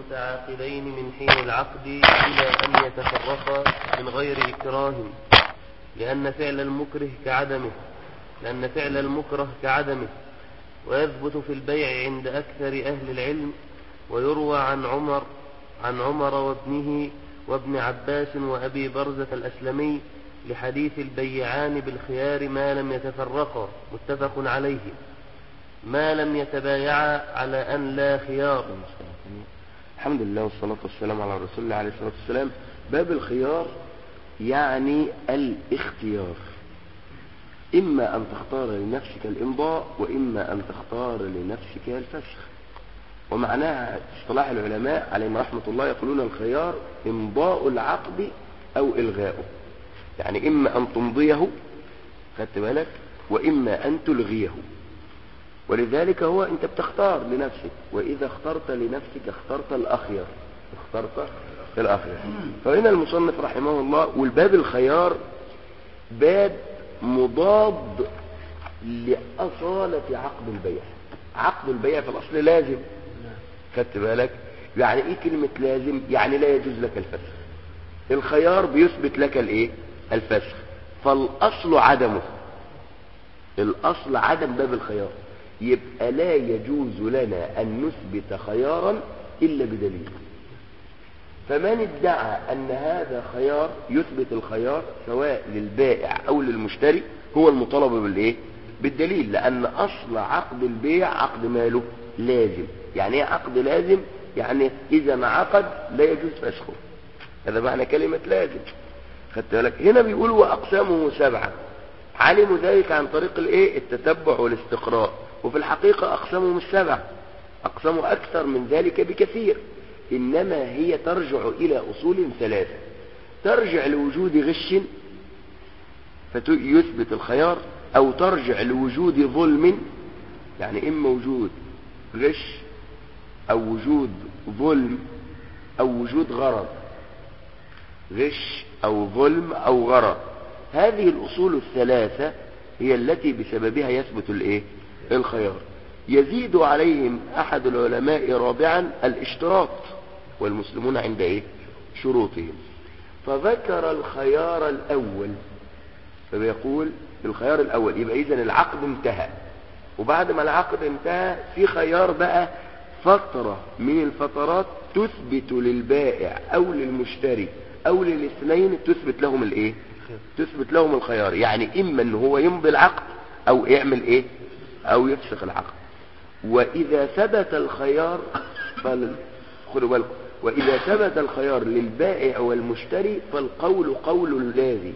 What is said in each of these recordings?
متعاقدين من حين العقد إلى أن يتفرقا من غير إكراه لأن فعل المكره كعدمه لأن فعل المكره كعدمه ويثبت في البيع عند أكثر أهل العلم ويروى عن عمر عن عمر وابنه وابن عباس وأبي برزة الأسلمي لحديث البيعان بالخيار ما لم يتفرقا متفق عليه ما لم يتبايعا على أن لا خيار الحمد لله والصلاة والسلام على رسول الله عليه الصلاة والسلام باب الخيار يعني الاختيار إما أن تختار لنفسك الإمضاء وإما أن تختار لنفسك الفسخ ومعناها اصطلاح العلماء عليهم رحمة الله يقولون الخيار إمضاء العقد أو إلغاؤه يعني إما أن تمضيه خدت بالك وإما أن تلغيه ولذلك هو أنت بتختار لنفسك وإذا اخترت لنفسك اخترت الأخير اخترت الأخير فهنا المصنف رحمه الله والباب الخيار باب مضاد لأصالة عقد البيع عقد البيع في الأصل لازم خدت بالك يعني ايه كلمة لازم يعني لا يجوز لك الفسخ الخيار بيثبت لك الايه الفسخ فالاصل عدمه الاصل عدم باب الخيار يبقى لا يجوز لنا ان نثبت خيارا الا بدليل فمن ادعى ان هذا خيار يثبت الخيار سواء للبائع او للمشتري هو المطالب بالايه بالدليل لان اصل عقد البيع عقد ماله لازم يعني ايه عقد لازم يعني اذا ما عقد لا يجوز فسخه هذا معنى كلمة لازم خدت بالك هنا بيقول واقسامه سبعة علموا ذلك عن طريق الايه التتبع والاستقراء وفي الحقيقة اقسامه مش سبعة اقسامه اكثر من ذلك بكثير انما هي ترجع الى اصول ثلاثة ترجع لوجود غش فيثبت الخيار او ترجع لوجود ظلم يعني اما وجود غش او وجود ظلم او وجود غرض غش او ظلم او غرض هذه الاصول الثلاثة هي التي بسببها يثبت الايه الخيار يزيد عليهم احد العلماء رابعا الاشتراط والمسلمون عند ايه شروطهم فذكر الخيار الاول فبيقول الخيار الاول يبقى اذا العقد انتهى وبعد ما العقد انتهى في خيار بقى فترة من الفترات تثبت للبائع او للمشتري او للاثنين تثبت لهم الايه تثبت لهم الخيار يعني اما ان هو يمضي العقد او يعمل ايه او يفسخ العقد واذا ثبت الخيار فال... خدوا بالكم واذا ثبت الخيار للبائع والمشتري فالقول قول الذي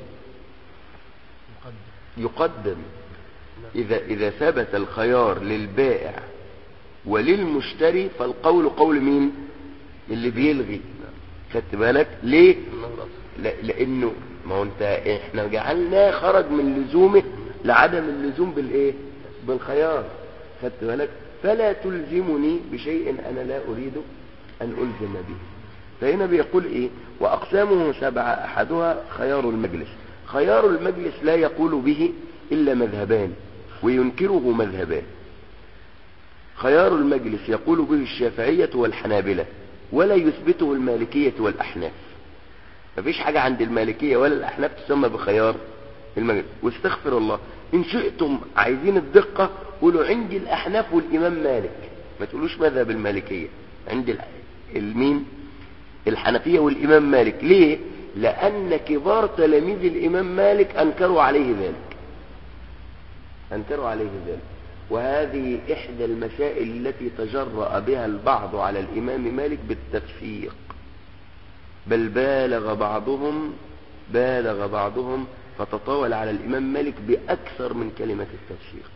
يقدم إذا, إذا ثبت الخيار للبائع وللمشتري فالقول قول مين اللي بيلغي خدت بالك ليه لا لانه ما هو انت احنا جعلناه خرج من لزومه لعدم اللزوم بالايه بالخيار خدت بالك فلا تلزمني بشيء انا لا اريد ان الزم به فهنا بيقول ايه واقسامه سبعة احدها خيار المجلس خيار المجلس لا يقول به الا مذهبان وينكره مذهبان خيار المجلس يقول به الشافعية والحنابلة ولا يثبته المالكية والأحناف مفيش حاجة عند المالكية ولا الأحناف تسمى بخيار المجلس واستغفر الله إن شئتم عايزين الدقة قولوا عندي الأحناف والإمام مالك ما تقولوش مذهب المالكية عند المين الحنفية والإمام مالك ليه لأن كبار تلاميذ الإمام مالك أنكروا عليه ذلك أنكروا عليه ذلك وهذه إحدى المسائل التي تجرأ بها البعض على الإمام مالك بالتفسيق بل بالغ بعضهم بالغ بعضهم فتطاول على الإمام مالك بأكثر من كلمة التفسيق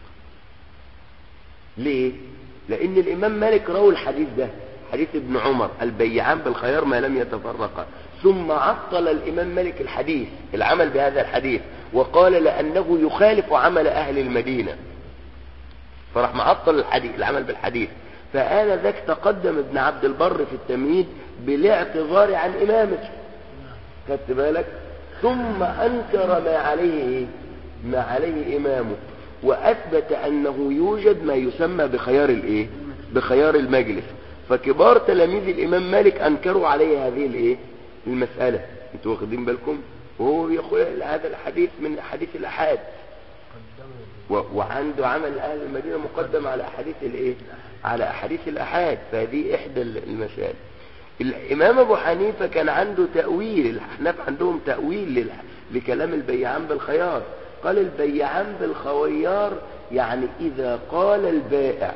ليه؟ لأن الإمام مالك روى الحديث ده حديث ابن عمر البيعان بالخيار ما لم يتفرقا ثم عطل الإمام مالك الحديث العمل بهذا الحديث وقال لأنه يخالف عمل أهل المدينة فراح معطل الحديث العمل بالحديث فآل ذاك تقدم ابن عبد البر في التمهيد بالاعتذار عن إمامه خدت بالك ثم أنكر ما عليه إيه؟ ما عليه إمامه وأثبت أنه يوجد ما يسمى بخيار الإيه بخيار المجلس فكبار تلاميذ الامام مالك انكروا عليه هذه الايه المسألة انتوا واخدين بالكم وهو بيقول هذا الحديث من احاديث الاحاد و- وعنده عمل اهل المدينة مقدم على احاديث الايه على احاديث الاحاد فهذه احدى ال- المسائل الامام ابو حنيفة كان عنده تأويل الاحناف عندهم تأويل لل- لكلام البيعان بالخيار قال البيعان بالخويار يعني اذا قال البائع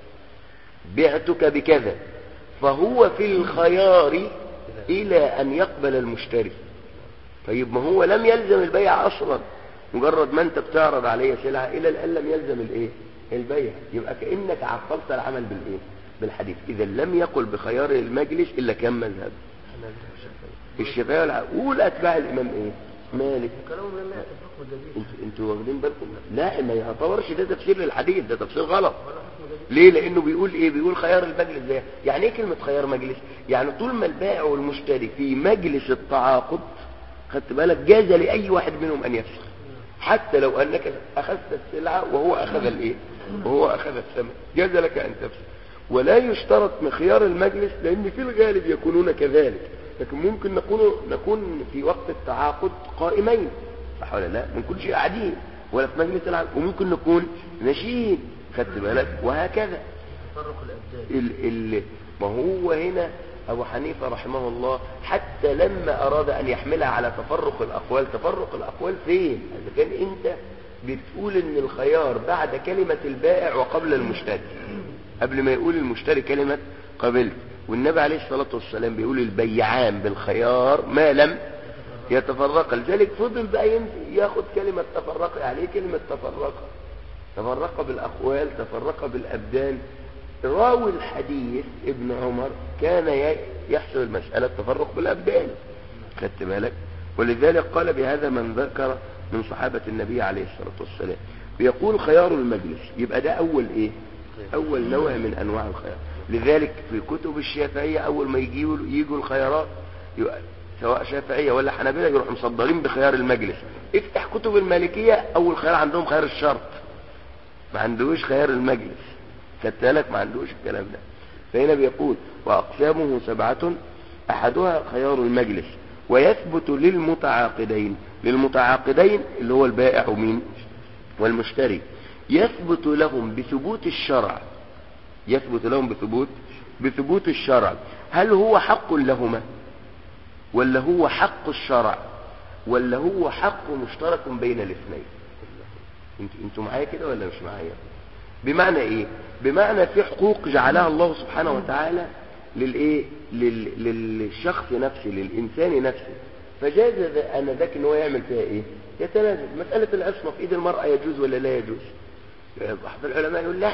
بعتك بكذا فهو في الخيار الى ان يقبل المشتري طيب ما هو لم يلزم البيع اصلا مجرد ما انت بتعرض عليه سلعة الى الان لم يلزم الايه البيع يبقى كأنك عطلت العمل بالايه بالحديث اذا لم يقل بخيار المجلس الا كم مذهب الشافعي والع- والاتباع الامام ايه مالك كلامهم لم يأتي بحكم جديد انتوا انتوا واخدين بالكم لا ما يعتبرش ده تفسير للحديث ده تفسير غلط ولا حكم جديد ليه لانه بيقول ايه بيقول خيار المجلس ده يعني ايه كلمة خيار مجلس يعني طول ما البائع والمشتري في مجلس التعاقد خدت بالك جاز لاي واحد منهم ان يفسخ حتى لو انك اخذت السلعة وهو اخذ الايه وهو اخذ الثمن جاز لك ان تفسخ ولا يشترط من خيار المجلس لان في الغالب يكونون كذلك لكن ممكن نكون نكون في وقت التعاقد قائمين صح ولا لا ما نكونش قاعدين ولا في مجلس العقد وممكن نكون ماشيين خدت بالك وهكذا تفرق الأبدان ال ال ما هو هنا أبو حنيفة رحمه الله حتى لما أراد أن يحملها على تفرق الأقوال تفرق الأقوال فين إذا كان أنت بتقول أن الخيار بعد كلمة البائع وقبل المشتري قبل ما يقول المشتري كلمة قبلت والنبي عليه الصلاة والسلام بيقول البيعان بالخيار ما لم يتفرق لذلك فضل بقى يمشي ياخد كلمة تفرق يعني ايه كلمة تفرق تفرق بالأقوال تفرق بالأبدان راوي الحديث ابن عمر كان ي- يحسب المسألة التفرق بالأبدان خدت بالك ولذلك قال بهذا من ذكر من صحابة النبي عليه الصلاة والسلام بيقول خيار المجلس يبقى ده أول إيه أول نوع من أنواع الخيار لذلك في كتب الشافعية أول ما يجيوا يجوا الخيارات يبقى سواء شافعية ولا حنابلة يروحوا مصدرين بخيار المجلس افتح كتب المالكية أول خيار عندهم خيار الشرط ما عندوش خيار المجلس خدت بالك ما عندوش الكلام ده فهنا بيقول وأقسامه سبعة أحدها خيار المجلس ويثبت للمتعاقدين للمتعاقدين اللي هو البائع ومين والمشتري يثبت لهم بثبوت الشرع يثبت لهم بثبوت بثبوت الشرع هل هو حق لهما ولا هو حق الشرع ولا هو حق مشترك بين الاثنين انتوا انتوا معايا كده ولا مش معايا بمعنى ايه بمعنى في حقوق جعلها الله سبحانه وتعالى للايه لل... للشخص نفسه للانسان نفسه فجاز ذا- ان ذاك ان هو يعمل فيها ايه يتنازل مساله العصمه في ايد المراه يجوز ولا لا يجوز بعض العلماء يقول لا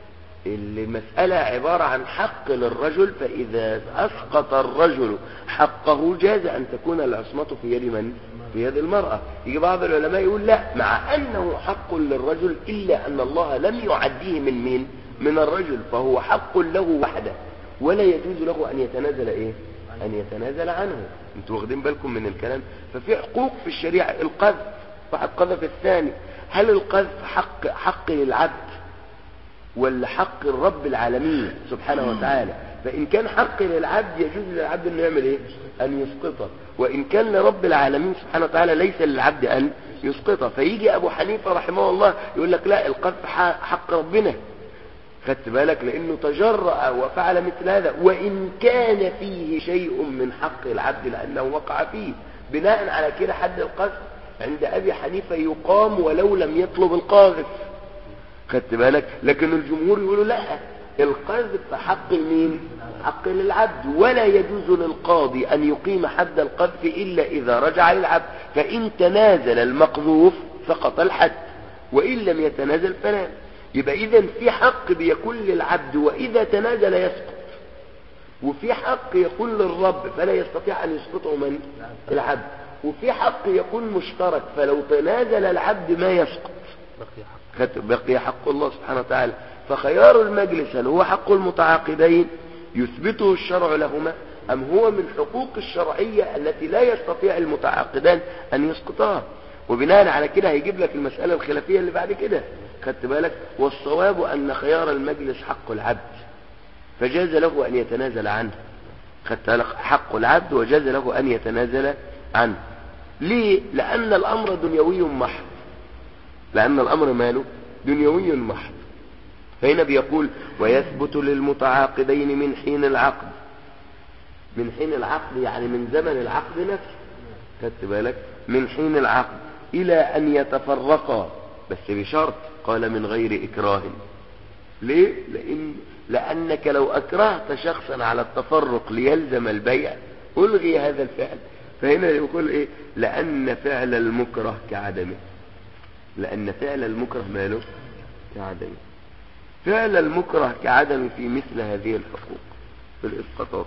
المسألة عبارة عن حق للرجل فإذا أسقط الرجل حقه جاز أن تكون العصمة في يد من؟ في يد المرأة يجي بعض العلماء يقول لا مع أنه حق للرجل إلا أن الله لم يعديه من مين؟ من الرجل فهو حق له وحده ولا يجوز له أن يتنازل إيه؟ أن يتنازل عنه انتوا واخدين بالكم من الكلام ففي حقوق في الشريعة القذف واحد قذف الثاني هل القذف حق حق للعبد ولا حق الرب العالمين سبحانه وتعالى فإن كان حق للعبد يجوز للعبد أنه يعمل إيه أن يسقطه وإن كان لرب العالمين سبحانه وتعالى ليس للعبد أن يسقطه فيجي أبو حنيفة رحمه الله يقول لك لا القذف ح- حق ربنا خدت بالك لأنه تجرأ وفعل مثل هذا وإن كان فيه شيء من حق العبد لأنه وقع فيه بناء على كده حد القذف عند أبي حنيفة يقام ولو لم يطلب القاذف خدت بالك لكن الجمهور يقولوا لا القذف حق مين حق للعبد ولا يجوز للقاضي أن يقيم حد القذف إلا إذا رجع للعبد فإن تنازل المقذوف سقط الحد وإن لم يتنازل فلا يبقى إذا في حق بيكون للعبد وإذا تنازل يسقط وفي حق يكون للرب فلا يستطيع أن يسقطه من العبد وفي حق يكون مشترك فلو تنازل العبد ما يسقط بقي حق خدت- بقي حق الله سبحانه وتعالى فخيار المجلس هل هو حق المتعاقدين يثبته الشرع لهما أم هو من حقوق الشرعية التي لا يستطيع المتعاقدان أن يسقطها وبناء على كده هيجيب لك المسألة الخلافية اللي بعد كده خدت بالك والصواب أن خيار المجلس حق العبد فجاز له أن يتنازل عنه خدت بالك؟ حق العبد وجاز له أن يتنازل عنه ليه لأن الأمر دنيوي محض لأن الأمر ماله دنيوي محض فهنا بيقول ويثبت للمتعاقدين من حين العقد من حين العقد يعني من زمن العقد نفسه خدت بالك من حين العقد إلى أن يتفرقا بس بشرط قال من غير إكراه ليه؟ لأن لأنك لو أكرهت شخصا على التفرق ليلزم البيع ألغي هذا الفعل فهنا يقول إيه لأن فعل المكره كعدمه لأن فعل المكره ماله كعدمه فعل المكره كعدمه في مثل هذه الحقوق في الإسقاطات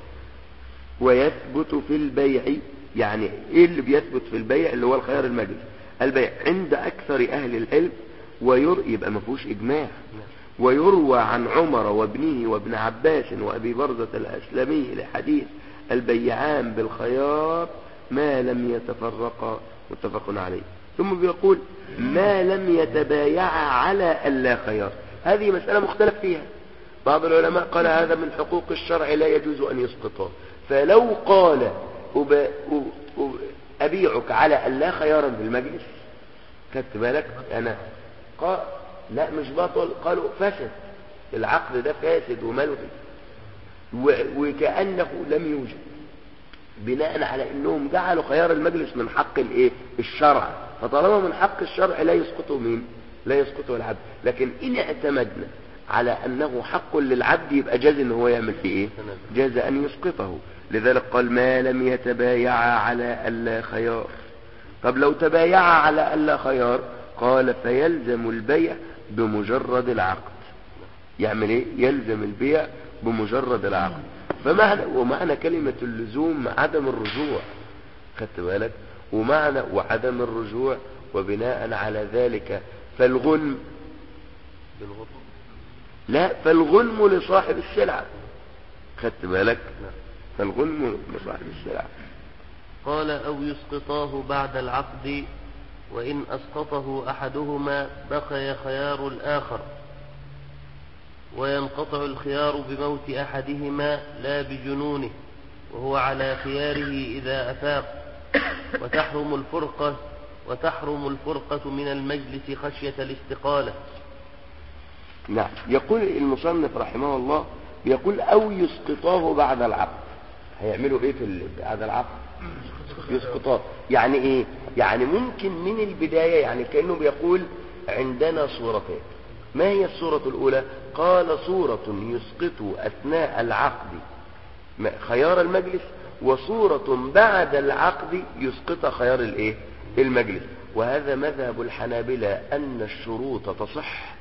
ويثبت في البيع يعني ايه اللي بيثبت في البيع اللي هو الخيار المجلس البيع عند اكثر اهل العلم وير يبقى ما فيهوش اجماع ويروى عن عمر وابنه وابن عباس وابي برزة الاسلمي لحديث البيعان بالخيار ما لم يتفرقا متفق عليه ثم بيقول ما لم يتبايعا على الا خيار هذه مسألة مختلف فيها بعض العلماء قال هذا من حقوق الشرع لا يجوز ان يسقطه فلو قال أب... أب... أبيعك على أن لا خيارا في المجلس خدت بالك أنا قال لا مش باطل قالوا فسد العقد ده فاسد وماله و... وكأنه لم يوجد بناء على انهم جعلوا خيار المجلس من حق الايه الشرع فطالما من حق الشرع لا يسقطه مين لا يسقطه العبد لكن ان اعتمدنا على انه حق للعبد يبقى جاز ان هو يعمل فيه ايه جاز ان يسقطه لذلك قال ما لم يتبايعا على الا خيار طب لو تبايعا على الا خيار قال فيلزم البيع بمجرد العقد يعمل ايه يلزم البيع بمجرد العقد فمعنى ومعنى كلمة اللزوم عدم الرجوع خدت بالك ومعنى وعدم الرجوع وبناء على ذلك فالغنم بالغطاء لا فالغنم لصاحب السلعة خدت بالك فالغنم لصاحب السلعة قال أو يسقطاه بعد العقد وإن أسقطه أحدهما بقي خيار الآخر وينقطع الخيار بموت أحدهما لا بجنونه وهو على خياره إذا أفاق وتحرم الفرقة وتحرم الفرقة من المجلس خشية الاستقالة نعم يقول المصنف رحمه الله يقول أو يسقطاه بعد العقد هيعملوا ايه في ال- بعد العقد يسقطاه يعني ايه يعني ممكن من البداية يعني كأنه بيقول عندنا صورتين ما هي الصورة الأولى قال صورة يسقط أثناء العقد ما- خيار المجلس وصورة بعد العقد يسقط خيار الايه المجلس وهذا مذهب الحنابلة أن الشروط تصح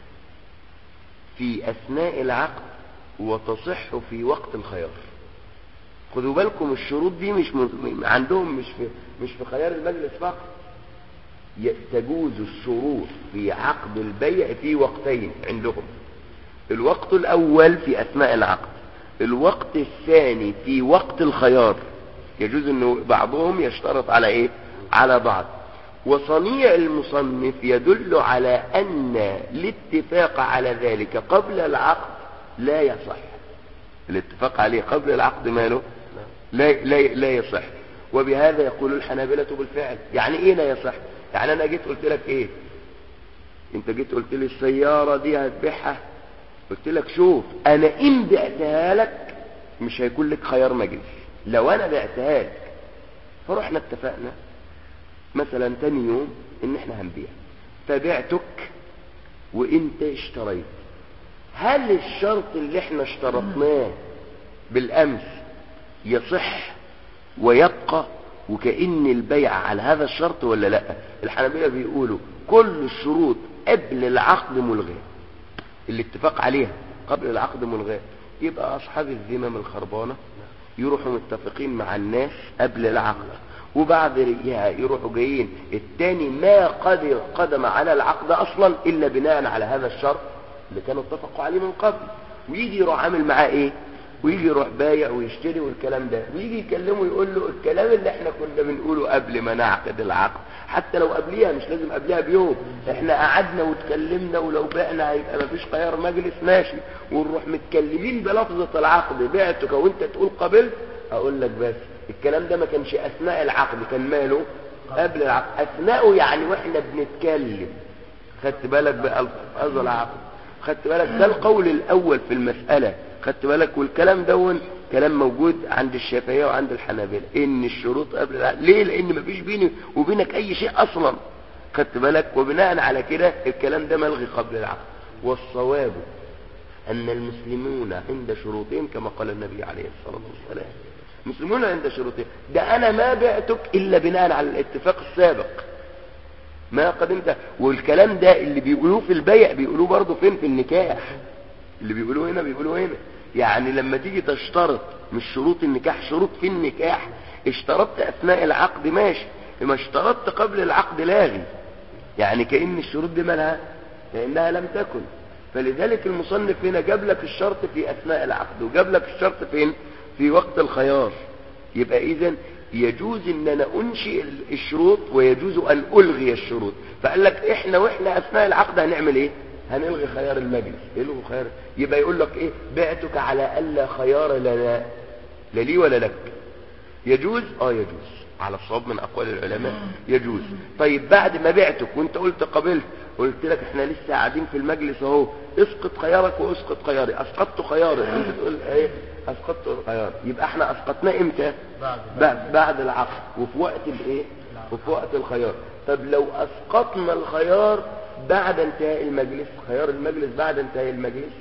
في أثناء العقد وتصح في وقت الخيار خدوا بالكم الشروط دي مش م... عندهم مش في مش في خيار المجلس فقط ي- تجوز الشروط في عقد البيع في وقتين عندهم الوقت الأول في أثناء العقد الوقت الثاني في وقت الخيار يجوز انه بعضهم يشترط على ايه على بعض وصنيع المصنف يدل على ان الاتفاق على ذلك قبل العقد لا يصح الاتفاق عليه قبل العقد ماله لا, لا, لا يصح وبهذا يقول الحنابلة بالفعل يعني ايه لا يصح يعني انا جيت قلت لك ايه انت جيت قلت لي السيارة دي هتبيعها قلت لك شوف انا ان بعتها لك مش هيكون لك خيار مجلس لو انا بعتها لك فرحنا اتفقنا مثلا تاني يوم ان احنا هنبيع فبعتك وانت اشتريت هل الشرط اللي احنا اشترطناه بالامس يصح ويبقى وكأن البيع على هذا الشرط ولا لا الحنابلة بيقولوا كل الشروط قبل العقد ملغاه الاتفاق عليها قبل العقد ملغاه يبقى اصحاب الذمم الخربانة يروحوا متفقين مع الناس قبل العقد وبعد رجعها يروحوا جايين التاني ما قد قدم على العقد اصلا الا بناء على هذا الشرط اللي كانوا اتفقوا عليه من قبل ويجي يروح عامل معاه ايه ويجي يروح بايع ويشتري والكلام ده ويجي يكلمه يقول له الكلام اللي احنا كنا بنقوله قبل ما نعقد العقد حتى لو قبليها مش لازم قبلها بيوم احنا قعدنا واتكلمنا ولو بعنا هيبقى مفيش خيار مجلس ماشي ونروح متكلمين بلفظة العقد بعتك وانت تقول قبلت اقول لك بس الكلام ده ما كانش اثناء العقد كان ماله قبل العقد اثناءه يعني واحنا بنتكلم خدت بالك بألفاظ العقد خدت بالك ده القول الاول في المسألة خدت بالك والكلام دون كلام موجود عند الشافعية وعند الحنابلة ان الشروط قبل العقد ليه لان مفيش بيني وبينك اي شيء اصلا خدت بالك وبناء على كده الكلام ده ملغي قبل العقد والصواب ان المسلمون عند شروطهم كما قال النبي عليه الصلاة والسلام مسلمون عند شروطهم ده انا ما بعتك الا بناء على الاتفاق السابق ما قدمت والكلام ده اللي بيقولوه في البيع بيقولوه برضه فين في النكاح اللي بيقولوه هنا بيقولوه هنا يعني لما تيجي تشترط مش شروط النكاح شروط في النكاح اشترطت اثناء العقد ماشي ما اشترطت قبل العقد لاغي يعني كأن الشروط دي مالها لانها لم تكن فلذلك المصنف هنا جاب لك الشرط في اثناء العقد وجاب لك الشرط فين في وقت الخيار يبقى اذا يجوز ان انا انشئ الشروط ويجوز ان الغي الشروط فقال لك احنا واحنا اثناء العقد هنعمل ايه هنلغي خيار المجلس الغوا خيار يبقى يقول لك ايه بعتك على الا خيار لنا لا لي ولا لك يجوز اه يجوز على الصواب من اقوال العلماء يجوز طيب بعد ما بعتك وانت قلت قبلت قلت لك احنا لسه قاعدين في المجلس اهو اسقط خيارك واسقط خياري اسقطت خياري انت تقول ايه اسقطت خياري يبقى احنا اسقطناه امتى بعد بعد, بعد العقد وفي وقت الايه وفي وقت الخيار طب لو اسقطنا الخيار بعد انتهاء المجلس خيار المجلس بعد انتهاء المجلس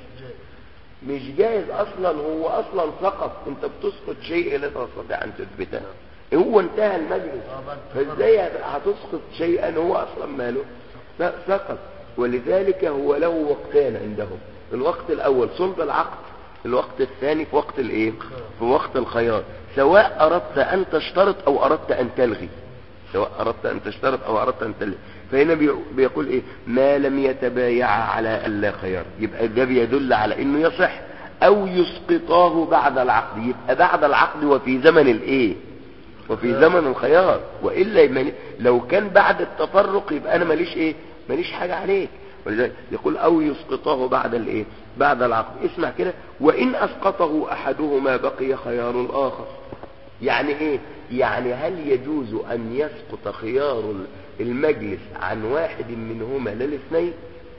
مش جايز اصلا هو اصلا سقط انت بتسقط شيء لا تستطيع ان تثبته هو انتهى المجلس فازاي هتسقط شيئا هو اصلا ماله لا سقط ولذلك هو له وقتان عندهم الوقت الاول صلب العقد الوقت الثاني في وقت الايه في وقت الخيار سواء اردت ان تشترط او اردت ان تلغي سواء اردت ان تشترط او اردت ان تلغي فهنا بي- بيقول ايه ما لم يتبايع على الا خيار يبقى ده بيدل على انه يصح او يسقطاه بعد العقد يبقى بعد العقد وفي زمن الايه وفي زمن الخيار والا يمن- لو كان بعد التفرق يبقى انا ماليش ايه ماليش حاجه عليك ولذلك يقول او يسقطه بعد الايه بعد العقد اسمع كده وان اسقطه احدهما بقي خيار الاخر يعني ايه يعني هل يجوز ان يسقط خيار المجلس عن واحد منهما لا الاثنين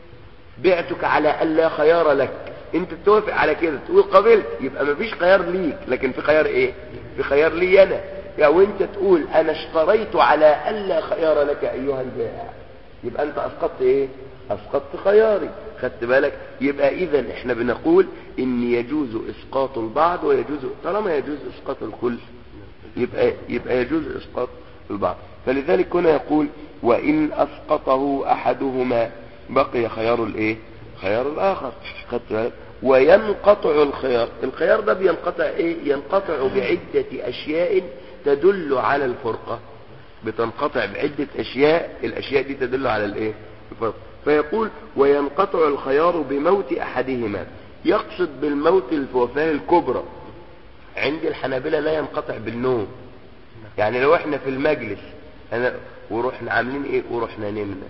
بعتك على الا خيار لك انت توافق على كده تقول قبلت يبقى مفيش خيار ليك لكن في خيار ايه في خيار لي انا او انت تقول انا اشتريت على الا خيار لك ايها البائع يبقى انت اسقطت ايه اسقطت خياري خدت بالك يبقى اذا احنا بنقول ان يجوز اسقاط البعض ويجوز طالما يجوز اسقاط الكل يبقى يبقى يجوز اسقاط البعض فلذلك هنا يقول وان اسقطه احدهما بقي خيار الايه خيار الاخر خدت بالك وينقطع الخيار الخيار ده بينقطع ايه ينقطع بعدة اشياء تدل على الفرقة بتنقطع بعدة اشياء الاشياء دي تدل على الايه الفرقة فيقول وينقطع الخيار بموت احدهما يقصد بالموت الوفاة الكبرى عند الحنابلة لا ينقطع بالنوم يعني لو احنا في المجلس أنا ورحنا عاملين ايه ورحنا نمنا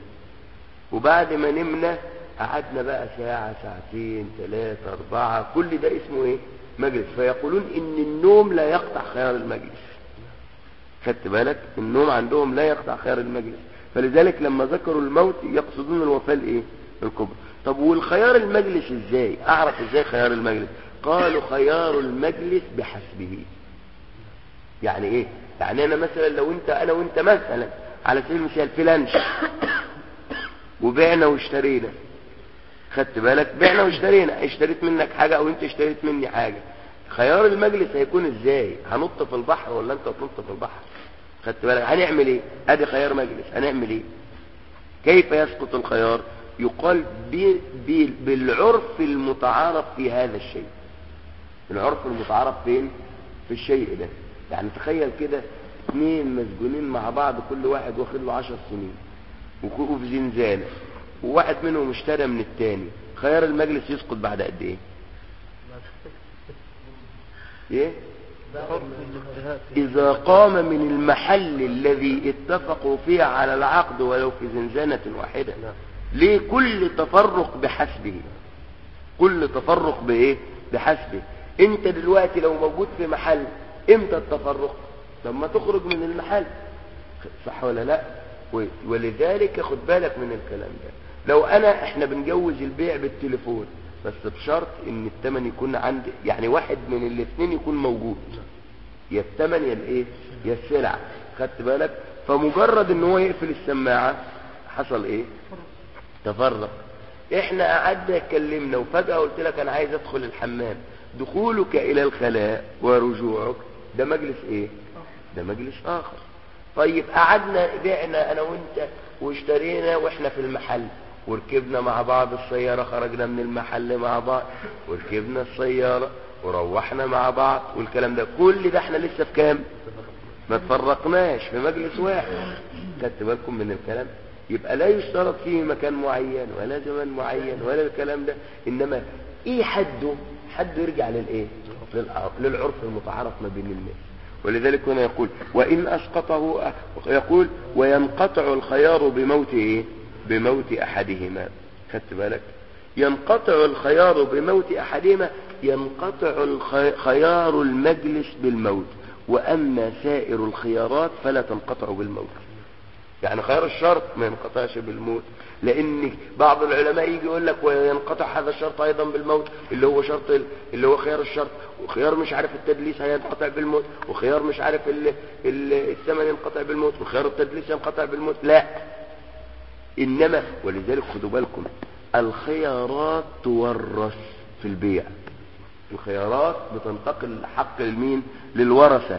وبعد ما نمنا قعدنا بقى ساعة ساعتين ثلاثة أربعة كل ده اسمه ايه مجلس فيقولون ان النوم لا يقطع خيار المجلس خدت بالك النوم عندهم لا يقطع خيار المجلس فلذلك لما ذكروا الموت يقصدون الوفاة الايه الكبرى طب والخيار المجلس ازاي اعرف ازاي خيار المجلس قالوا خيار المجلس بحسبه يعني ايه يعني انا مثلا لو انت انا وانت مثلا على سبيل المثال في لانش وبعنا واشترينا خدت بالك بعنا واشترينا اشتريت منك حاجة او انت اشتريت مني حاجة خيار المجلس هيكون ازاي هنط في البحر ولا انت تنط في البحر خدت بالك هنعمل ايه ادي خيار مجلس هنعمل ايه كيف يسقط الخيار يقال ب- ب- بالعرف المتعارف في هذا الشيء العرف المتعارف فين في الشيء ده يعني تخيل كده اثنين مسجونين مع بعض كل واحد واخد له عشر سنين وكوكوا في زنزانة وواحد منهم اشترى من التاني خيار المجلس يسقط بعد قد ايه ايه حر الاجتهاد إذا قام من المحل الذي اتفقوا فيه على العقد ولو في زنزانة واحدة ليه كل تفرق بحسبه كل تفرق بإيه بحسبه انت دلوقتي لو موجود في محل امتى التفرق لما تخرج من المحل صح ولا لا و- ولذلك خد بالك من الكلام ده لو انا احنا بنجوز البيع بالتليفون بس بشرط ان الثمن يكون عند يعني واحد من الاثنين يكون موجود يا الثمن يا الايه يا السلعه خدت بالك فمجرد ان هو يقفل السماعه حصل ايه تفرق احنا قعدنا اتكلمنا وفجاه قلت لك انا عايز ادخل الحمام دخولك الى الخلاء ورجوعك ده مجلس ايه ده مجلس اخر طيب قعدنا بعنا انا وانت واشترينا واحنا في المحل وركبنا مع بعض السيارة خرجنا من المحل مع بعض وركبنا السيارة وروحنا مع بعض والكلام ده كل ده احنا لسه في كام ما تفرقناش في مجلس واحد خدت بالكم من الكلام يبقى لا يشترط فيه مكان معين ولا زمان معين ولا الكلام ده انما ايه حده حده يرجع للايه للع- للعرف المتعارف ما بين الناس ولذلك هنا يقول وان اسقطه أ- يقول وينقطع الخيار بموت ايه بموت احدهما خدت بالك ينقطع الخيار بموت احدهما ينقطع الخي- خيار المجلس بالموت واما سائر الخيارات فلا تنقطع بالموت يعني خيار الشرط ما ينقطعش بالموت لان بعض العلماء يجي يقول لك وينقطع هذا الشرط ايضا بالموت اللي هو شرط ال- اللي هو خيار الشرط وخيار مش عارف التدليس هينقطع بالموت وخيار مش عارف ال- ال- الثمن ينقطع بالموت وخيار التدليس ينقطع بالموت لا انما ولذلك خدوا بالكم الخيارات تورث في البيع الخيارات بتنتقل حق المين للورثة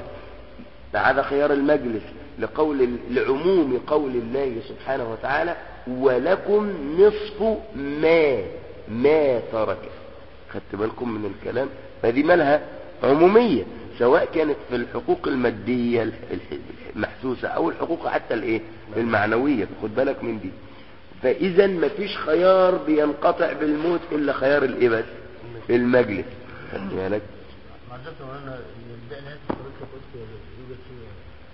هذا خيار المجلس لقول لعموم قول الله سبحانه وتعالى ولكم نصف ما ما ترك خدت بالكم من الكلام فدي مالها عمومية سواء كانت في الحقوق المادية الح- الح- المحسوسة او الحقوق حتى الايه المعنوية خد بالك من دي فاذا مفيش خيار بينقطع بالموت الا خيار الايه بس المجلس خدت بالك معذرة وانا البيع نهاية حضرتك قلت يوجد فيه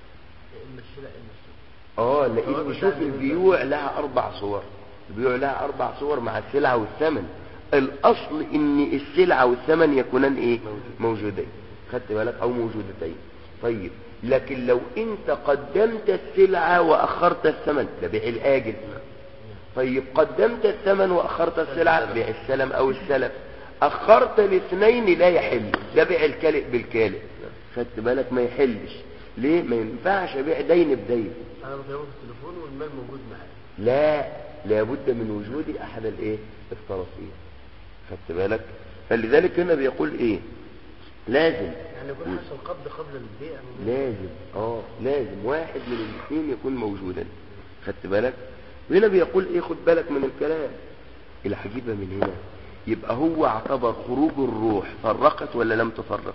اما الشراء اما الشراء اه لان شوف البيوع لها اربع صور البيوع لها اربع صور مع السلعة والثمن الاصل ان السلعة والثمن يكونان ايه موجودين خدت بالك او موجودتين طيب لكن لو انت قدمت السلعة واخرت الثمن ده بيع الاجل طيب قدمت الثمن واخرت السلعة بيع السلم او السلف اخرت الاثنين لا يحل ده بيع الكالئ بالكالئ خدت بالك ما يحلش ليه ما ينفعش ابيع دين بدين انا بكلمه في التليفون والمال موجود معايا لا لابد من وجود احد الايه الطرفين خدت بالك فلذلك هنا بيقول ايه لازم يعني يكون حصل قبض قبل البيع من لازم اه لازم واحد من الاثنين يكون موجودا خدت بالك وهنا بيقول ايه خد بالك من الكلام العجيبة من هنا يبقى هو اعتبر خروج الروح فرقت ولا لم تفرق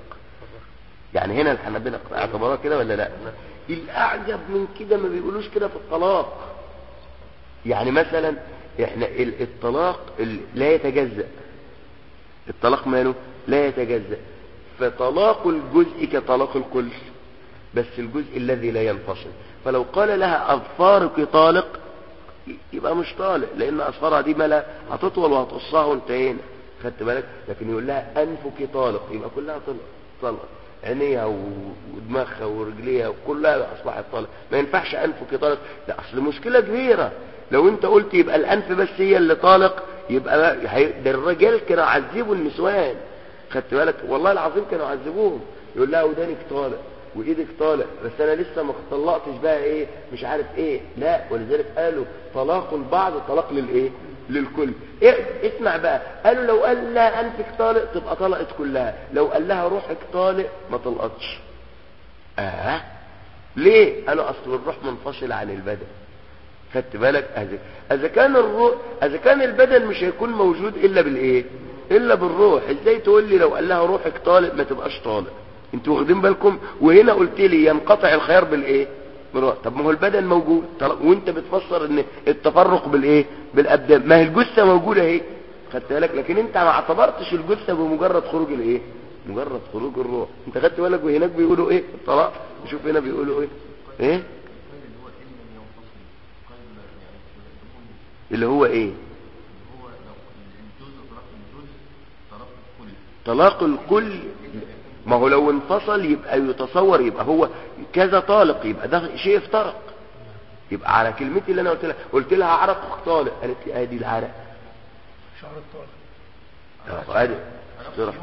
يعني هنا الحنابلة اعتبروها كده ولا لا الاعجب من كده ما بيقولوش كده في الطلاق يعني مثلا احنا ال- الطلاق ال- لا يتجزأ الطلاق ماله لا يتجزأ فطلاق الجزء كطلاق الكل بس الجزء الذي لا ينفصل فلو قال لها أظفارك طالق يبقى مش طالق لأن أظفارها دي ملا هتطول وهتقصها وانتهينا خدت بالك لكن يقول لها أنفك طالق يبقى كلها طلق طلق عينيها و- ودماغها ورجليها وكلها أصبحت طالق ما ينفعش أنفك طالق ده أصل مشكلة كبيرة لو انت قلت يبقى الأنف بس هي اللي طالق يبقى هي- ده الرجال كانوا عذبوا النسوان خدت بالك والله العظيم كانوا عذبوهم يقول لها ودانك طالق وايدك طالق بس انا لسه ما طلقتش بقى ايه مش عارف ايه لا ولذلك قالوا طلاق البعض طلاق للايه للكل إيه اسمع بقى قالوا لو قال لها انفك طالق تبقى طلقت كلها لو قال لها روحك طالق ما طلقتش اه ليه قالوا اصل الروح منفصل عن البدن خدت بالك اذا اذا كان الروح اذا كان البدن مش هيكون موجود الا بالايه الا بالروح ازاي تقول لي لو قال لها روحك طالق ما تبقاش طالق انتوا واخدين بالكم وهنا قلت لي ينقطع الخيار بالايه بالروح طب ما هو البدن موجود طل- وانت بتفسر ان التفرق بالايه بالابدان ما هي الجثه موجوده اهي خدت بالك لكن انت ما اعتبرتش الجثه بمجرد خروج الايه مجرد خروج الروح انت خدت بالك وهناك بيقولوا ايه الطلاق شوف هنا بيقولوا ايه ايه اللي هو ايه طلاق الكل ما هو لو انفصل يبقى يتصور يبقى هو كذا طالق يبقى ده شيء افترق يبقى على كلمتي اللي انا قلت لها قلت لها عرق طالق قالت لي ادي العرق شعر الطالب طب ادي افترق.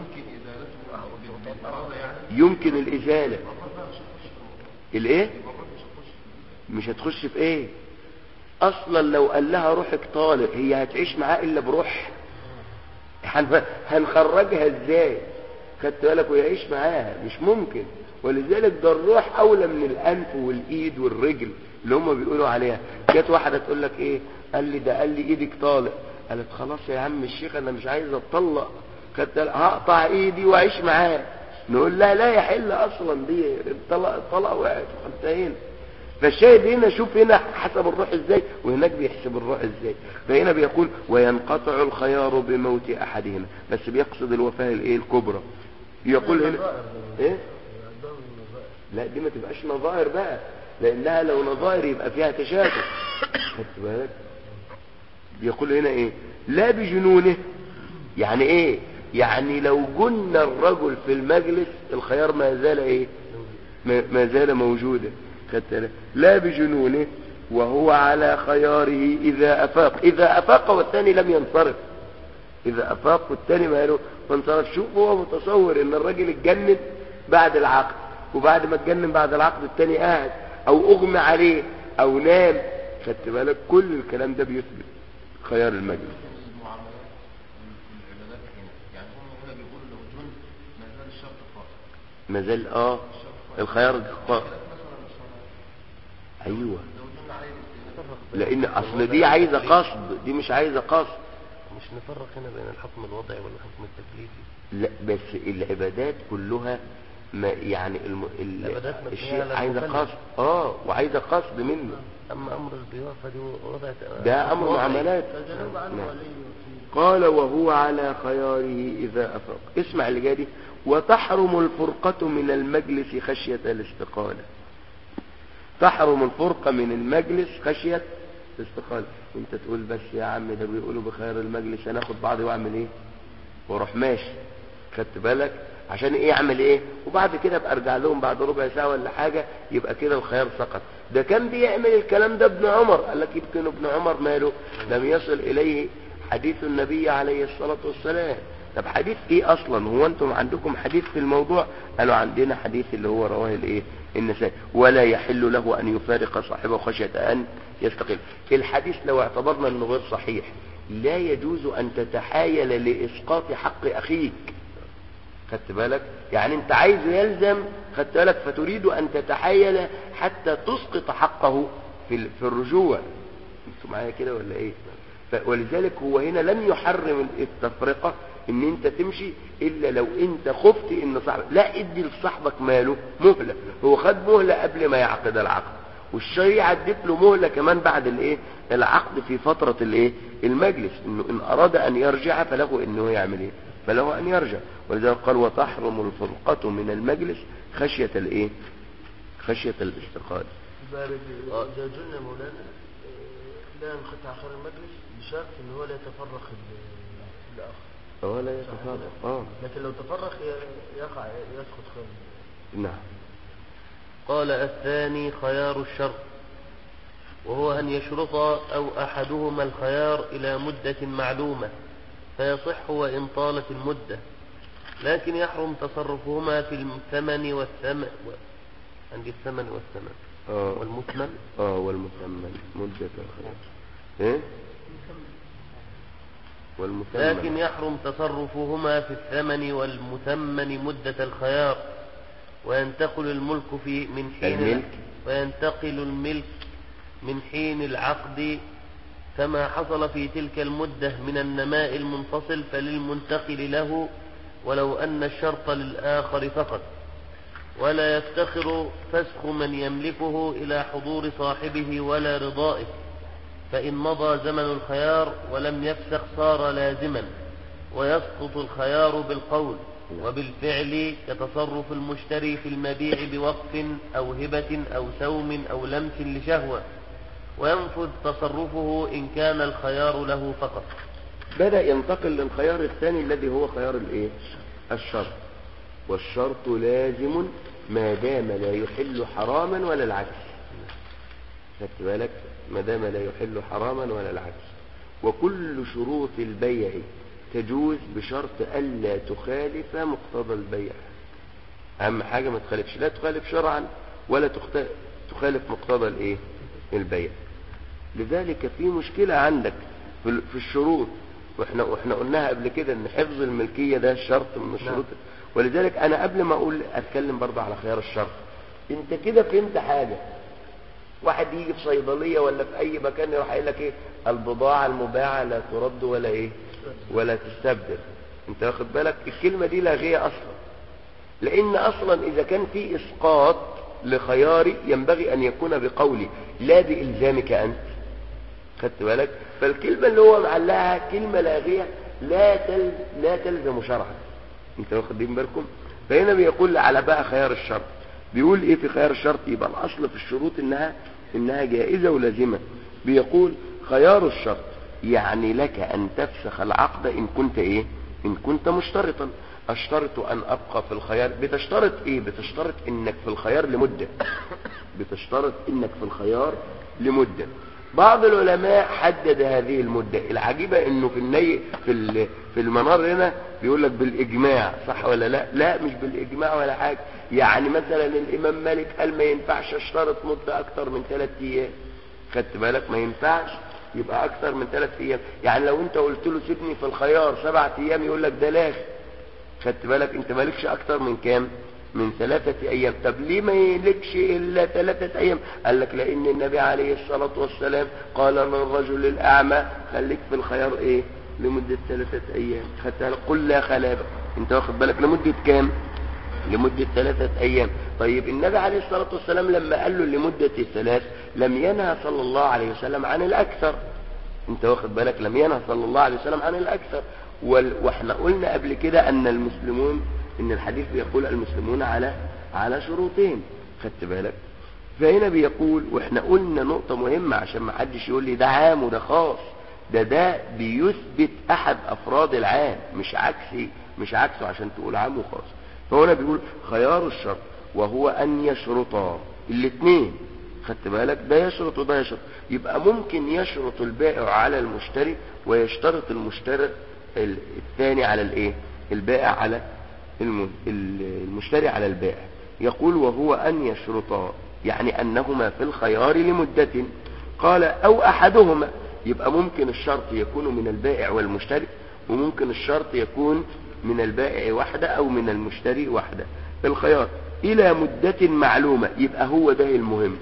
يمكن الازاله الايه مش هتخش في ايه اصلا لو قال لها روحك طالق هي هتعيش معاه الا بروح هن- هنخرجها ازاي خدت بالك ويعيش معاها مش ممكن ولذلك ده الروح اولى من الانف والايد والرجل اللي هم بيقولوا عليها جت واحده تقول لك ايه قال لي ده قال لي ايدك طالق قالت خلاص يا عم الشيخ انا مش عايز اتطلق خدت بالك؟ هقطع ايدي واعيش معاه نقول لها لا يحل اصلا دي الطلاق الطلاق وقعت انتهينا فالشاهد هنا شوف هنا حسب الروح ازاي وهناك بيحسب الروح ازاي فهنا بيقول وينقطع الخيار بموت احدهما بس بيقصد الوفاة الايه الكبرى يقول هنا ايه عندهم النظائر لا دي ما تبقاش نظائر بقى لانها لو نظائر يبقى فيها تشابه خدت بالك يقول هنا ايه لا بجنونه يعني ايه يعني لو جن الرجل في المجلس الخيار ما زال ايه ما ما زال موجودا خدت بالك؟ لا بجنونه وهو على خياره اذا افاق اذا افاق والثاني لم ينصرف اذا افاق والثاني ما له فانصرف شوف هو متصور ان الراجل اتجنن بعد العقد وبعد ما اتجنن بعد العقد الثاني قاعد او اغمى عليه او نام خدت بالك كل الكلام ده بيثبت خيار المجلس المعاملات والعبادات هنا يعني هم هنا بيقولوا لو جن ما زال الشرط قائم ما زال اه الخيار قائم. ايوه لو جن عليه الاستئناف لان اصل دي عايزه قصد دي مش عايزه قصد مش نفرق هنا بين الحكم الوضعي والحكم التكليفي لا بس العبادات كلها ما يعني الم... ال... العبادات مبنية الشيء على عايزه المكلف. قصد اه وعايزه قصد منه اما امر البيوع فدي وضع ده امر وضعي. معاملات فجنوب عنه نعم. ولي وكيل قال وهو على خياره إذا أفاق اسمع اللي جاي دي وتحرم الفرقة من المجلس خشية الاستقالة تحرم الفرقة من المجلس خشية الاستقالة انت تقول بس يا عم ده بيقولوا بخير المجلس انا اخد بعضي واعمل ايه واروح ماشي خدت بالك عشان ايه اعمل ايه وبعد كده ابقى ارجع لهم بعد ربع ساعه ولا حاجه يبقى كده الخيار سقط ده كان بيعمل الكلام ده ابن عمر قال لك يمكن ابن عمر ماله لم يصل اليه حديث النبي عليه الصلاه والسلام طب حديث ايه اصلا هو انتم عندكم حديث في الموضوع قالوا عندنا حديث اللي هو رواه الايه النسائي ولا يحل له ان يفارق صاحبه خشيه ان يستقل الحديث لو اعتبرنا انه غير صحيح لا يجوز ان تتحايل لاسقاط حق اخيك خدت بالك يعني انت عايزه يلزم خدت بالك فتريد ان تتحايل حتى تسقط حقه في ال- في الرجوع انتوا معايا كده ولا ايه ف- ولذلك هو هنا لم يحرم التفرقه ان انت تمشي الا لو انت خفت ان صاحبك لا ادي لصاحبك ماله مهله هو خد مهله قبل ما يعقد العقد والشريعه ادت له مهله كمان بعد الايه العقد في فتره الايه المجلس انه ان اراد ان يرجع فله انه يعمل ايه فله ان يرجع ولذلك قال وتحرم الفرقه من المجلس خشيه الايه خشيه الاستقاله يبقى رج- إذا جن مولانا آه، لا ينقطع آخر المجلس بشرط إن هو لا يتفرق ال- الآخر اه لا يتفرق اه لكن لو تفرق ي- يقع يسقط خير المجلس. نعم قال الثاني خيار الشرط وهو أن يشرط أو أحدهما الخيار إلى مدة معلومة فيصح وإن طالت المدة لكن يحرم تصرفهما في الثمن والثمن و... عندي الثمن والثمن اه والمثمن اه والمثمن مدة الخير ايه والمثمن لكن يحرم تصرفهما في الثمن والمثمن مدة الخيار وينتقل الملك في من حين الملك. وينتقل الملك من حين العقد كما حصل في تلك المدة من النماء المنفصل فللمنتقل له ولو أن الشرط للآخر فقط ولا يفتخر فسخ من يملكه إلى حضور صاحبه ولا رضائه فإن مضى زمن الخيار ولم يفسخ صار لازما ويسقط الخيار بالقول وبالفعل كتصرف المشتري في المبيع بوقف أو هبة أو سوم أو لمس لشهوة وينفذ تصرفه إن كان الخيار له فقط بدأ ينتقل للخيار الثاني الذي هو خيار الايه الشرط والشرط لازم ما دام لا يحل حراما ولا العكس خدت بالك ما دام لا يحل حراما ولا العكس وكل شروط البيع تجوز بشرط ألا تخالف مقتضى البيع أهم حاجة ما تخالفش لا تخالف شرعا ولا تخت- تخالف مقتضى الايه البيع لذلك في مشكلة عندك في ال- في الشروط واحنا واحنا قلناها قبل كده ان حفظ الملكية ده شرط من الشروط ولذلك انا قبل ما اقول اتكلم برضه على خيار الشرط انت كده فهمت حاجة واحد يجي في صيدلية ولا في اي مكان يروح قايل لك ايه البضاعة المباعة لا ترد ولا ايه ولا تستبدل انت واخد بالك الكلمة دي لاغية اصلا لان اصلا اذا كان في اسقاط لخياري ينبغي ان يكون بقولي لا بالزامك انت خدت بالك فالكلمة اللي هو معلقها كلمة لاغية لا تل... لا تلزم شرعا انت واخدين بالكم فهنا بيقول على بقى خيار الشرط بيقول ايه في خيار الشرط يبقى الاصل في الشروط انها انها جائزة ولازمة بيقول خيار الشرط يعني لك ان تفسخ العقد ان كنت ايه ان كنت مشترطا اشترط ان ابقى في الخيار بتشترط ايه بتشترط انك في الخيار لمدة بتشترط انك في الخيار لمدة بعض العلماء حدد هذه المدة العجيبة انه في الني في ال- في المنار هنا بيقول لك بالاجماع صح ولا لا لا مش بالاجماع ولا حاجة يعني مثلا الامام مالك قال ما ينفعش اشترط مدة اكتر من ثلاث ايام خدت بالك ما ينفعش يبقى اكتر من ثلاث ايام يعني لو انت قلت له سيبني في الخيار سبعة ايام يقول لك ده لاغي خدت بالك انت مالكش اكتر من كام من ثلاثة ايام طب ليه ما يلكش الا ثلاثة ايام قال لك لان النبي عليه الصلاة والسلام قال للرجل الاعمى خليك في الخيار ايه لمدة ثلاثة ايام خدت بالك قل لا خلابة انت واخد بالك لمدة كام لمدة ثلاثة أيام طيب النبي عليه الصلاة والسلام لما قال له لمدة الثلاث لم ينهى صلى الله عليه وسلم عن الأكثر انت واخد بالك لم ينهى صلى الله عليه وسلم عن الأكثر وال... واحنا قلنا قبل كده أن المسلمون ان الحديث بيقول المسلمون على على شروطين خدت بالك فهنا بيقول واحنا قلنا نقطة مهمة عشان ما حدش يقول لي ده عام وده خاص ده ده بيثبت احد افراد العام مش عكسي مش عكسه عشان تقول عام وخاص فهنا بيقول خيار الشرط وهو ان يشرطا الاثنين خدت بالك ده يشرط وده يشرط يبقى ممكن يشرط البائع على المشتري ويشترط المشتري ال- الثاني على الايه البائع على الم- ال- المشتري على البائع يقول وهو ان يشرطا يعني انهما في الخيار لمدة قال او احدهما يبقى ممكن الشرط يكون من البائع والمشتري وممكن الشرط يكون من البائع وحده او من المشتري وحده الخيار الى مدة معلومة يبقى هو ده المهم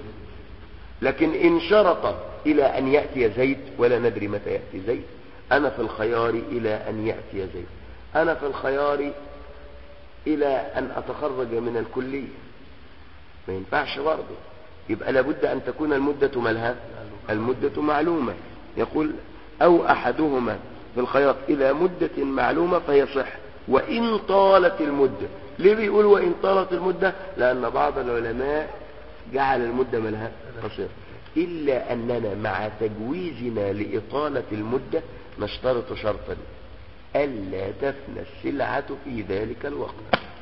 لكن ان شرط الى ان يأتي زيد ولا ندري متى يأتي زيد انا في الخيار الى ان يأتي زيد انا في الخيار الى ان اتخرج من الكلية ما ينفعش برضه يبقى لابد ان تكون المدة ملها المدة معلومة يقول او احدهما في الخيار الى مدة معلومة فيصح وان طالت المدة ليه بيقول وان طالت المدة لان بعض العلماء جعل المدة ملها قصير الا اننا مع تجويزنا لاطالة المدة نشترط شرطا الا تفنى السلعة في ذلك الوقت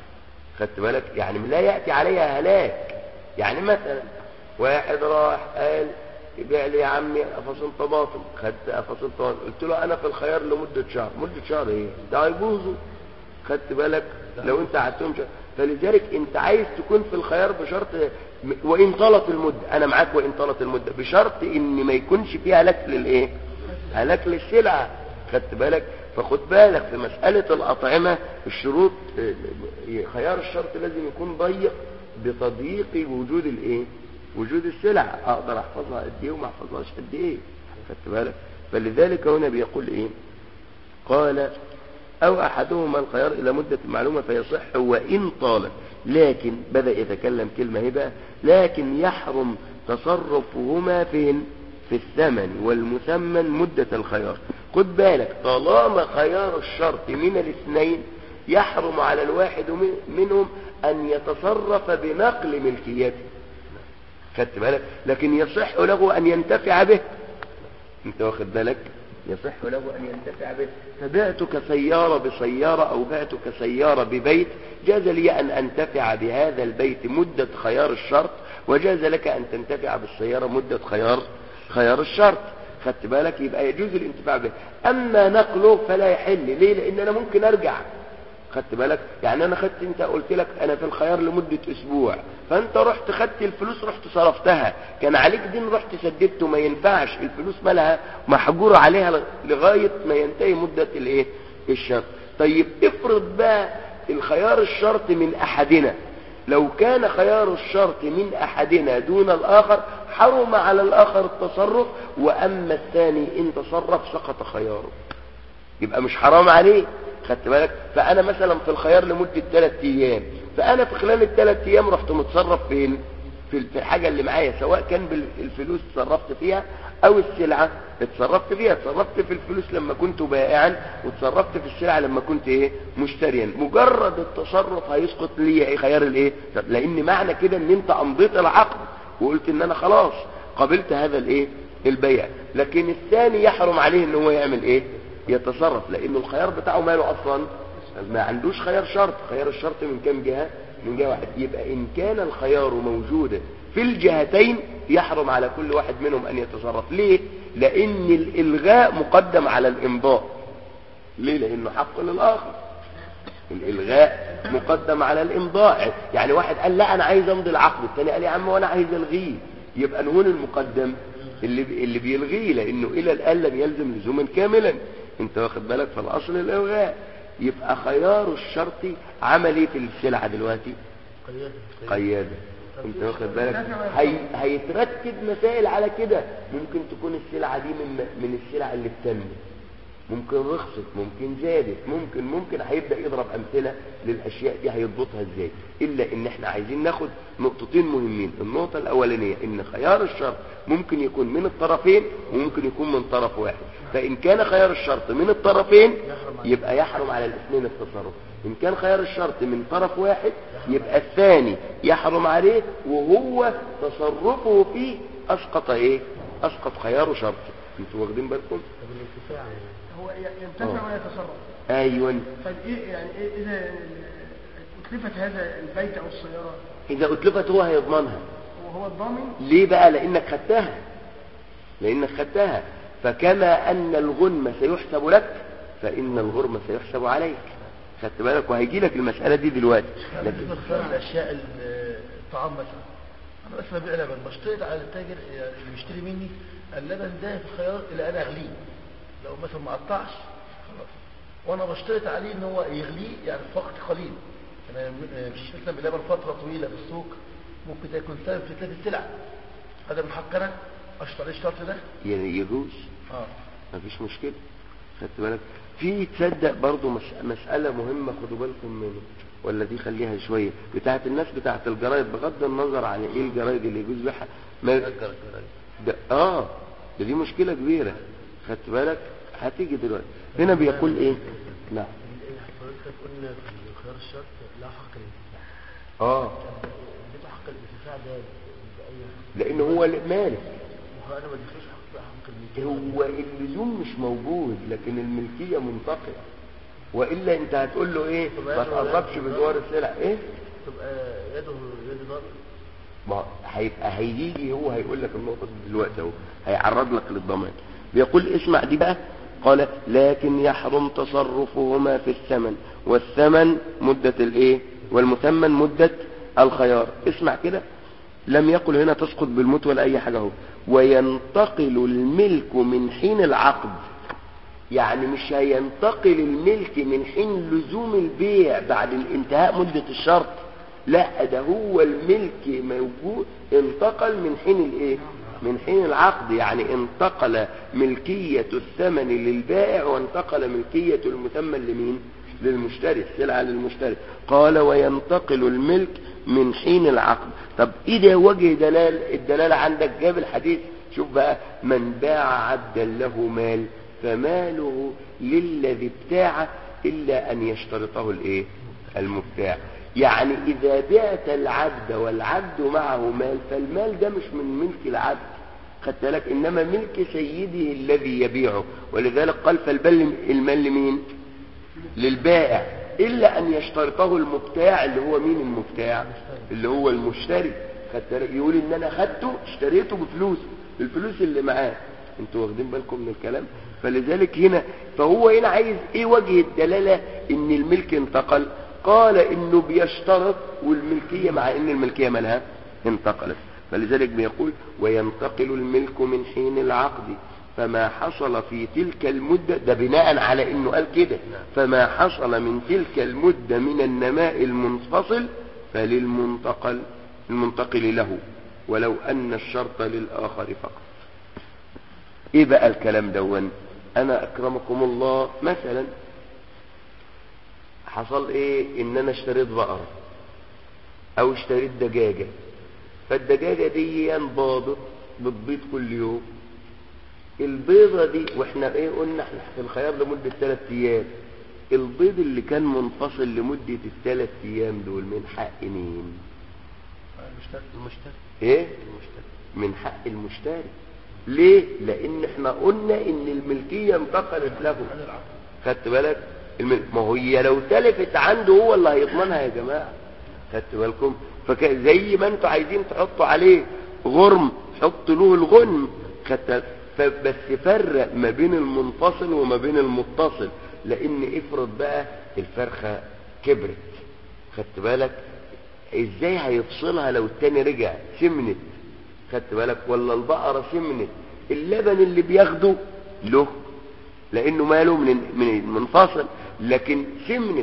خدت بالك يعني لا يأتي عليها هلاك يعني مثلا واحد راح قال بيع لي يا عمي قفصين طماطم خدت قفصين طماطم قلت له انا في الخيار لمدة شهر مدة شهر ايه ده هيبوظوا خدت بالك لو انت قعدتهم شهر فلذلك انت عايز تكون في الخيار بشرط م- وان طالت المدة انا معاك وان طالت المدة بشرط ان ما يكونش فيها هلاك للايه هلاك للسلعة خدت بالك فخد بالك في مسألة الأطعمة الشروط اه، خيار الشرط لازم يكون ضيق بتضييق وجود الايه وجود السلع اقدر احفظها قد ايه وما احفظهاش قد ايه خدت بالك فلذلك هنا بيقول ايه قال او احدهما الخيار الى مدة معلومة فيصح وان طالت لكن بدأ يتكلم كلمة هي بقى لكن يحرم تصرفهما فين في الثمن والمثمن مدة الخيار خد بالك طالما خيار الشرط من الاثنين يحرم على الواحد من- منهم أن يتصرف بنقل ملكيته خدت بالك لكن يصح له أن ينتفع به انت واخد بالك يصح له أن ينتفع به فبعتك سيارة بسيارة أو بعتك سيارة ببيت جاز لي أن أنتفع بهذا البيت مدة خيار الشرط وجاز لك أن تنتفع بالسيارة مدة خيار خيار الشرط خدت بالك يبقى يجوز الانتفاع به أما نقله فلا يحل ليه لأن أنا ممكن أرجع خدت بالك يعني انا خدت انت قلت لك انا في الخيار لمدة اسبوع فانت رحت خدت الفلوس رحت صرفتها كان عليك دين رحت سددته ما ينفعش الفلوس مالها محجور عليها لغاية ما ينتهي مدة الايه الشرط طيب افرض بقى الخيار الشرط من احدنا لو كان خيار الشرط من احدنا دون الاخر حرم على الاخر التصرف واما الثاني ان تصرف سقط خياره يبقى مش حرام عليه خدت بالك فانا مثلا في الخيار لمدة ثلاث ايام فانا في خلال الثلاث ايام رحت متصرف فين في في الحاجة اللي معايا سواء كان بالفلوس اتصرفت فيها او السلعة اتصرفت فيها اتصرفت في الفلوس لما كنت بائعا وتصرفت في السلعة لما كنت ايه مشتريا مجرد التصرف هيسقط لي ايه خيار الايه لان معنى كده ان انت امضيت العقد وقلت ان انا خلاص قبلت هذا الايه البيع لكن الثاني يحرم عليه ان هو يعمل ايه يتصرف لانه الخيار بتاعه ماله اصلا ما عندوش خيار شرط خيار الشرط من كام جهة من جهة واحد يبقى ان كان الخيار موجودا في الجهتين يحرم على كل واحد منهم ان يتصرف ليه لان الالغاء مقدم على الامضاء ليه لانه حق للاخر الالغاء مقدم على الامضاء يعني واحد قال لا انا عايز امضي العقد الثاني قال يا عم وانا عايز الغيه يبقى نهون المقدم اللي اللي بيلغيه لانه الى الان لم يلزم لزوما كاملا انت واخد بالك فالاصل الالغاء يبقى خيار الشرط عمل ايه في السلعه دلوقتي قيادة قياده انت واخد بالك هي... هيترتب مسائل على كده ممكن تكون السلعه دي من من السلع اللي بتنمو ممكن رخصت ممكن زادت ممكن ممكن هيبدا يضرب امثله للاشياء دي هيضبطها ازاي الا ان احنا عايزين ناخد نقطتين مهمين النقطه الاولانيه ان خيار الشرط ممكن يكون من الطرفين وممكن يكون من طرف واحد فان كان خيار الشرط من الطرفين يبقى يحرم على الاثنين التصرف ان كان خيار الشرط من طرف واحد يبقى الثاني يحرم عليه وهو تصرفه فيه اسقط ايه اسقط خيار شرط انتوا واخدين بالكم طب الانتفاع يعني هو ينتفع ويتصرف ايوه طيب ايه يعني إيه اذا اتلفت هذا البيت او السياره اذا اتلفت هو هيضمنها وهو الضامن ليه بقى لانك خدتها لانك خدتها فكما ان الغنم سيحسب لك فان الغرم سيحسب عليك خدت بالك وهيجي لك المسألة دي دلوقتي لكن بالنسبه لخيار الاشياء ال- الطعام مثلا انا بس ببيع لبن بشترط على التاجر يعني اللي بيشتري مني اللبن ده في الخيار اللي انا اغليه لو مثلا ما قطعش خلاص وانا بشترط عليه ان هو يغليه يعني في وقت قليل انا م- مش مثلا بلبن فتره طويله في السوق ممكن ده يكون سبب في تلف السلع هذا من حق انا اشترط عليه الشرط ده يعني يجوز اه مفيش مشكلة خدت بالك في تصدق برضو مس... مسألة مهمة خدوا بالكم منه ولا دي خليها شوية بتاعت الناس بتاعت الجرايد بغض النظر عن ايه الجرايد اللي يجوز بيها ما... أجر الجرايد. ده اه ده دي مشكلة كبيرة خدت بالك هتيجي دلوقتي هنا بيقول ايه نعم حضرتك قلنا في خيار الشرط لا حق الانتفاع اه بيبقى حق الانتفاع ده بأي لان هو مالك انا ما اديتلوش حق حق الملكيه هو اللزوم مش موجود لكن الملكية منتقلة وإلا انت هتقول له ايه ما تقربش بجوار السلع ايه تبقى يده يد ضرب ما هيبقى هيجي هو هيقول لك النقطة دي دلوقتي اهو هيعرض لك للضمان بيقول اسمع دي بقى قال لكن يحرم تصرفهما في الثمن والثمن مدة الايه والمثمن مدة الخيار اسمع كده لم يقل هنا تسقط بالموت ولا اي حاجة اهو وينتقل الملك من حين العقد يعني مش هينتقل الملك من حين لزوم البيع بعد الانتهاء مدة الشرط لا ده هو الملك موجود انتقل من حين الايه من حين العقد يعني انتقل ملكية الثمن للبائع وانتقل ملكية المثمن لمين للمشتري السلعة للمشتري قال وينتقل الملك من حين العقد طب ايه ده وجه دلال الدلالة عندك جاب الحديث شوف بقى من باع عبدا له مال فماله للذي ابتاع إلا أن يشترطه الإيه المبتاع يعني إذا بعت العبد والعبد معه مال فالمال ده مش من ملك العبد خدت بالك إنما ملك سيده الذي يبيعه ولذلك قال فالبل المال لمين للبائع إلا أن يشترطه المبتاع اللي هو مين المبتاع اللي هو المشتري خدت بالك يقول إن أنا خدته اشتريته بفلوس الفلوس اللي معاه انتوا واخدين بالكم من الكلام فلذلك هنا فهو هنا عايز ايه وجه الدلالة ان الملك انتقل قال انه بيشترط والملكية مع ان الملكية مالها انتقلت فلذلك بيقول وينتقل الملك من حين العقد فما حصل في تلك المدة ده بناء على انه قال كده فما حصل من تلك المدة من النماء المنفصل فللمنتقل المنتقل له ولو ان الشرط للاخر فقط ايه بقى الكلام دون انا اكرمكم الله مثلا حصل ايه ان انا اشتريت بقرة او اشتريت دجاجة فالدجاجة دي باضت بتبيض كل يوم البيضة دي واحنا ايه قلنا احنا في الخيار لمدة ثلاث ايام البيض اللي كان منفصل لمدة الثلاث ايام دول من حق مين المشتري المشتري ايه المشتري من حق المشتري ليه لان احنا قلنا ان الملكية انتقلت له خدت بالك الملك ما هو هي لو تلفت عنده هو اللي هيضمنها يا جماعة خدت بالكم فك زي ما انتوا عايزين تحطوا عليه غرم حطوا له الغنم خدت فبس فرق ما بين المنفصل وما بين المتصل لان افرض بقى الفرخة كبرت خدت بالك ازاي هيفصلها لو التاني رجع سمنت خدت بالك ولا البقرة سمنت اللبن اللي بياخده له لانه ماله من من المنفصل لكن سمنت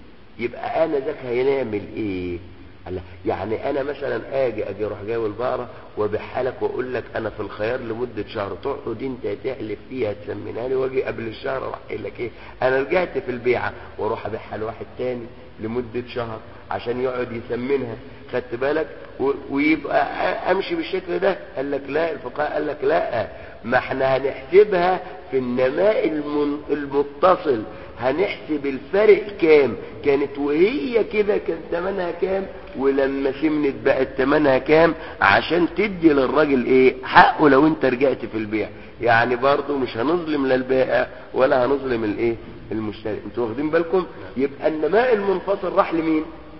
يبقى انا ذاك هنعمل ايه قال يعني انا مثلا اجي اجي اروح جايب البقره وابيعها لك واقول لك انا في الخيار لمده شهر تقعد انت تحلف فيها تسمنها لي واجي قبل الشهر اروح قايل لك ايه انا رجعت في البيعه واروح ابيعها لواحد تاني لمده شهر عشان يقعد يسمنها خدت بالك و- ويبقى أ- امشي بالشكل ده قال لك لا الفقهاء قال لك لا ما احنا هنحسبها في النماء المن- المتصل هنحسب الفرق كام كانت وهي كده كان ثمنها كام ولما سمنت بقت ثمنها كام عشان تدي للراجل ايه حقه لو انت رجعت في البيع يعني برضه مش هنظلم لا البائع ولا هنظلم الايه المشتري انتوا واخدين بالكم يبقى النماء المنفصل راح لمين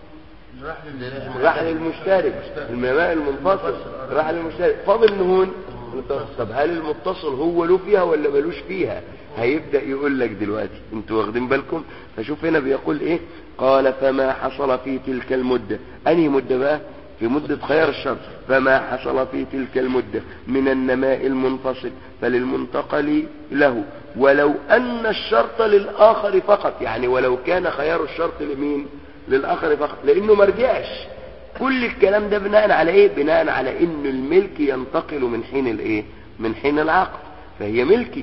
راح لل- راح للمشترك النماء المنفصل راح للمشترك فاضل نهون طب هل المتصل هو له فيها ولا ملوش فيها هيبدأ يقول لك دلوقتي انتوا واخدين بالكم فشوف هنا بيقول ايه قال فما حصل في تلك المدة انهي مدة بقى في مدة خيار الشرط فما حصل في تلك المدة من النماء المنفصل فللمنتقل له ولو أن الشرط للآخر فقط يعني ولو كان خيار الشرط لمين للآخر فقط لأنه مرجعش كل الكلام ده بناء على ايه بناء على ان الملك ينتقل من حين الايه من حين العقد فهي ملكي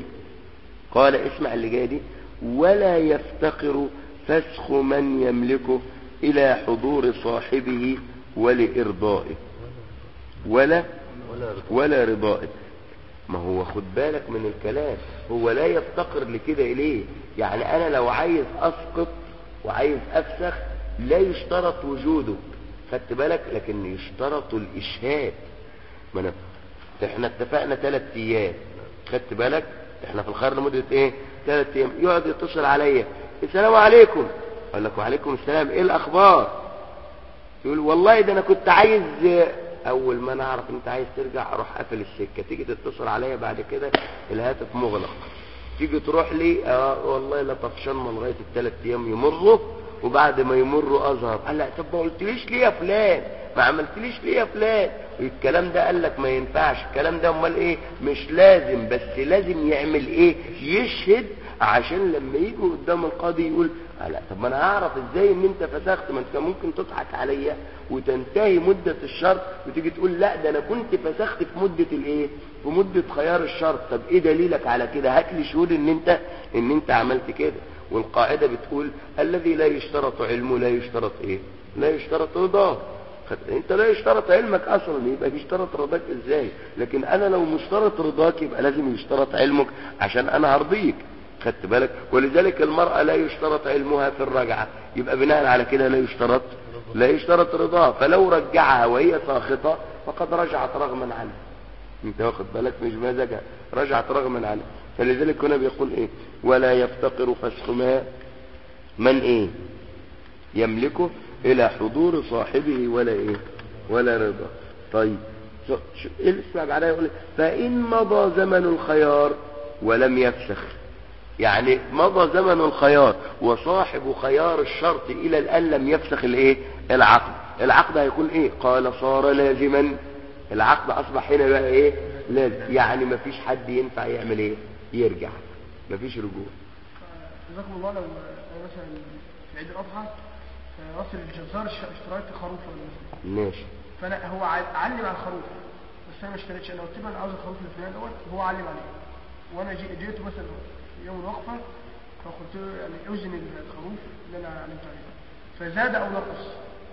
قال اسمع اللي جاي دي ولا يفتقر فسخ من يملكه الى حضور صاحبه ولارضائه ولا ولا رضا ولا رضائه ما هو خد بالك من الكلام هو لا يفتقر لكده اليه يعني انا لو عايز اسقط وعايز افسخ لا يشترط وجوده خدت بالك لكن يشترط الاشهاد ما انا احنا اتفقنا ثلاث ايام خدت بالك احنا في الخير لمدة ايه ثلاث ايام يقعد يتصل عليا السلام عليكم اقول لك وعليكم السلام ايه الاخبار يقول والله ده انا كنت عايز اول ما انا اعرف انت عايز ترجع اروح قافل السكه تيجي تتصل عليا بعد كده الهاتف مغلق تيجي تروح لي اه والله لا طفشان من لغايه الثلاث ايام يمروا وبعد ما يمروا اظهر قال لا طب ما قلتليش ليه يا فلان ما عملتليش ليه يا فلان الكلام ده قال لك ما ينفعش الكلام ده امال ايه مش لازم بس لازم يعمل ايه يشهد عشان لما يجي قدام القاضي يقول آه لا طب ما انا هعرف ازاي ان انت فسخت ما انت ممكن تضحك عليا وتنتهي مدة الشرط وتيجي تقول لا ده انا كنت فسخت في مدة الايه في مدة خيار الشرط طب ايه دليلك على كده هات لي شهود ان انت ان انت عملت كده والقاعدة بتقول الذي لا يشترط علمه لا يشترط ايه لا يشترط رضاه خد- انت لا يشترط علمك اصلا يبقى يشترط رضاك ازاي لكن انا لو مشترط رضاك يبقى لازم يشترط علمك عشان انا هرضيك خدت بالك ولذلك المرأة لا يشترط علمها في الرجعة يبقى بناء على كده لا يشترط لا يشترط رضاها فلو رجعها وهي ساخطة فقد رجعت رغما عنها انت واخد بالك مش مزاجها رجعت رغما عنها فلذلك هنا بيقول ايه ولا يفتقر فسخ ما من ايه يملكه الى حضور صاحبه ولا ايه ولا رضا طيب شو شو ايه اللي اسمع بعدها يقول فان مضى زمن الخيار ولم يفسخ يعني مضى زمن الخيار وصاحب خيار الشرط الى الان لم يفسخ الايه العقد العقد هيكون ايه قال صار لازما العقد اصبح هنا بقى ايه لازم يعني مفيش حد ينفع يعمل ايه يرجع مفيش رجوع جزاكم الله لو أنا مثلا في عيد الاضحى راس الجزار اشت- اشتريت خروف ولا مثلا ماشي فانا هو ع- علم على الخروف بس انا ما اشتريتش انا قلت له انا عاوز الخروف الفلاني دوت هو علم عليه وانا جي- جيته مثلا يوم الوقفه فقلت له يعني اوزن الخروف اللي انا علمت عليه فزاد او نقص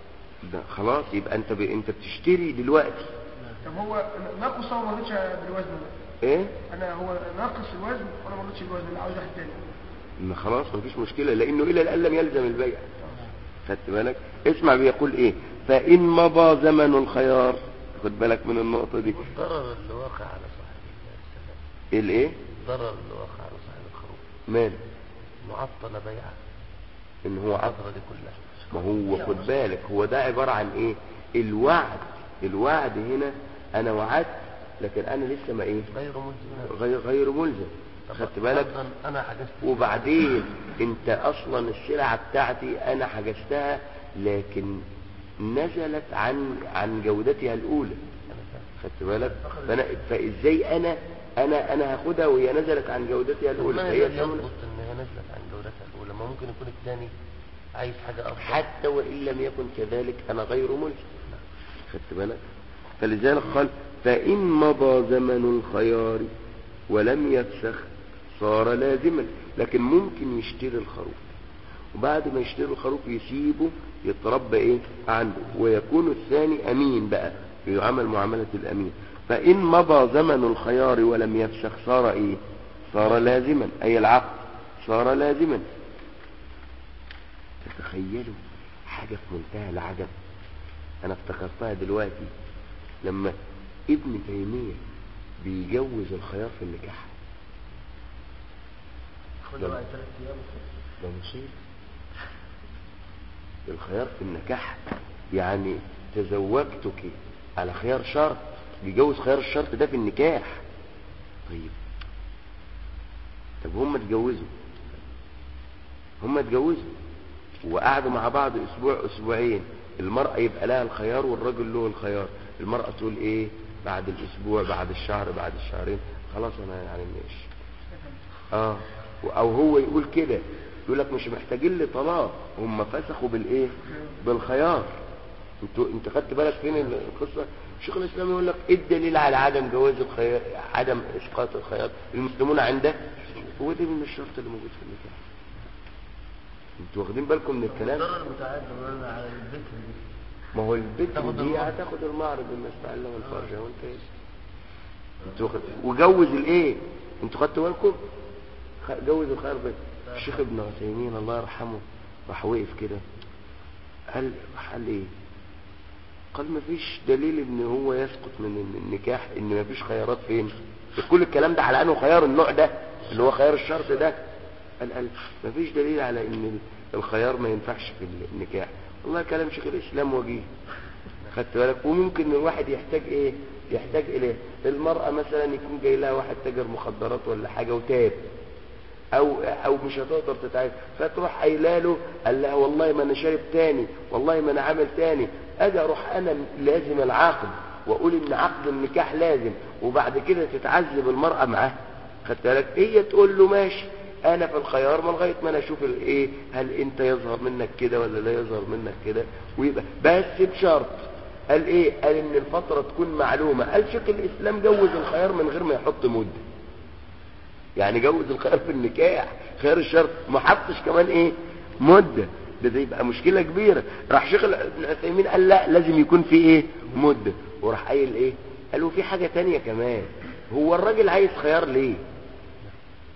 ده خلاص يبقى انت ب... انت بتشتري دلوقتي طب هو نقص او ما رضيتش بالوزن ده ايه انا هو ناقص الوزن وانا ما رضيتش بالوزن انا عاوز واحد تاني ما خلاص مفيش مشكلة لانه الى الان لم يلزم البيع خدت بالك اسمع بيقول ايه فان مضى زمن الخيار خد بالك من النقطة دي الضرر اللي واقع على صاحب السلام الايه الضرر اللي واقع على صاحب الخروف مال معطل بيعه ان هو عقد الفترة دي كلها ما هو خد بالك هو ده عبارة عن ايه الوعد الوعد هنا انا وعدت لكن انا لسه ما ايه غير ملزم غير غير ملزم طب خدت بالك فرضاً انا حجزت وبعدين انت اصلا السلعة بتاعتي انا حجزتها لكن نزلت عن عن جودتها الاولى أنا فاهم. خدت بالك فانا فازاي انا انا انا هاخدها وهي نزلت عن جودتها طب الاولى ما فهي هي ثمن يضبط ان هي نزلت عن جودتها الاولى ما ممكن يكون الثاني عايز حاجة افضل حتى وان لم يكن كذلك انا غير ملزم خدت بالك فلذلك قال فان مضى زمن الخيار ولم يفسخ صار لازما لكن ممكن يشتري الخروف وبعد ما يشتري الخروف يسيبه يتربى ايه عنده ويكون الثاني امين بقى يعمل معاملة الامين فان مضى زمن الخيار ولم يفسخ صار ايه صار لازما اي العقد صار لازما تتخيلوا حاجة في منتهى العجب انا افتكرتها دلوقتي لما ابن تيمية بيجوز الخيار في النكاح خدها بقى ثلاث ايام ده مصيبة الخيار في النكاح يعني تزوجتك على خيار شرط بيجوز خيار الشرط ده في النكاح طيب طب هم اتجوزوا هم اتجوزوا وقعدوا مع بعض اسبوع اسبوعين المرأة يبقى لها الخيار والرجل له الخيار المرأة تقول ايه بعد الاسبوع بعد الشهر بعد الشهرين خلاص انا يعني ماشي اه او هو يقول كده يقول لك مش محتاجين لي طلاق هم فسخوا بالايه بالخيار انتوا انت خدت بالك فين القصه الشيخ الاسلام يقول لك ايه الدليل على عدم جواز الخيار عدم اسقاط الخيار المسلمون عنده هو ده من الشرط اللي موجود في النكاح انتوا واخدين بالكم من الكلام الضرر المتعدد قلنا على البكر دي ما هو البكر تاخد دي المهر. هتاخد المهر بما استعلم الفرج وانت ايه انتوا واخد- وجوز الايه انتوا خدتوا بالكم خ- جوز الخير بس الشيخ ابن عثيمين الله يرحمه راح وقف كده قال قال ايه قال ما فيش دليل ان هو يسقط من النكاح ان ما فيش خيارات فين كل الكلام ده على انه خيار النوع ده اللي هو خيار الشرط ده قال قال ما فيش دليل على ان الخيار ما ينفعش في النكاح والله كلام شيخ الاسلام وجيه خدت بالك وممكن الواحد يحتاج ايه يحتاج اليه المرأة مثلا يكون جاي لها واحد تاجر مخدرات ولا حاجة وتاب او او مش هتقدر تتعامل فتروح قايله له قال لها والله ما انا شارب تاني والله ما انا عامل تاني اجي اروح انا لازم العقد واقول ان عقد النكاح لازم وبعد كده تتعذب المرأة معاه خدت بالك هي تقول له ماشي انا في الخيار ما لغايه ما انا اشوف الايه هل انت يظهر منك كده ولا لا يظهر منك كده ويبقى بس بشرط قال ايه قال ان الفتره تكون معلومه قال شيخ الاسلام جوز الخيار من غير ما يحط مده يعني جوز الخيار في النكاح خيار الشرط ما حطش كمان ايه مده ده, ده يبقى مشكله كبيره راح شيخ ابن عثيمين قال لا لازم يكون في ايه مده وراح قايل ايه قالوا في حاجه تانية كمان هو الراجل عايز خيار ليه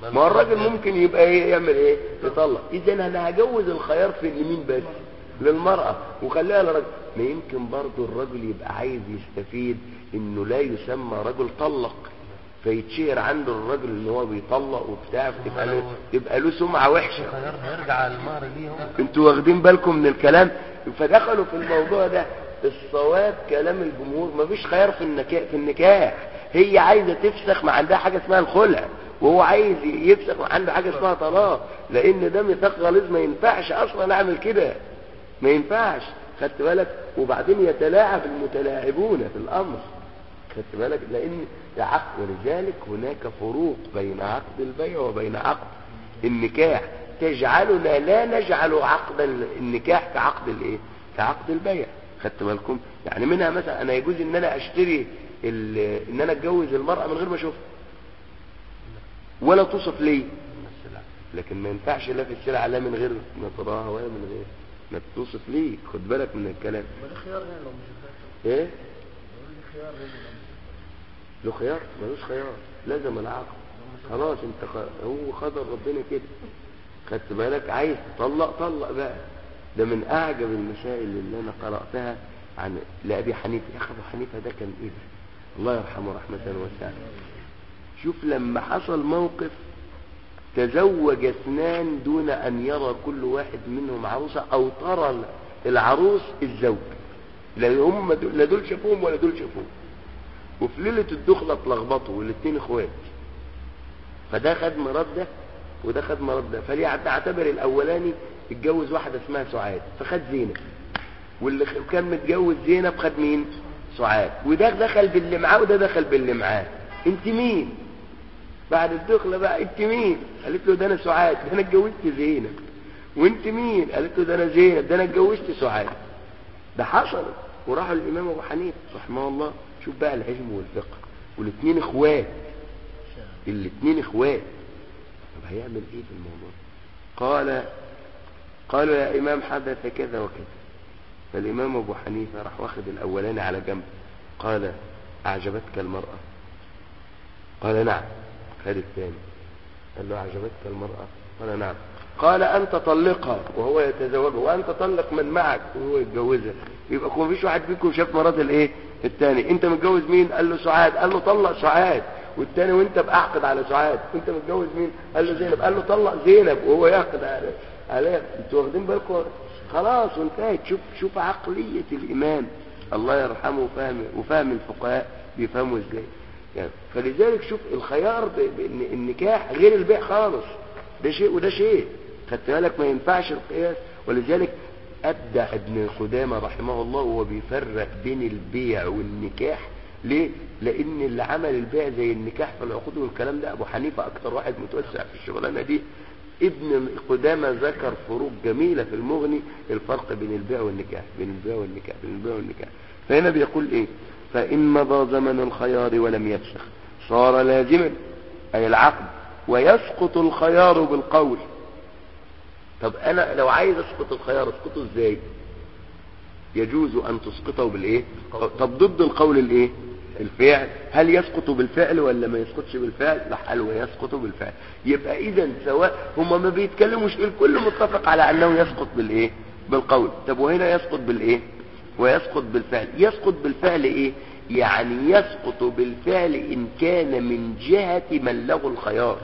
ما هو الراجل ممكن يبقى ايه يعمل ايه يطلق اذا انا هجوز الخيار في لمين بس للمرأة وخليها للراجل ما يمكن برضه الرجل يبقى عايز يستفيد انه لا يسمى رجل طلق فيتشهر عنده الراجل ان هو بيطلق وبتاع تبقى له تبقى له سمعه وحشه خيار هيرجع المهر ليهم انتوا واخدين بالكم من الكلام فدخلوا في الموضوع ده الصواب كلام الجمهور مفيش خيار في النكاح في النكاح هي عايزه تفسخ ما عندها حاجه اسمها الخلع وهو عايز يفسخ ما عنده حاجه اسمها طلاق لان ده ميثاق غليظ ما ينفعش اصلا اعمل كده ما ينفعش خدت بالك وبعدين يتلاعب المتلاعبون في الامر خدت بالك لان ده عقد ولذلك هناك فروق بين عقد البيع وبين عقد النكاح تجعلنا لا نجعل عقد النكاح كعقد الايه كعقد البيع خدت بالكم يعني منها مثلا انا يجوز ان انا اشتري ال- ان انا اتجوز المرأة من غير ما اشوفها ولا توصف لي لكن ما ينفعش لا في السلعة لا من غير ما تراها ولا من غير ما توصف لي خد بالك من الكلام ما ده خيار يعني لو مش فاكر ايه يقول لي خيار لازم له خيار ملوش خيار لازم العقد خلاص انت خ... هو قدر ربنا كده خدت بالك عايز تطلق طلق بقى ده من اعجب المسائل اللي انا قراتها عن لابي حنيفه يا اخي ابو حنيفه ده كان ايه ده الله يرحمه رحمه واسعه شوف لما حصل موقف تزوج اثنان دون ان يرى كل واحد منهم عروسه او ترى العروس الزوج لا هم دول لا دول شافوهم ولا دول شافوهم وفي ليله الدخله اتلخبطوا والاثنين اخوات فده خد مراد ده وده خد مراد ده فليعتبر الاولاني اتجوز واحده اسمها سعاد فخد زينب واللي خ- كان متجوز زينب خد مين سعاد وده دخل باللي معاه وده دخل باللي معاه انت مين بعد الدخله بقى انت مين قالت له ده انا سعاد ده انا اتجوزت زينب وانت مين قالت له ده انا زينب ده انا اتجوزت سعاد ده حصل وراحوا للامام ابو حنيفه رحمه الله شوف بقى العلم والفقه والاثنين اخوات الاثنين اخوات طب هيعمل ايه في الموضوع قال قالوا يا امام حدث كذا وكذا فالامام ابو حنيفه راح واخد الاولاني على جنب قال اعجبتك المراه قال نعم خد الثاني قال له اعجبتك المراه قال نعم قال انت طلقها وهو يتزوجها وانت طلق من معك وهو يتجوزها يبقى كون مفيش واحد فيكم شاف مرات الايه الثاني انت متجوز مين قال له سعاد قال له طلق سعاد والثاني وانت باعقد على سعاد انت متجوز مين قال له زينب قال له طلق زينب وهو يعقد على عليها انتوا واخدين بالكم خلاص وانتهت شوف شوف عقليه الامام الله يرحمه وفهم وفهم الفقهاء بيفهموا ازاي يعني فلذلك شوف الخيار ب- بان النكاح غير البيع خالص ده شيء وده شيء خدت بالك ما ينفعش القياس ولذلك ابدع ابن قدامه رحمه الله وهو بيفرق بين البيع والنكاح ليه لان اللي عمل البيع زي النكاح في العقود والكلام ده ابو حنيفه اكتر واحد متوسع في الشغلانه دي ابن قدامه ذكر فروق جميله في المغني الفرق بين البيع والنكاح بين البيع والنكاح بين البيع والنكاح فهنا بيقول ايه فان مضى زمن الخيار ولم يفسخ صار لازما اي العقد ويسقط الخيار بالقول طب انا لو عايز اسقط الخيار اسقطه ازاي يجوز ان تسقطه بالايه طب ضد القول الايه الفعل هل يسقط بالفعل ولا ما يسقطش بالفعل لا قال ويسقط بالفعل يبقى اذا سواء هما ما بيتكلموش الكل متفق على انه يسقط بالايه بالقول طب وهنا يسقط بالايه ويسقط بالفعل يسقط بالفعل ايه يعني يسقط بالفعل ان كان من جهة من له الخيار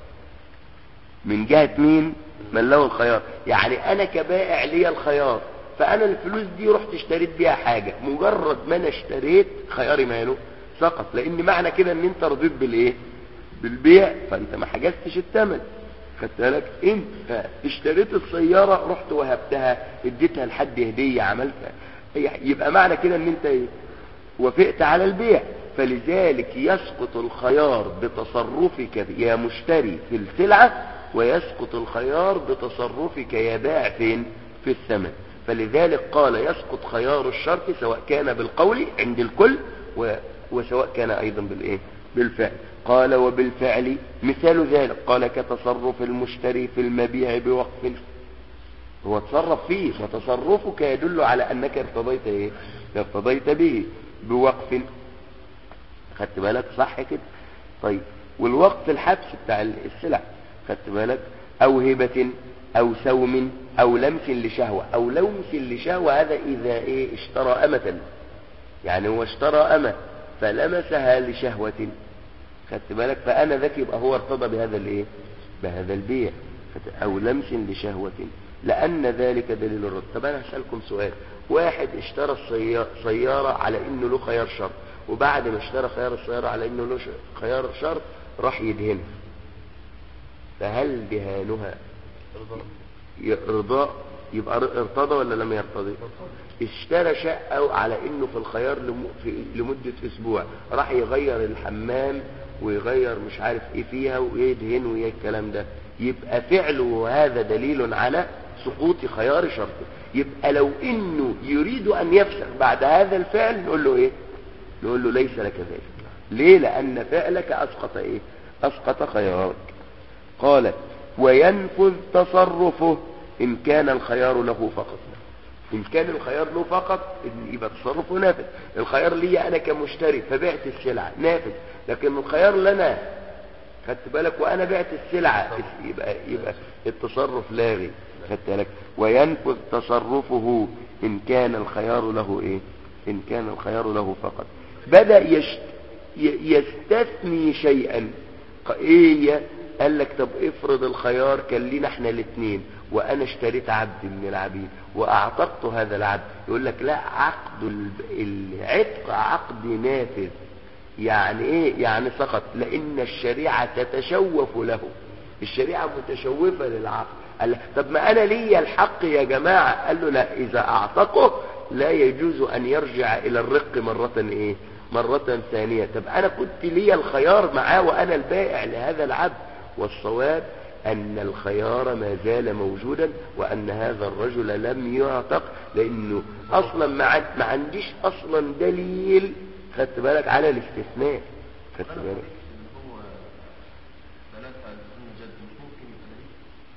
من جهة مين من له الخيار يعني انا كبائع لي الخيار فانا الفلوس دي رحت اشتريت بيها حاجة مجرد ما انا اشتريت خياري ماله سقط لان معنى كده ان انت رضيت بالايه بالبيع فانت ما حجزتش الثمن خدت بالك انت اشتريت السيارة رحت وهبتها اديتها لحد هدية عملتها يبقى معنى كده ان انت ايه وافقت على البيع فلذلك يسقط الخيار بتصرفك يا مشتري في السلعة ويسقط الخيار بتصرفك يا بائع فين في الثمن فلذلك قال يسقط خيار الشرط سواء كان بالقول عند الكل و... وسواء كان ايضا بالايه بالفعل قال وبالفعل مثال ذلك قال كتصرف المشتري في المبيع بوقف هو تصرف فيه وتصرفك يدل على انك ارتضيت ايه ارتضيت به بوقف خدت بالك صح كده طيب والوقف الحبس بتاع السلع خدت بالك او هبة او سوم او لمس لشهوة او لمس لشهوة هذا اذا ايه اشترى امة يعني هو اشترى امة فلمسها لشهوة خدت بالك فانا ذاك يبقى هو ارتضى بهذا الايه بهذا البيع خدت- او لمس لشهوة لان ذلك دليل الرد طب انا هسألكم سؤال واحد اشترى السيا- سيارة على انه له خيار شرط وبعد ما اشترى خيار السيارة على انه له ش- خيار شرط راح يدهنها فهل دهانها ي- رضاء يبقى ر- ارتضى ولا لم يرتضي اشترى شقة على انه في الخيار لم... في... لمدة اسبوع راح يغير الحمام ويغير مش عارف ايه فيها ويدهن وايه الكلام ده يبقى فعله هذا دليل على سقوط خيار شرطه يبقى لو انه يريد ان يفسخ بعد هذا الفعل نقول له ايه نقول له ليس لك ذلك ليه لان فعلك اسقط ايه اسقط خيارك قال وينفذ تصرفه ان كان الخيار له فقط ان كان الخيار له فقط إن يبقى تصرفه نافذ الخيار لي انا كمشتري فبعت السلعه نافذ لكن الخيار لنا خدت بالك وانا بعت السلعه يبقى يبقى التصرف لاغي خدت بالك وينفذ تصرفه ان كان الخيار له ايه ان كان الخيار له فقط بدا يشت ي- يستثني شيئا ق- ايه هي؟ قال لك طب افرض الخيار كان لينا احنا الاثنين وانا اشتريت عبد من العبيد واعتقت هذا العبد يقول لك لا عقد الب- العتق عقد نافذ يعني ايه يعني سقط لان الشريعة تتشوف له الشريعة متشوفة للعقد قال له طب ما انا لي الحق يا جماعة قال له لا اذا اعتقه لا يجوز ان يرجع الى الرق مرة ايه مرة ثانية طب انا كنت لي الخيار معاه وانا البائع لهذا العبد والصواب ان الخيار ما زال موجودا وان هذا الرجل لم يعتق لانه اصلا ما عن- ما عنديش اصلا دليل خدت بالك على الاستثناء خدت انا بالك اللي هو ثلاثة دون جد مش ممكن يبقى دليل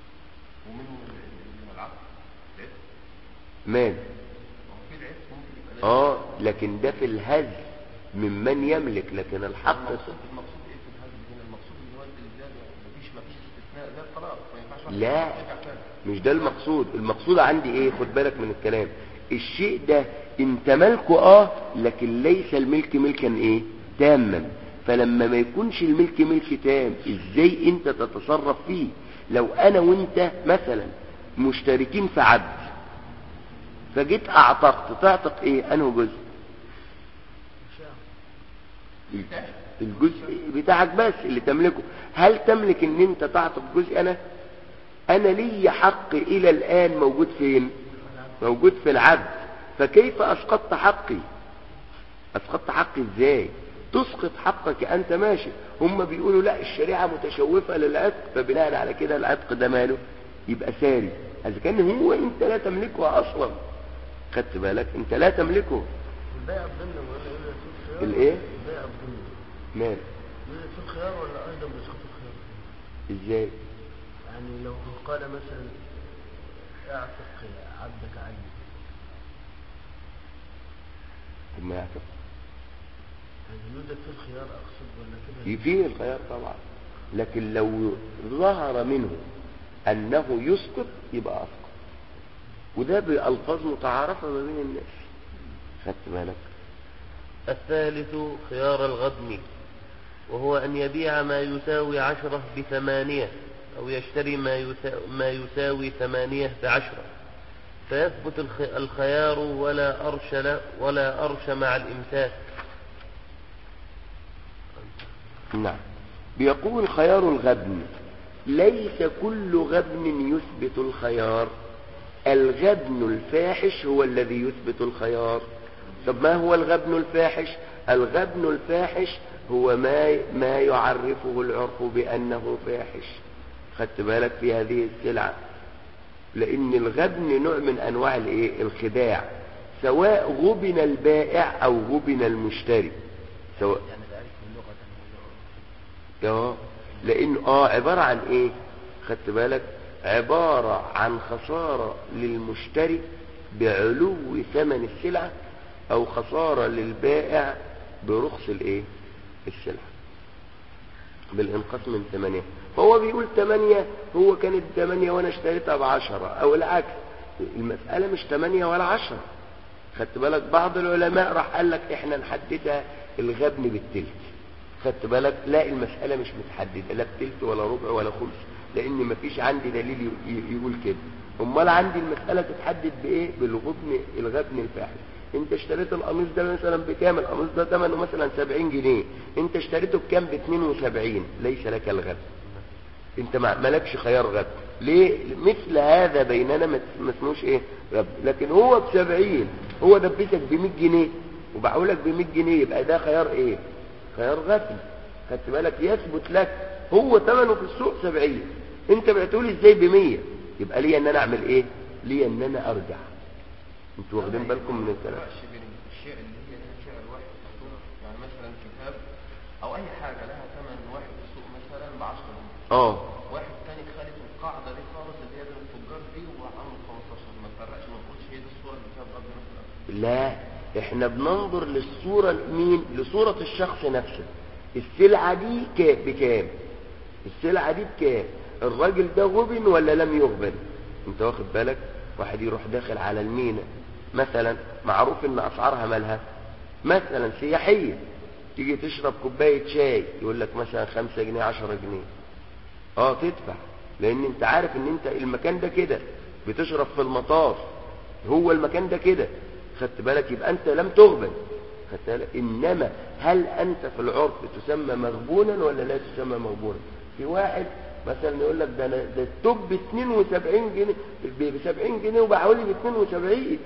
ومنهم اللي هو العقد العتق مان ما هو في العتق ممكن يبقى دليل اه لكن ده في الهز ممن يملك لكن الحق المقصود المقصود ايه في الهزل هنا المقصود ان هو الالزام يعني مفيش مفيش استثناء زي الطلاق ما ينفعش واحد لا يرجع تاني. مش ده المقصود المقصود عندي ايه خد بالك من الكلام الشيء ده انت ملكه اه لكن ليس الملك ملكا ايه تاما فلما ما يكونش الملك ملك تام ازاي انت تتصرف فيه لو انا وانت مثلا مشتركين في عبد فجيت اعتقت تعتق ايه انه جزء الجزء بتاعك بس اللي تملكه هل تملك ان انت تعتق جزء انا انا لي حق الى الان موجود فين موجود في العبد فكيف اسقطت حقي اسقطت حقي ازاي تسقط حقك انت ماشي هم بيقولوا لا الشريعة متشوفة للعتق فبناء على كده العتق ده ماله يبقى ساري اذا كان هو انت لا تملكه اصلا خدت بالك انت لا تملكه البيع الضمن ولا يقول في الخيار الايه البيع الضمن مال يقول في الخيار ولا ايضا بيسقط الخيار ازاي يعني لو قال مثلا اعتق عبدك عني طب ما يعتق يعني يوجد في الخيار اقصد ولا كده فيه الخيار طبعا لكن لو ظهر منه انه يسقط يبقى اسقط وده بألفاظ متعارفة ما بين الناس خدت بالك الثالث خيار الغبن وهو أن يبيع ما يساوي عشرة بثمانية أو يشتري ما يساوي, ما يساوي ثمانية بعشرة فيثبت الخ- الخيار ولا أرش له ولا أرش مع الإمساك نعم بيقول خيار الغبن ليس كل غبن يثبت الخيار الغبن الفاحش هو الذي يثبت الخيار طب ما هو الغبن الفاحش الغبن الفاحش هو ما ما يعرفه العرف بأنه فاحش خدت بالك في هذه السلعة لأن الغبن نوع من أنواع الإيه؟ الخداع سواء غبن البائع أو غبن المشتري سواء يعني ذلك من لغة اه لان اه عبارة عن ايه خدت بالك عبارة عن خسارة للمشتري بعلو ثمن السلعة او خسارة للبائع برخص الايه السلعة بالانقاص من ثمانية فهو بيقول ثمانية هو كانت ثمانية وانا اشتريتها بعشرة او العكس المسألة مش ثمانية ولا عشرة خدت بالك بعض العلماء راح قال لك احنا نحددها الغبن بالتلت خدت بالك لا المسألة مش متحددة لا بتلت ولا ربع ولا خمس لان مفيش عندي دليل ي- ي- يقول كده امال عندي المسألة تتحدد بايه بالغبن الغبن الفاحش انت اشتريت القميص ده مثلا بكام القميص ده ثمنه مثلا 70 جنيه انت اشتريته بكام ب 72 ليس لك الغبن انت ما مالكش خيار غبن ليه مثل هذا بيننا ما ما اسموش ايه غبن لكن هو ب 70 هو دبسك ب 100 جنيه وباعولك ب 100 جنيه يبقى ده خيار ايه خيار غبن خدت بالك يثبت لك هو ثمنه في السوق 70 انت بعته لي ازاي ب 100 يبقى ليه ان انا اعمل ايه ليه ان انا ارجع انتوا واخدين بالكم من الكلام الفرق بين الاشياء اللي هي لها سعر واحد في السوق يعني مثلا كتاب او اي حاجه لها ثمن واحد في السوق مثلا ب 10 جنيه اه واحد تاني خالف القاعده دي خالص اللي هي بين التجار دي وعامل 15 ما تفرقش ما نقولش هي دي الصوره اللي فيها الغبن مثلا لا احنا بننظر للصورة مين لصورة الشخص نفسه السلعة دي كا- بكام السلعة دي بكام الراجل ده غبن ولا لم يغبن انت واخد بالك واحد يروح داخل على المينا مثلا معروف ان اسعارها مالها مثلا سياحية تيجي تشرب كوباية شاي يقول لك مثلا خمسة جنيه عشرة جنيه اه تدفع لان انت عارف ان انت المكان ده كده بتشرب في المطار هو المكان ده كده خدت بالك يبقى انت لم تغبن خدت بالك انما هل انت في العرف تسمى مغبونا ولا لا تسمى مغبونا في واحد مثلا يقول لك ده أنا ده التوب ب 72 جنيه ب 70 جنيه وباعولي ب 72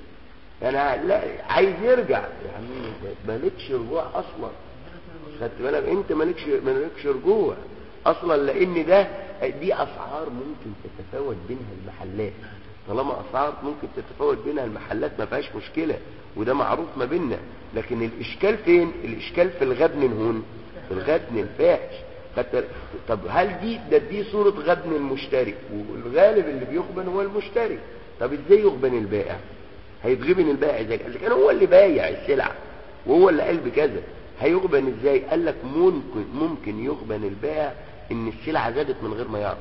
انا لا عايز يرجع يا عمي مالكش رجوع اصلا خدت بالك انت مالكش مالكش رجوع اصلا لان ده دي اسعار ممكن تتفاوت بينها المحلات طالما اسعار ممكن تتفاوت بينها المحلات ما فيهاش مشكله وده معروف ما بيننا لكن الاشكال فين الاشكال في الغبن هون في الغبن الفاحش خدت طب هل دي ده دي صوره غبن المشتري والغالب اللي بيغبن هو المشتري طب ازاي يغبن البائع هيتغبن البائع ازاي قال لك انا هو اللي بايع السلعه وهو اللي قال بكذا هيغبن ازاي قال لك ممكن ممكن يغبن البائع ان السلعه زادت من غير ما يعرف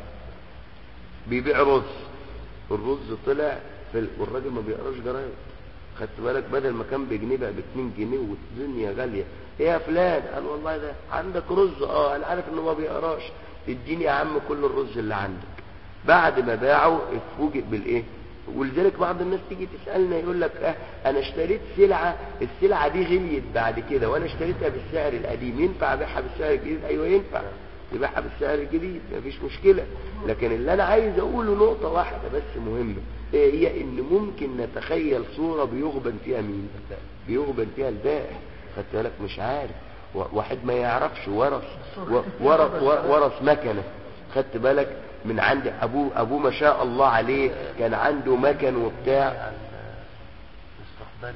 بيبيع رز الرز طلع في ال... والراجل ما بيقراش جرايد خدت بالك بدل ما كان بجنيه بقى ب 2 جنيه والدنيا غاليه ايه يا فلان قال والله ده عندك رز اه انا عارف انه ما بيقراش اديني يا عم كل الرز اللي عندك بعد ما باعه اتفوجئ بالايه ولذلك بعض الناس تيجي تسالنا يقول لك اه انا اشتريت سلعه السلعه دي غليت بعد كده وانا اشتريتها بالسعر القديم ينفع ابيعها بالسعر الجديد ايوه ينفع تبيعها بالسعر الجديد مفيش مشكله لكن اللي انا عايز اقوله نقطه واحده بس مهمه ايه هي ان ممكن نتخيل صوره بيغبن فيها مين بيغبن فيها البائع خدت بالك مش عارف و- واحد ما يعرفش ورث و- ورث ورث مكنه خدت بالك من عند ابوه ابوه ما شاء الله عليه كان عنده مكن وبتاع عن استقبال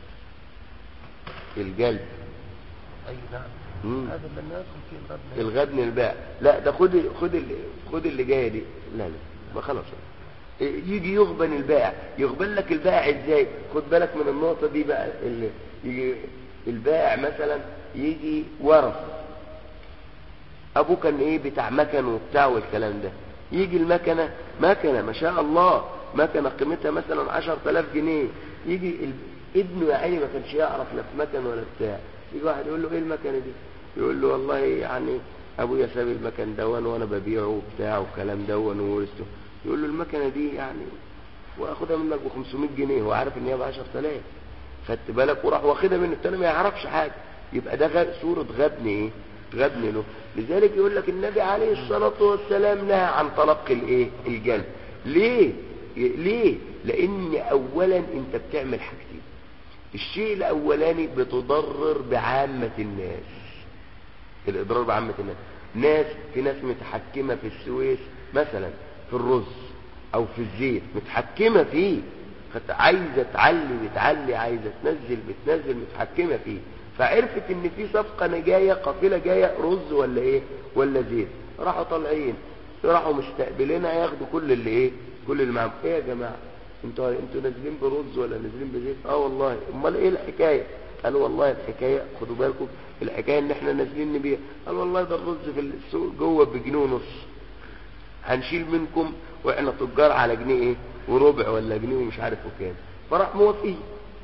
ال- الجلب اي نعم مم. هذا اللي ندخل فيه الغبن الغبن الباع لا ده خد خد اللي خد اللي جايه دي لا لا ما خلاص إيه، يجي يغبن البائع يغبن لك البائع ازاي خد بالك من النقطه دي بقى اللي يجي البائع مثلا يجي ورث ابوه كان ايه بتاع مكن وبتاع والكلام ده يجي المكنه مكنه ما شاء الله مكنه قيمتها مثلا 10000 جنيه يجي ال... ابنه يا عيني ما كانش يعرف لا في مكن ولا بتاع يجي واحد يقول له ايه المكنه دي يقول له والله يعني ابويا ساب المكن دون وانا ببيعه وبتاع والكلام دون وورثته يقول له المكنه دي يعني واخدها منك ب 500 جنيه هو عارف ان هي ب 10000 خدت بالك وراح واخدها من التاني ما يعرفش حاجه يبقى ده غ... صوره غبن ايه غبن له لذلك يقول لك النبي عليه الصلاه والسلام نهى عن طلق الايه الجلد ليه ليه لان اولا انت بتعمل حاجتين الشيء الاولاني بتضرر بعامه الناس الاضرار بعامه الناس ناس في ناس متحكمه في السويس مثلا في الرز او في الزيت متحكمه فيه خدت- عايزه تعلي بتعلي عايزه تنزل بتنزل متحكمه فيه فعرفت ان في صفقه أنا جايه قافله جايه رز ولا ايه ولا زيت راحوا طالعين راحوا مستقبلينها ياخدوا كل اللي ايه كل اللي معاهم ايه يا جماعه انتوا انتوا نازلين برز ولا نازلين بزيت اه والله امال ايه الحكايه قال والله الحكايه خدوا بالكم الحكايه ان احنا نازلين نبيع قال والله ده الرز في السوق جوه بجنيه ونص هنشيل منكم واحنا تجار على جنيه ايه وربع ولا جنيه ومش عارف وكام فراح موافقين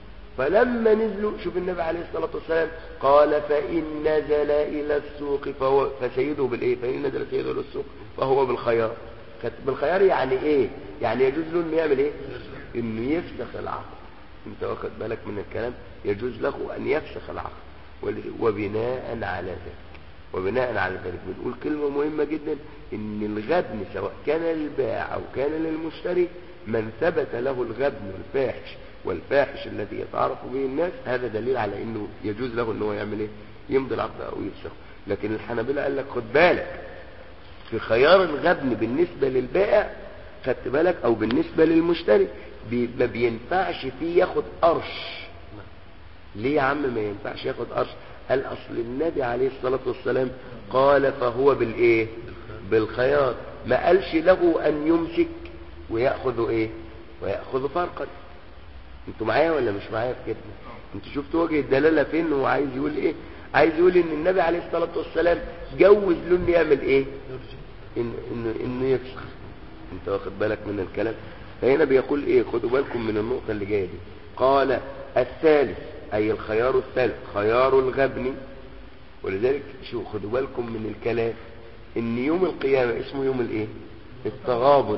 فلما نزلوا شوف النبي عليه الصلاة والسلام قال فإن نزل إلى السوق فهو فسيده بالإيه فإن نزل سيده إلى السوق فهو بالخيار كانت بالخيار يعني إيه يعني يجوز له إنه يعمل إيه إنه يفسخ العقد أنت واخد بالك من الكلام يجوز له أن يفسخ العقد ول- وبناء على ذلك وبناء على ذلك بنقول كلمة مهمة جدا ان الغبن سواء كان للبائع او كان للمشتري من ثبت له الغبن الفاحش والفاحش الذي يتعرف به الناس هذا دليل على انه يجوز له ان هو يعمل ايه يمضي العقد او يفسخه لكن الحنابلة قال لك خد بالك في خيار الغبن بالنسبة للبائع خدت بالك او بالنسبة للمشتري بي ما بينفعش فيه ياخد قرش ليه يا عم ما ينفعش ياخد قرش قال اصل النبي عليه الصلاة والسلام قال فهو بالايه بالخيار ما قالش له ان يمسك ويأخذ ايه ويأخذ فرقا انتوا معايا ولا مش معايا في كده انتوا شفتوا وجه الدلالة فين هو عايز يقول ايه عايز يقول ان النبي عليه الصلاة والسلام جوز له انه يعمل ايه إن إنه إنه يفسخ أنت واخد بالك من الكلام فهنا بيقول إيه خدوا بالكم من النقطة اللي جاية دي قال الثالث أي الخيار الثالث خيار الغبن ولذلك شو خدوا بالكم من الكلام إن يوم القيامة اسمه يوم الإيه التغابن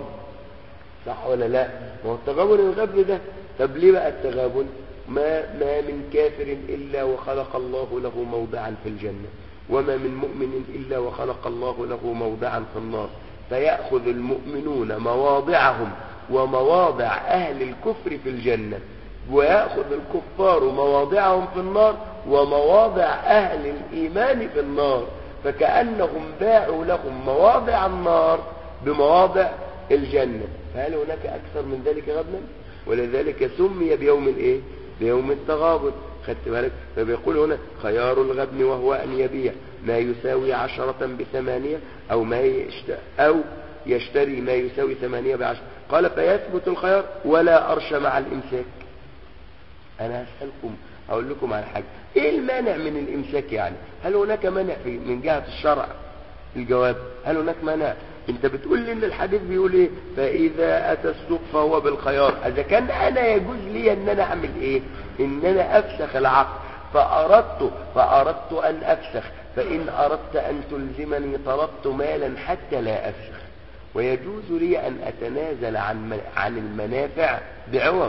صح ولا لا ما هو التغابن الغبن ده طب ليه بقى التغابن ما ما من كافر إلا وخلق الله له موضعا في الجنة وما من مؤمن إلا وخلق الله له موضعا في النار فيأخذ المؤمنون مواضعهم ومواضع أهل الكفر في الجنة ويأخذ الكفار مواضعهم في النار ومواضع أهل الإيمان في النار فكأنهم باعوا لهم مواضع النار بمواضع الجنة فهل هناك أكثر من ذلك غبنا ولذلك سمي بيوم الإيه بيوم التغابن خدت بالك فبيقول هنا خيار الغبن وهو أن يبيع ما يساوي عشرة بثمانية أو ما يشت... أو يشتري ما يساوي ثمانية بعشر قال فيثبت الخيار ولا أرش مع الإمساك أنا هسألكم أقول لكم على حاجة إيه المانع من الإمساك يعني هل هناك مانع في من جهة الشرع الجواب هل هناك مانع انت بتقول لي ان الحديث بيقول ايه فاذا اتى السوق فهو بالخيار اذا كان انا يجوز لي ان انا اعمل ايه ان انا افسخ العقد فاردت فاردت ان افسخ فان اردت ان تلزمني طلبت مالا حتى لا افسخ ويجوز لي ان اتنازل عن عن المنافع بعوض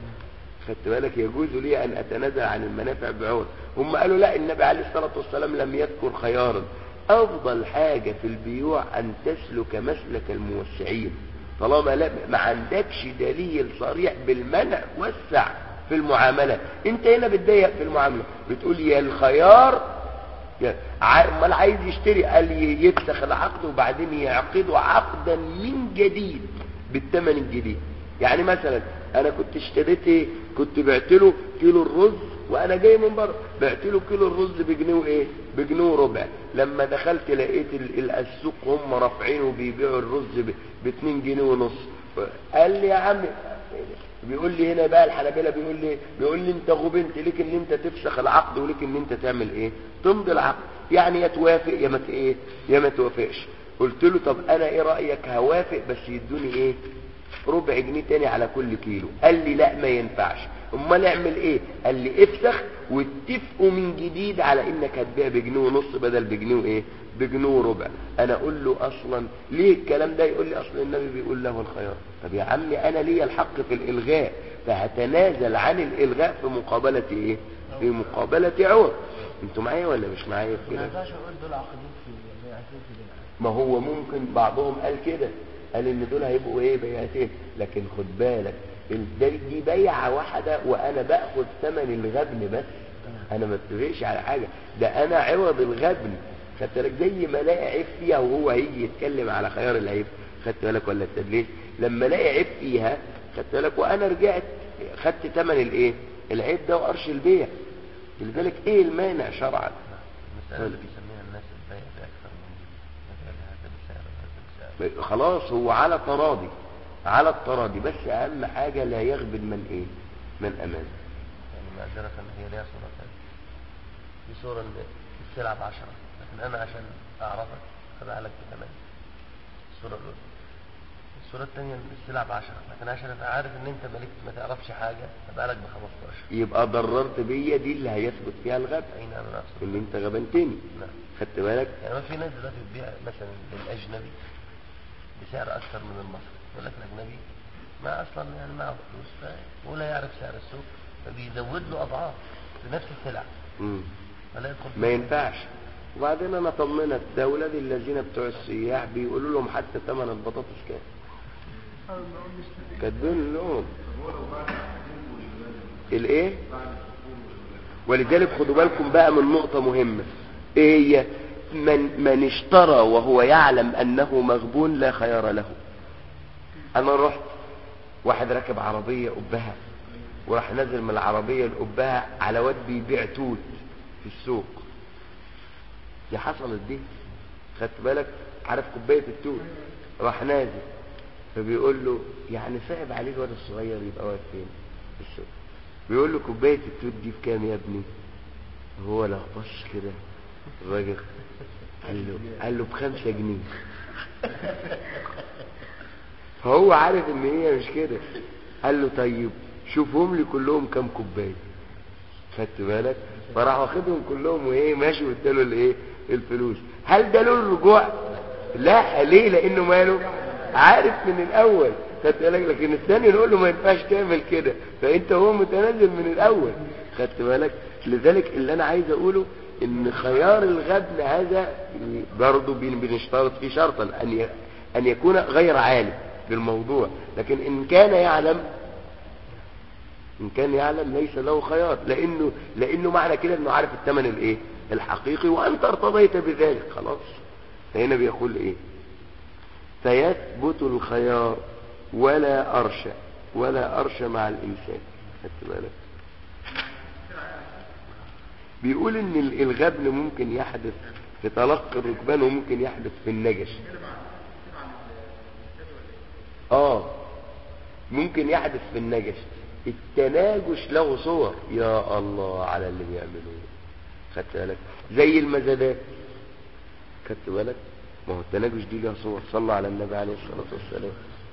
خدت بالك يجوز لي ان اتنازل عن المنافع بعوض هم قالوا لا النبي عليه الصلاه والسلام لم يذكر خيارا افضل حاجة في البيوع ان تسلك مسلك الموسعين طالما لا ما عندكش دليل صريح بالمنع وسع في المعاملة انت هنا بتضيق في المعاملة بتقول يا الخيار يا امال عايز يشتري قال يفسخ العقد وبعدين يعقده عقدا من جديد بالثمن الجديد يعني مثلا انا كنت اشتريت ايه كنت بعت له كيلو الرز وانا جاي من بره بعت له كيلو الرز بجنيه وايه بجنيه وربع لما دخلت لقيت السوق هم رافعين وبيبيعوا الرز ب 2 جنيه ونص قال لي يا عم بيقول لي هنا بقى الحنابلة بيقول لي بيقول لي انت غبنت ليك ان انت تفسخ العقد وليك ان انت تعمل ايه تمضي العقد يعني يا توافق يا ما ايه يا ما توافقش قلت له طب انا ايه رايك هوافق بس يدوني ايه ربع جنيه تاني على كل كيلو قال لي لا ما ينفعش امال اعمل ايه قال لي افسخ واتفقوا من جديد على انك هتبيع بجنيه ونص بدل بجنيه وايه بجنيه وربع انا اقول له اصلا ليه الكلام ده يقول لي اصلا النبي بيقول له الخيار طب يا عمي انا ليا الحق في الالغاء فهتنازل عن الالغاء في مقابله ايه في مقابله عوض انتوا معايا ولا مش معايا في ما كده ينفعش اقول دول عاقدين في بيعتين في بيع ما هو ممكن بعضهم قال كده قال ان دول هيبقوا ايه بيعتين لكن خد بالك ال- ده- دي بيعة واحدة وانا باخد ثمن الغبن بس انا ما اتفقش على حاجة ده انا عوض الغبن خدت بالك زي ما الاقي عيب فيها وهو هيجي يتكلم على خيار العيب خدت بالك ولا التدليس لما الاقي عيب فيها خدت بالك وانا رجعت خدت ثمن الايه العيب ده وقرش البيع لذلك ايه المانع شرعا المسألة اللي بيسميها الناس البيع بأكثر من مثلا هذا بسعر وهذا بسعر خلاص هو على تراضي على التراضي بس اهم حاجة لا يغبن من ايه من امان يعني معذرة هي ليها صورتان في صورة ان السلعة بعشرة لكن انا عشان اعرفك هبيع لك بثمانية الصورة الاولى الصورة الثانية ان السلعة بعشرة لكن عشان ابقى عارف ان انت مالك ما تعرفش حاجة هبيع لك بخمستاشر يبقى ضررت بيا دي اللي هيثبت فيها الغبن اي نعم انا اقصد ان انت غبنتني نعم خدت بالك يعني ما في ناس دلوقتي بتبيع مثلا للاجنبي بسعر اكثر من المصري يقول لك الاجنبي ما اصلا يعني معه فلوس ف- ولا يعرف سعر السوق فبيزود له اضعاف لنفس السلع مم. فلا يدخل ما ينفعش وبعدين انا طمنت ده ولاد الذين بتوع السياح بيقولوا لهم حتى ثمن البطاطس كام أنا بقول لسه كاتبين لهم الايه ولذلك خدوا بالكم بقى من نقطة مهمة ايه هي من, من اشترى وهو يعلم انه مغبون لا خيار له انا رحت واحد راكب عربية قبها وراح نازل من العربية القبها على واد بيبيع توت في السوق دي حصلت دي خدت بالك عارف كوباية التوت راح نازل فبيقول له يعني صعب عليه الواد الصغير يبقى واقف فين في السوق بيقول له كوباية التوت دي بكام يا ابني هو لخبص كده الراجل قال له قال له بخمسة جنيه فهو عارف ان هي مش كده قال له طيب شوفهم لي كلهم كام كوبايه خدت بالك فراح واخدهم كلهم وايه ماشي واداله الايه الفلوس هل ده له الرجوع لا ليه لانه ماله عارف من الاول خدت بالك لكن الثاني نقول له ما ينفعش تعمل كده فانت هو متنازل من الاول خدت بالك لذلك اللي انا عايز اقوله ان خيار الغبن هذا برضه بن- بنشترط فيه شرطا ان ي- ان يكون غير عالم بالموضوع لكن ان كان يعلم ان كان يعلم ليس له خيار لانه لانه معنى كده انه عارف الثمن الايه الحقيقي وانت ارتضيت بذلك خلاص فهنا بيقول ايه فيثبت الخيار ولا ارشى ولا ارشى مع الانسان خدت بالك بيقول ان ال- الغبن ممكن يحدث في تلقي الركبان وممكن يحدث في النجش اه ممكن يحدث في النجش التناجش له صور يا الله على اللي بيعملوه خدت بالك زي المزادات خدت بالك ما هو التناجش دي لها صور صلى على النبي عليه الصلاة والسلام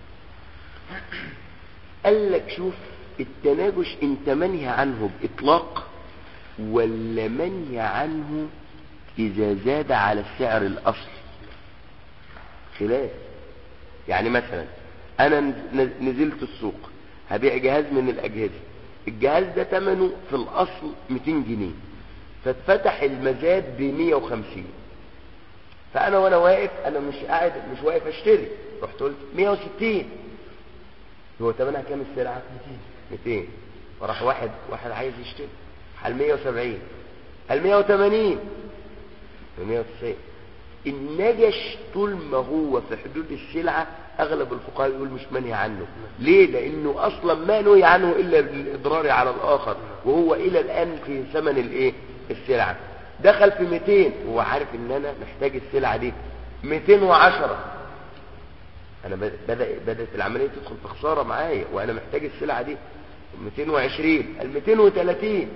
قال لك شوف التناجش انت منهي عنه باطلاق ولا منهي عنه اذا زاد على السعر الاصلي خلاف يعني مثلا انا نز- نزلت السوق هبيع جهاز من الاجهزه الجهاز ده ثمنه في الاصل 200 جنيه فاتفتح المزاد ب 150 فانا وانا واقف انا مش قاعد مش واقف اشتري رحت قلت 160 هو ثمنها كام السلعه 200 200 فراح واحد واحد عايز يشتري على 170 على 180 190 النجش طول ما هو في حدود السلعة اغلب الفقهاء يقول مش منهي عنه ليه لانه اصلا ما نهي عنه الا بالاضرار على الاخر وهو الى الان في ثمن الايه السلعة دخل في 200 وهو عارف ان انا محتاج السلعة دي 210 انا بد- بدأ بدأت العملية تدخل في خسارة معايا وانا محتاج السلعة دي 220 ال 230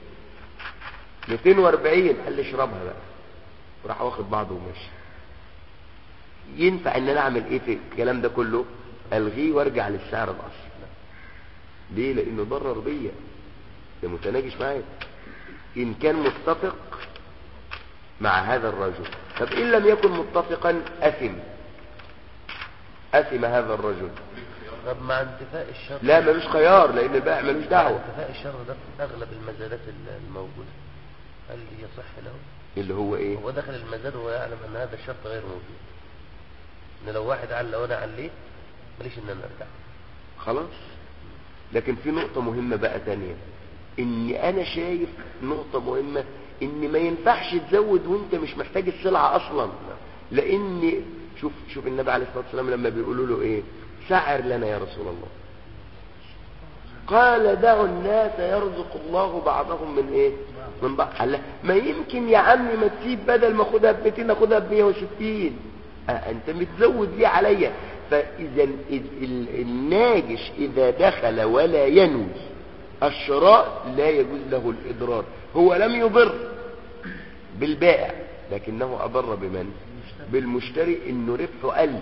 240 قال لي اشربها بقى وراح واخد بعضه وماشي ينفع ان انا اعمل ايه في الكلام ده كله الغيه وارجع للسعر الاصلي ليه لانه ضرر بيا ده متناجش معايا ان كان متفق مع هذا الرجل طب ان لم يكن متفقا اثم اثم هذا الرجل طب مع انتفاء الشر لا ملوش خيار لان البائع ملوش مع دعوه انتفاء الشر ده في اغلب المزادات الموجودة هل يصح له اللي هو ايه هو دخل المزاد وهو يعلم ان هذا الشرط غير موجود ان لو واحد قال لو انا عليت ماليش ان انا ارجع خلاص لكن في نقطة مهمة بقى تانية ان انا شايف نقطة مهمة ان ما ينفعش تزود وانت مش محتاج السلعة اصلا لان شوف شوف النبي عليه الصلاة والسلام لما بيقولوا له ايه سعر لنا يا رسول الله قال دعوا الناس يرزق الله بعضهم من ايه من بعض قال له ما يمكن يا عمي ما تسيب بدل ما اخدها ب 200 اخدها ب 160 آه انت متزود ليه عليا فاذا ال- ال- الناجش اذا دخل ولا ينوي الشراء لا يجوز له الإضرار هو لم يضر بالبائع لكنه أضر بمن بالمشتري إنه ربحه قل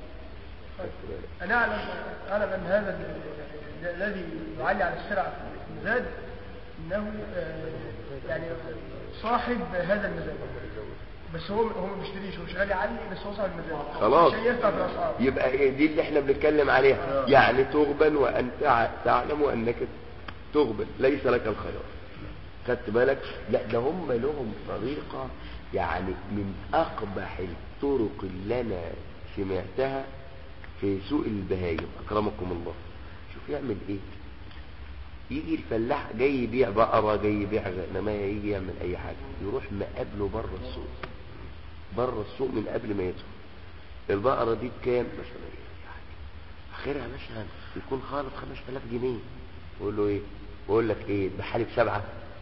أنا أعلم أعلم أن هذا ال- ال- الذي يعلي على السلع في المزاد أنه آه، يعني صاحب هذا المزاد بس هو هو ما بيشتريش هو شغال يعلي بس هو صاحب المزاد خلاص. عشان يرفع في الأسعار يبقى إيه دي اللي احنا بنتكلم عليها يعني تغبن وأنت تع- تعلم أنك تغبن ليس لك الخيار خدت بالك لا ده هم لهم طريقة يعني من أقبح الطرق اللي أنا سمعتها في سوق البهايم أكرمكم الله شوف يعمل إيه يجي الفلاح جاي يبيع بقرة جاي يبيع غنمية يجي يعمل أي حاجة يروح مقابله بره السوق بره السوق من قبل ما يدخل البقرة دي بكام مثلا يعني اخرها مثلا يكون خالص 5000 جنيه يقول له ايه بقول لك ايه بحالي بسبعة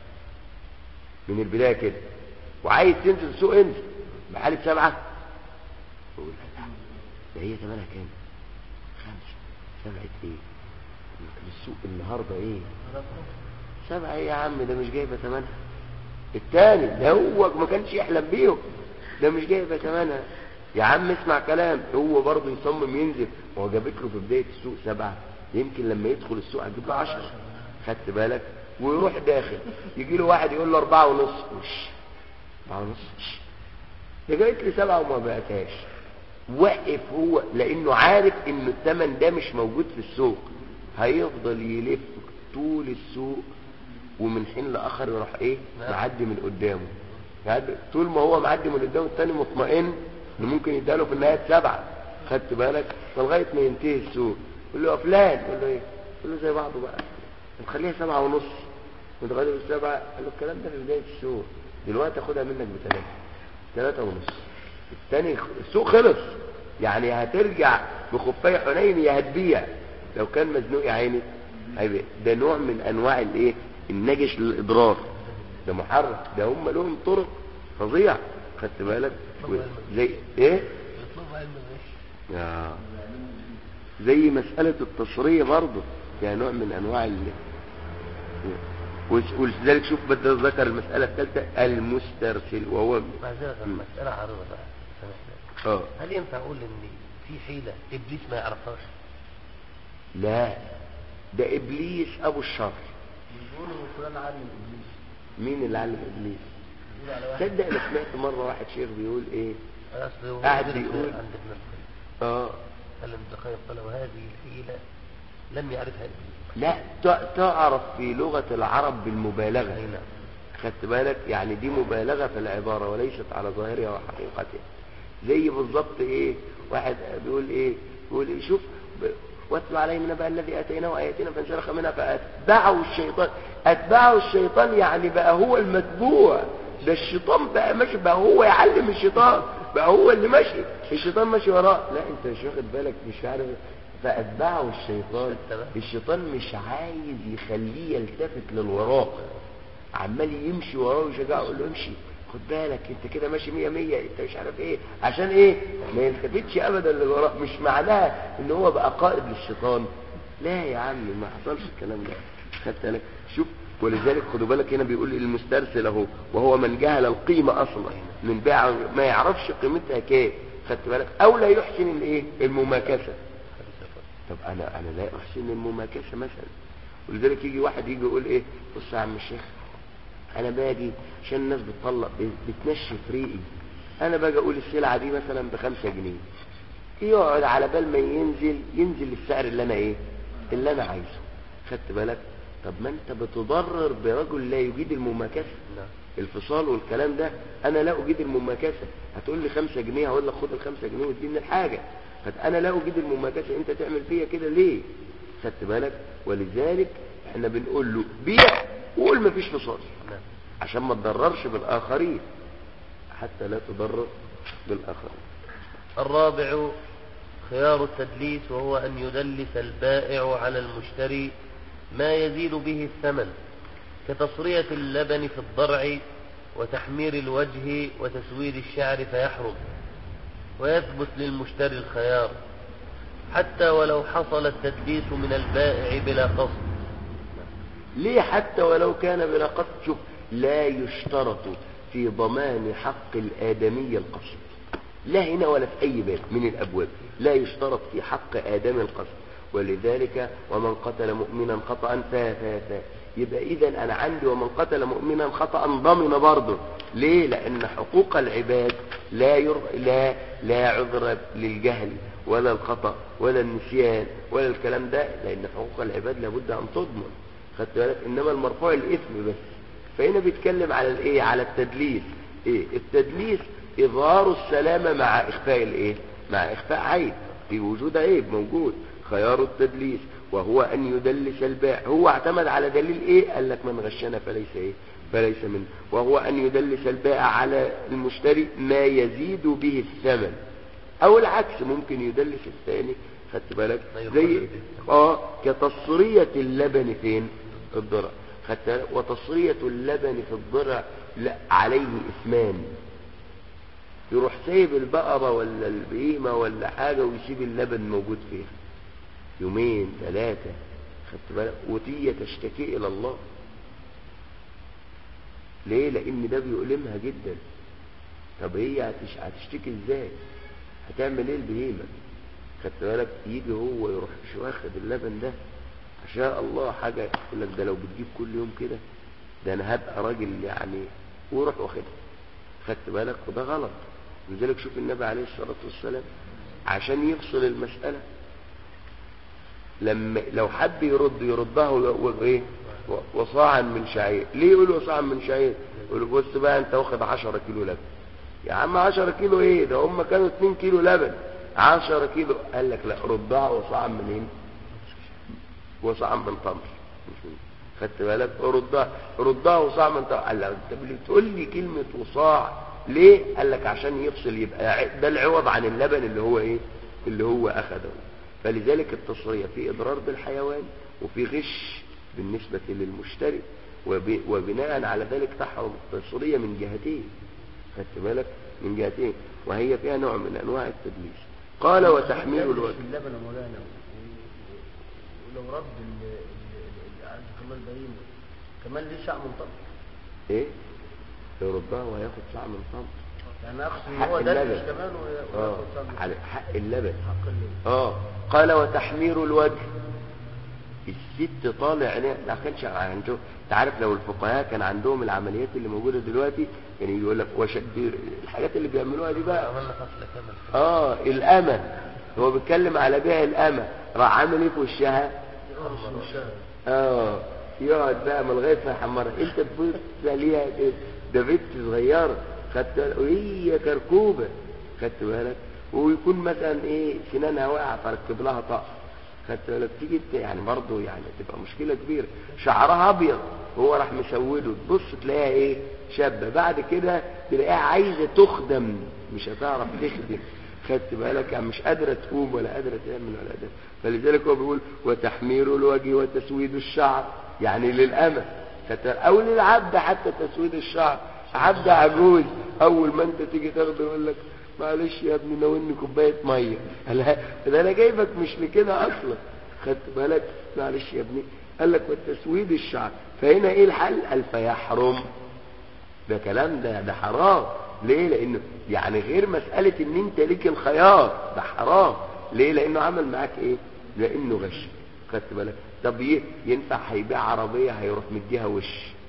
من البداية كده وعايز تنزل السوق انزل بحالي بسبعة يقول لا لا ده هي ثمنها كام خمسة سبعة ايه السوق النهاردة ايه سبعة ايه يا عم ده مش جايبة ثمنها التاني ده هو ما كانش يحلم بيهم ده مش جايبة ثمنها يا عم اسمع كلام هو برضه يصمم ينزل هو جابت له في بداية السوق سبعة يمكن لما يدخل السوق هتجيب له عشرة خدت بالك ويروح داخل يجي له واحد يقول له أربعة ونص وش أربعة ونص وش ده جابت لي سبعة وما بعتهاش وقف هو لأنه عارف إنه الثمن ده مش موجود في السوق هيفضل يلف طول السوق ومن حين لآخر يروح إيه معدي من قدامه معدي طول ما هو معدي من قدامه التاني مطمئن إنه ممكن يداله في النهاية سبعة خدت بالك لغاية ما ينتهي السوق يقول له يا فلان يقول له إيه يقول له زي بعضه بقى نخليها سبعة ونص ونتغادر بالسبعة قال له الكلام ده في بداية السوق دلوقتي اخدها منك بثلاثة ثلاثة ونص التاني السوق خلص يعني هترجع بخفاية حنين يا هتبيع لو كان مزنوق يا عيني هيبيع ده نوع من انواع الايه النجش للاضرار ده محرم ده هم لهم طرق فظيعة خدت بالك و- زي ايه يطلبوا علم الغش آه. زي مسألة التصرية برضه فيها نوع من أنواع ال... وس- ولذلك شوف بدل ذكر المسألة الثالثة المسترسل وهو معذرة المسألة عارضة بقى سامحني اه هل ينفع اقول ان في حيلة ابليس ما يعرفهاش لا ده إبليس أبو الشر بيقولوا فلان علم ابليس مين اللي علم إبليس بيقولوا على واحد تصدق أنا سمعت مرة واحد شيخ بيقول إيه اصل هو قاعد درس بيقول. عند ابن القيم اه قال ابن القيم قال وهذه الحيلة لم يعرفها ابليس لا ت- تعرف في لغة العرب بالمبالغة اي نعم خدت بالك يعني دي مبالغة في العبارة وليست على ظاهرها وحقيقتها زي بالظبط ايه واحد بيقول ايه بيقول ايه شوف ب- واتلو عليهم نبأ الذي اتيناه اياتنا فانسلخ منها فاتبعه الشيطان اتبعه الشيطان يعني بقى هو المتبوع ده الشيطان بقى ماشي بقى هو يعلم الشيطان بقى هو اللي ماشي الشيطان ماشي وراه لا انت مش واخد بالك مش عارف فاتبعه الشيطان الشيطان مش عايز يخليه يلتفت للوراء عمال يمشي وراه ويشجعه يقول له امشي خد بالك انت كده ماشي مية مية انت مش عارف ايه عشان ايه ما يلتفتش ابدا للوراء مش معناها ان هو بقى قائد للشيطان لا يا عم ما حصلش الكلام ده خدت بالك شوف ولذلك خدوا بالك هنا بيقول المسترسل اهو وهو من جهل القيمة اصلا من بيع ما يعرفش قيمتها كام خدت بالك او لا يحسن الايه المماكسة طب انا انا لا احسن المماكسة مثلا ولذلك يجي واحد يجي يقول ايه بص يا عم الشيخ انا باجي عشان الناس بتطلق بتمشي فريقي انا باجي اقول السلعة دي مثلا بخمسة جنيه يقعد على بال ما ينزل ينزل السعر اللي انا ايه اللي انا عايزه خدت بالك طب ما انت بتضرر برجل لا يجيد المماكسة نعم الفصال والكلام ده انا لا اجيد المماكسة هتقول لي خمسة جنيه هقول لك خد الخمسة جنيه واديني الحاجة فانا لا اجيد المماكسة انت تعمل فيا كده ليه خدت بالك ولذلك احنا بنقول له بيع وقول مفيش فصال نعم عشان ما تضررش بالاخرين حتى لا تضرر بالاخرين الرابع خيار التدليس وهو أن يدلس البائع على المشتري ما يزيد به الثمن كتصرية اللبن في الضرع وتحمير الوجه وتسويد الشعر فيحرم ويثبت للمشتري الخيار حتى ولو حصل التدليس من البائع بلا قصد ليه حتى ولو كان بلا قصد شوف لا يشترط في ضمان حق الآدمي القصد لا هنا ولا في أي باب من الأبواب لا يشترط في حق آدم القصد ولذلك ومن قتل مؤمنا خطأ فا فا فا يبقى إذا أنا عندي ومن قتل مؤمنا خطأ ضمن برضه ليه لأن حقوق العباد لا ير... لا لا عذر للجهل ولا الخطأ ولا النسيان ولا الكلام ده لأن حقوق العباد لابد أن تضمن خدت بالك إنما المرفوع الإثم بس فهنا بيتكلم على الإيه على التدليس إيه التدليس إظهار السلامة مع إخفاء الإيه مع إخفاء عيب في وجود عيب موجود خيار التدليس وهو أن يدلس البائع هو اعتمد على دليل إيه قال لك من غشنا فليس إيه فليس منه وهو أن يدلس البائع على المشتري ما يزيد به الثمن أو العكس ممكن يدلس الثاني خدت بالك ما يقال زي به. اه كتصرية اللبن فين في الضرع خدت بالك وتصرية اللبن في الضرع لا عليه إثمان يروح سايب البقرة ولا البهيمة ولا حاجة ويسيب اللبن موجود فيها يومين ثلاثة خدت بالك وتيجي تشتكي إلى الله ليه لأن ده بيؤلمها جدا طب هي هتش... هتشتكي ازاي هتعمل ايه البهيمة خدت بالك يجي هو يروح مش واخد اللبن ده ما شاء الله حاجة يقول لك ده لو بتجيب كل يوم كده ده انا هبقى راجل يعني ويروح واخدها خدت بالك وده غلط لذلك شوف النبي عليه الصلاة والسلام عشان يفصل المسألة لما لو حب يرد يردها وايه وصاعا من شعير ليه يقول وصاعا من شعير يقول بص بقى انت واخد 10 كيلو لبن يا عم 10 كيلو ايه ده هم كانوا 2 كيلو لبن 10 كيلو قال لك لا ردها وصاعا منين وصاعا من تمر خدت بالك ردها ردها وصاع من تمر قال لك انت بتقول لي كلمه وصاع ليه قال لك عشان يفصل يبقى ده العوض عن اللبن اللي هو ايه اللي هو اخده فلذلك التصرية في إضرار بالحيوان وفي غش بالنسبة للمشتري وب... وبناء على ذلك تحرم التصرية من جهتين خدت بالك من جهتين وهي فيها نوع من أنواع التدليس قال وتحميل الوجه اللبن يا مولانا و- ولو رد ال- ال- ال- عندك الله البهيمة كمان ليه ساعة من طبق ايه يردها وهياخد ساعة من طمر يعني اقصد ان حق هو دلس اللبن. كمان وي- اه وياخد ساعة من على حق اللبن حق اللبن اه قال وتحمير الوجه الست طالع عينيها ما كانش عنده انت عارف لو الفقهاء كان عندهم العمليات اللي موجوده دلوقتي كان يجي يقول لك وشد الحاجات اللي بيعملوها دي بقى عملنا فصل كامل اه الامه هو بيتكلم على بيع الامه راح عامل ايه في وشها يقرص وشها. اه يقعد بقى من لغايه ما يحمرها انت تبص عليها كده، ده بنت صغيره خدت بالك وهي كركوبه خدت بالك ويكون مثلا ايه سنانها واقعه فركب لها طقم خدت بالك تيجي ت- يعني برضه يعني تبقى مشكله كبيره شعرها ابيض هو راح مسوده تبص تلاقيها ايه شابه بعد كده تلاقيها عايزه تخدم مش هتعرف تخدم خدت بالك يعني مش قادرة تقوم ولا قادرة تعمل ولا قادرة فلذلك هو بيقول وتحمير الوجه وتسويد الشعر يعني للأمة خدت بالك؟ أو للعبد حتى تسويد الشعر عبد عجوز أول ما أنت تيجي تاخده يقول لك معلش يا ابني ناولني كوباية مية لا ده أنا جايبك مش لكده أصلا خدت بالك معلش يا ابني قال لك وتسويد الشعر فهنا إيه الحل قال فيحرم ده كلام ده ده حرام ليه لانه يعني غير مسألة ان انت ليك الخيار ده حرام ليه لانه عمل معاك ايه لانه غش خدت بالك طب ي- ينفع هيبيع عربية هيروح مديها وش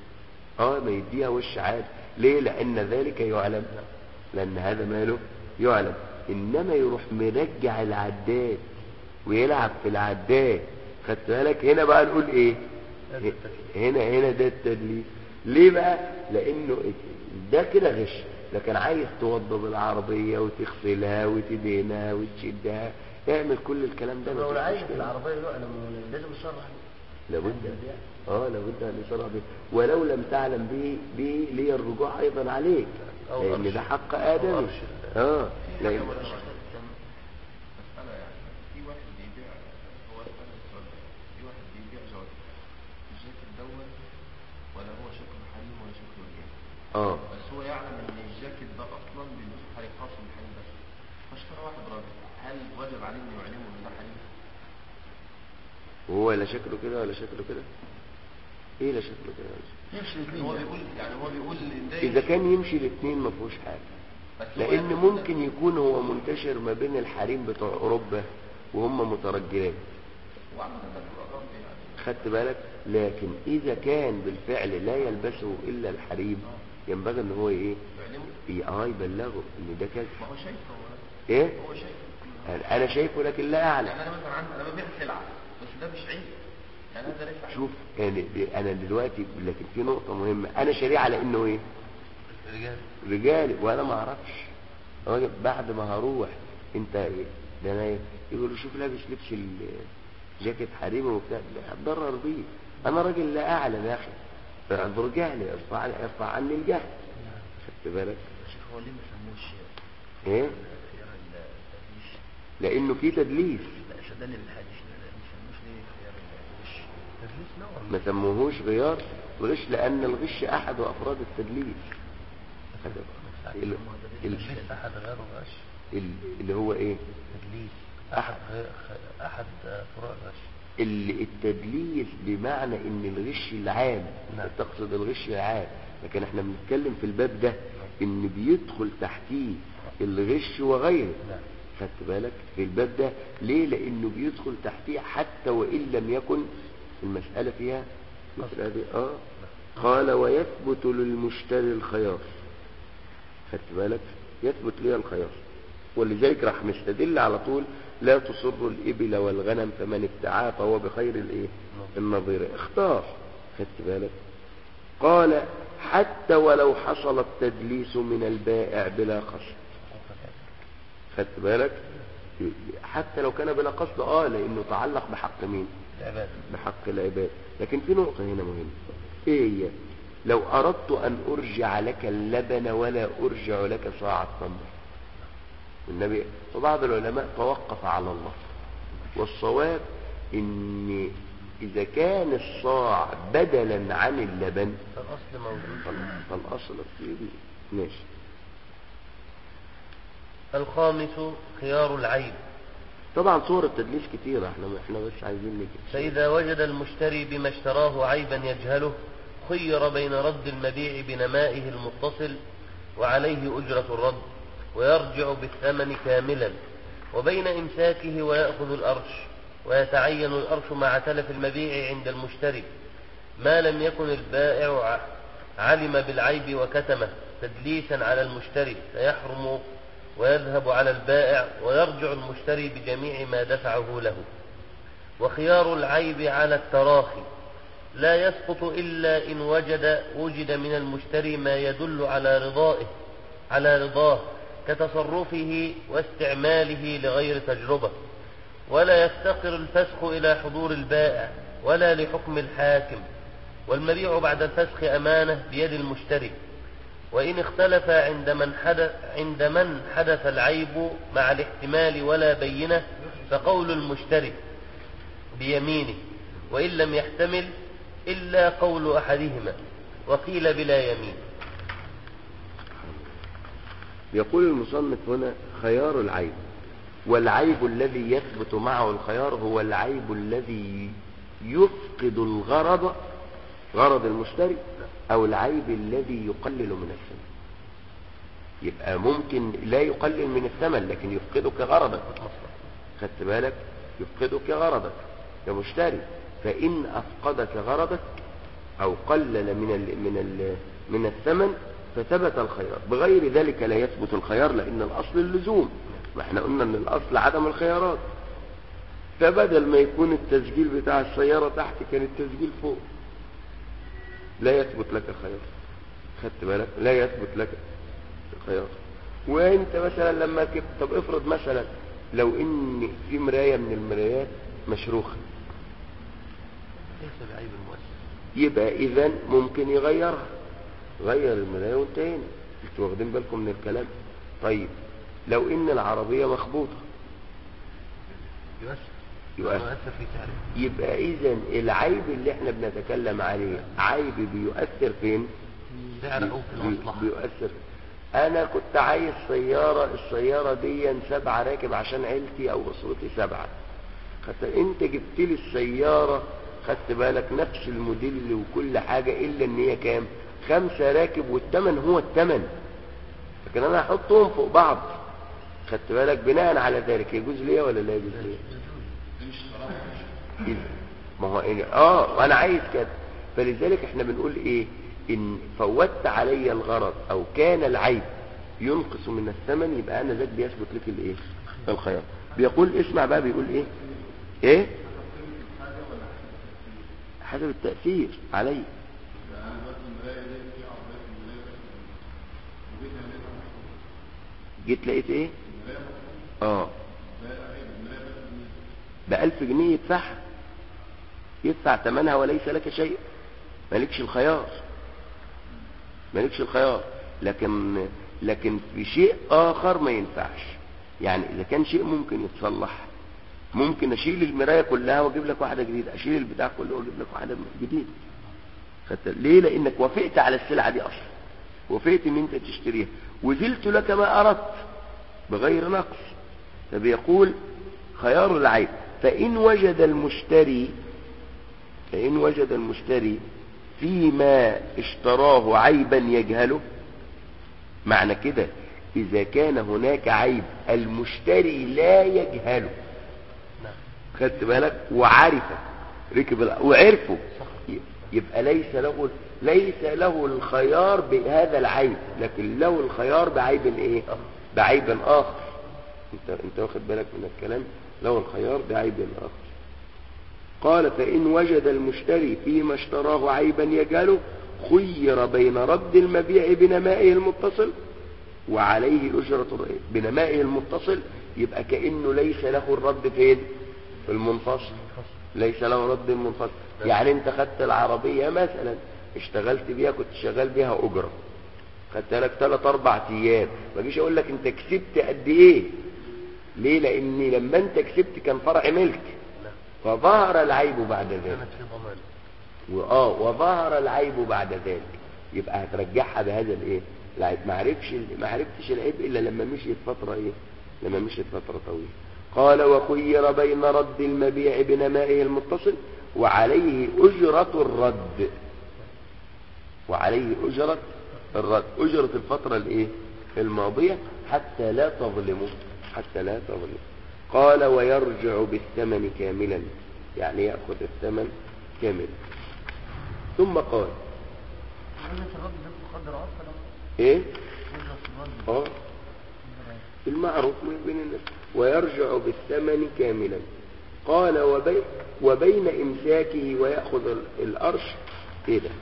اه ما يديها وش عادي ليه لان ذلك يعلم لان هذا ماله يعلم انما يروح مرجع العداد ويلعب في العداد خدت بالك هنا بقى نقول ايه هنا هنا ده التدليس ليه بقى لانه ده كده غش لكن عايز توضب العربية وتغسلها وتدهنها وتشدها اعمل كل الكلام ده طب لو مفيش العين في مشكلة. العربية يعلم لازم يصرح لابد اه لابد ان يصرح به ولو لم تعلم به به لي الرجوع ايضا عليك أو لان أرشد. ده حق أو ادمي أرشد. اه في لان حاجة ولا شك مسألة يعني في واحد بيبيع هو أسأل السؤال ده في واحد بيبيع جواكت الجاكيت دوت ولا هو شكله حريم ولا شكله رجال اه بس هو يعلم ان الجاكيت ده اصلا بيلبسه حريم خاص بالحريم بس فاشترى واحد راجل هل واجب عليه انه يعلمه ان ده حريم؟ وهو لا شكله كده ولا شكله كده ايه لا شكله كده يمشي يعني الاثنين هو يعني. بيقول يعني هو بيقول إن ده اذا كان يمشي الاثنين ما فيهوش حاجه بس هو لان يقصد ممكن يكون هو منتشر ما بين الحريم بتوع اوروبا وهم مترجلات وعامة ده بيبقى غرب يعني خدت بالك لكن اذا كان بالفعل لا يلبسه الا الحريم ينبغي ان هو ايه يعلمه إيه اه يبلغه ان ده كذا ما هو شايف هو ايه هو شايف انا شايفه لكن لا اعلم يعني انا مثلا عندي انا ببيع سلعه بس ده مش عيب يعني هذا ليس عيب شوف يعني دي- انا دلوقتي لكن في نقطة مهمة انا شاريه على انه ايه رجال رجالي وانا ما اعرفش راجل بعد ما هروح انت ايه ده انا إيه؟ يقول له شوف لابس لبس ال- جاكيت حريمي وبتاع لا اتضرر بيه انا راجل لا اعلم يا اخي فارجع لي ارفع عني ارفع عني الجهل خدت بالك شوف هو ليه ما سموش ايه خيار التدليس لانه في تدليس لا استدل بالحديث ما سموش ليه خيار الغش تدليس نوع ما سموهوش غيار غش لان الغش احد افراد التدليس خد بالك. ال- ال- تدليس احد غيره غش ال- اللي هو ايه تدليس احد غير خ- احد آه، فروع غش ال- التدليس بمعنى ان الغش العام نعم. تقصد الغش العام لكن احنا بنتكلم في الباب ده ان بيدخل تحتيه الغش وغيره نعم خدت بالك في الباب ده ليه لانه بيدخل تحتيه حتى وان لم يكن المسألة فيها مثل هذه اه قال ويثبت للمشتري الخيار خدت بالك يثبت لي الخيار ولذلك راح مستدل على طول لا تصر الإبل والغنم فمن ابتعاه فهو بخير الايه النظير اختار خدت بالك قال حتى ولو حصل التدليس من البائع بلا قصد خدت بالك حتى لو كان بلا قصد اه لانه تعلق بحق مين العباد بحق العباد لكن في نقطة هنا مهمة ايه هي لو اردت ان ارجع لك اللبن ولا ارجع لك صاع التمر النبي وبعض العلماء توقف على الله والصواب ان اذا كان الصاع بدلا عن اللبن فالاصل موجود فال- فالاصل في ماشي الخامس خيار العيب طبعا صور التدليس كتيرة احنا احنا بس عايزين نجي فإذا وجد المشتري بما اشتراه عيبا يجهله خير بين رد المبيع بنمائه المتصل وعليه أجرة الرد ويرجع بالثمن كاملا وبين إمساكه ويأخذ الأرش ويتعين الأرش مع تلف المبيع عند المشتري ما لم يكن البائع ع- علم بالعيب وكتمه تدليسا على المشتري فيحرم ويذهب على البائع ويرجع المشتري بجميع ما دفعه له وخيار العيب على التراخي لا يسقط إلا إن وجد وجد من المشتري ما يدل على رضائه على رضاه كتصرفه واستعماله لغير تجربة ولا يفتقر الفسخ إلى حضور البائع ولا لحكم الحاكم والمبيع بعد الفسخ أمانة بيد المشتري وإن اختلف عند من حدث, عند من حدث العيب مع الاحتمال ولا بينة فقول المشتري بيمينه وإن لم يحتمل إلا قول أحدهما وقيل بلا يمين يقول المصنف هنا خيار العيب والعيب الذي يثبت معه الخيار هو العيب الذي يفقد الغرض غرض المشتري او العيب الذي يقلل من الثمن يبقى ممكن لا يقلل من الثمن لكن يفقده كغرضك خدت بالك يفقده كغرضك كمشتري فإن أفقدك غرضك أو قلل من ال من ال من الثمن فثبت الخيار بغير ذلك لا يثبت الخيار لأن الأصل اللزوم ما احنا قلنا ان الأصل عدم الخيارات فبدل ما يكون التسجيل بتاع السيارة تحت كان التسجيل فوق لا يثبت لك خيار خدت بالك لا يثبت لك خيار وانت مثلا لما كنت طب افرض مثلا لو ان في مراية من المرايات مشروخة ليس بعيب المؤسس يبقى اذا ممكن يغيرها غير المراية وانتهينا انتوا واخدين بالكم من الكلام طيب لو ان العربية مخبوطة يؤثر يؤثر. يؤثر في سعره يبقى اذا العيب اللي احنا بنتكلم عليه عيب بيؤثر فين سعر أو في بي- المصلحة بيؤثر انا كنت عايز سيارة السيارة دي سبعة راكب عشان عيلتي او اسرتي سبعة حتى انت جبت لي السيارة خدت بالك نفس الموديل وكل حاجة الا ان هي كام خمسة راكب والتمن هو التمن لكن انا هحطهم فوق بعض خدت بالك بناء على ذلك يجوز ليا ولا لا يجوز ليا إيه؟ ما هو إيه؟ اه وانا عايز كده فلذلك احنا بنقول ايه ان فوتت علي الغرض او كان العيب ينقص من الثمن يبقى انا ذاك بيثبت لك الايه الخيار بيقول اسمع بقى بيقول ايه ايه حسب التأثير علي جيت لقيت ايه اه بألف جنيه يدفعها يدفع ثمنها وليس لك شيء مالكش الخيار مالكش الخيار لكن لكن في شيء آخر ما ينفعش يعني إذا كان شيء ممكن يتصلح ممكن أشيل المراية كلها وأجيب لك واحدة جديدة أشيل البتاع كله وأجيب لك واحدة جديدة خدت ليه لأنك وافقت على السلعة دي أصلا وافقت إن أنت تشتريها وزلت لك ما أردت بغير نقص فبيقول خيار العيب فإن وجد المشتري فإن وجد المشتري فيما اشتراه عيبا يجهله معنى كده إذا كان هناك عيب المشتري لا يجهله خدت بالك وعرفه ركب ال- وعرفه ي- يبقى ليس له ليس له الخيار بهذا العيب لكن له الخيار بعيب ايه بعيب اخر انت انت واخد بالك من الكلام له الخيار بعيب اخر قال فإن وجد المشتري فيما اشتراه عيبا يجهله خير بين رد المبيع بنمائه المتصل وعليه أجرة الرئيس بنمائه المتصل يبقى كأنه ليس له الرد فين في المنفصل ليس له رد منفصل يعني انت خدت العربية مثلا اشتغلت بيها كنت شغال بيها أجرة خدت لك ثلاث أربع أيام ما جيش أقول لك أنت كسبت قد إيه ليه لأن لما أنت كسبت كان فرع ملك فظهر العيب بعد ذلك كانت في ضمان واه وظهر العيب بعد ذلك يبقى هترجعها بهذا الايه العيب ما عرفش ما عرفتش العيب الا لما مشيت فتره ايه لما مشيت فتره طويله قال وخير بين رد المبيع بنمائه المتصل وعليه اجره الرد وعليه اجره الرد اجره الفتره الايه الماضيه حتى لا تظلمه حتى لا تظلمه قال ويرجع بالثمن كاملا يعني ياخذ الثمن كاملا ثم قال لازم في الرد ده مقدر اصلا ايه يجرى في الرد اه المعروف من بين الناس ويرجع بالثمن كاملا قال وبي وبين امساكه وياخذ ال- الارش ايه ده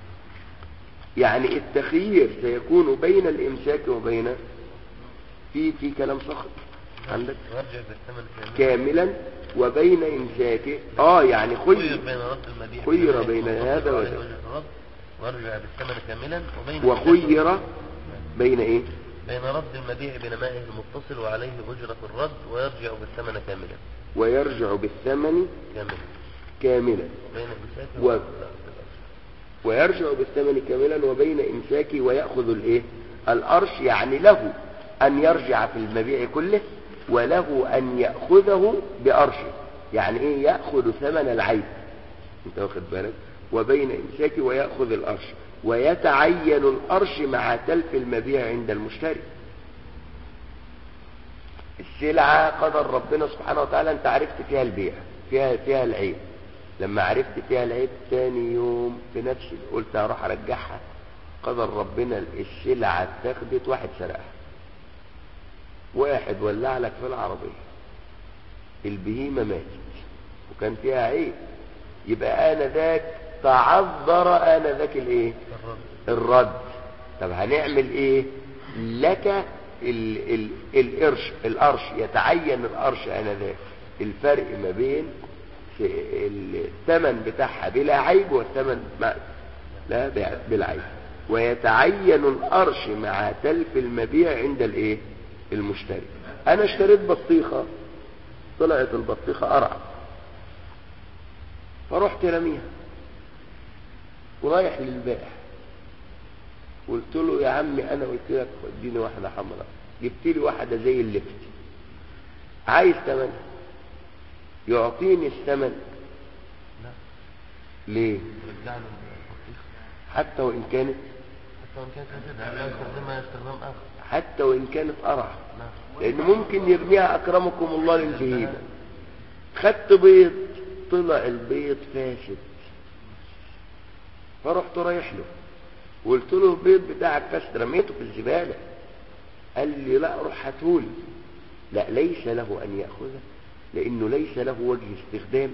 يعني التخيير سيكون بين الامساك وبين في في كلام سخط عندك ويرجع بالثمن كاملا كاملا وبين امساكه اه يعني خير خير بين رد المبيع خير بنمائه بين المتصل هذا وعليه وذاك. وجه الرد ويرجع بالثمن كاملا وبين وخير بين ايه بين رد المبيع بنمائه المتصل وعليه أجرة الرد ويرجع بالثمن كاملا ويرجع بالثمن كاملا كاملا بين إمساكه و- ويرجع بالثمن كاملا وبين إمساكه ويأخذ الإيه؟ الأرش يعني له أن يرجع في المبيع كله وله أن يأخذه بأرشه يعني إيه يأخذ ثمن العيب أنت واخد بالك وبين إمساكه ويأخذ الأرش ويتعين الأرش مع تلف المبيع عند المشتري السلعة قدر ربنا سبحانه وتعالى انت عرفت فيها البيع فيها فيها العيب لما عرفت فيها العيب تاني يوم في نفس قلت هروح ارجعها قدر ربنا السلعة اتاخدت واحد سرقها واحد ولع لك في العربية البهيمة ماتت وكان فيها عيب يبقى انا ذاك تعذر انا ذاك الايه الرد الرد طب هنعمل ايه لك ال ال القرش القرش يتعين القرش انذاك الفرق ما بين في الثمن بتاعها بلا عيب والثمن ما لا بع- بالعيب ويتعين القرش مع تلف المبيع عند الايه المشتري انا اشتريت بطيخه طلعت البطيخه قرع فرحت رميها ورايح للبائع قلت له يا عمي انا قلت لك اديني واحده حمراء جبت لي واحده زي اللفت عايز ثمنها يعطيني الثمن ليه ترجع له البطيخ حتى وإن كانت حتى وان كانت كده لا يستخدمها استخدام اخر حتى وإن كانت أرع نعم لأن ممكن يرميها أكرمكم الله للبهيمة خدت بيض طلع البيض فاسد فرحت رايح له وقلت له البيض بتاعك فاسد رميته في الزبالة قال لي لا روح هاتهولي لا ليس له أن يأخذه لأنه ليس له وجه استخدام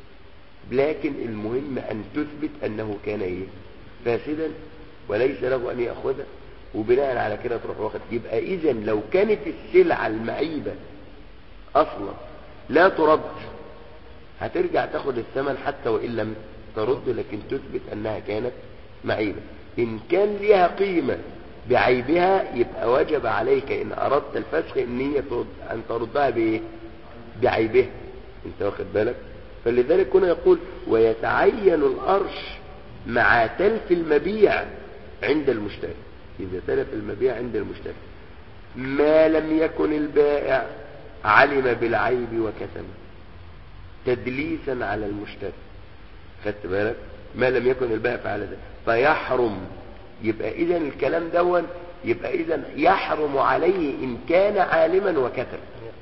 لكن المهم أن تثبت أنه كان إيه فاسدا وليس له أن يأخذه وبناء على كده تروح واخد يبقى إذا لو كانت السلعة المعيبة أصلا لا ترد هترجع تاخد الثمن حتى وإن لم ترد لكن تثبت أنها كانت معيبة إن كان لها قيمة بعيبها يبقى وجب عليك إن أردت الفسخ إن هي ترد أن تردها بإيه بعيبها انت واخد بالك فلذلك كنا يقول ويتعين الأرش مع تلف المبيع عند المشتري إذا تلف المبيع عند المشتري ما لم يكن البائع علم بالعيب وكتمه تدليسا على المشتري خدت بالك ما لم يكن البائع فعل ذلك فيحرم يبقى اذا الكلام دون يبقى اذا يحرم عليه ان كان عالما وكتم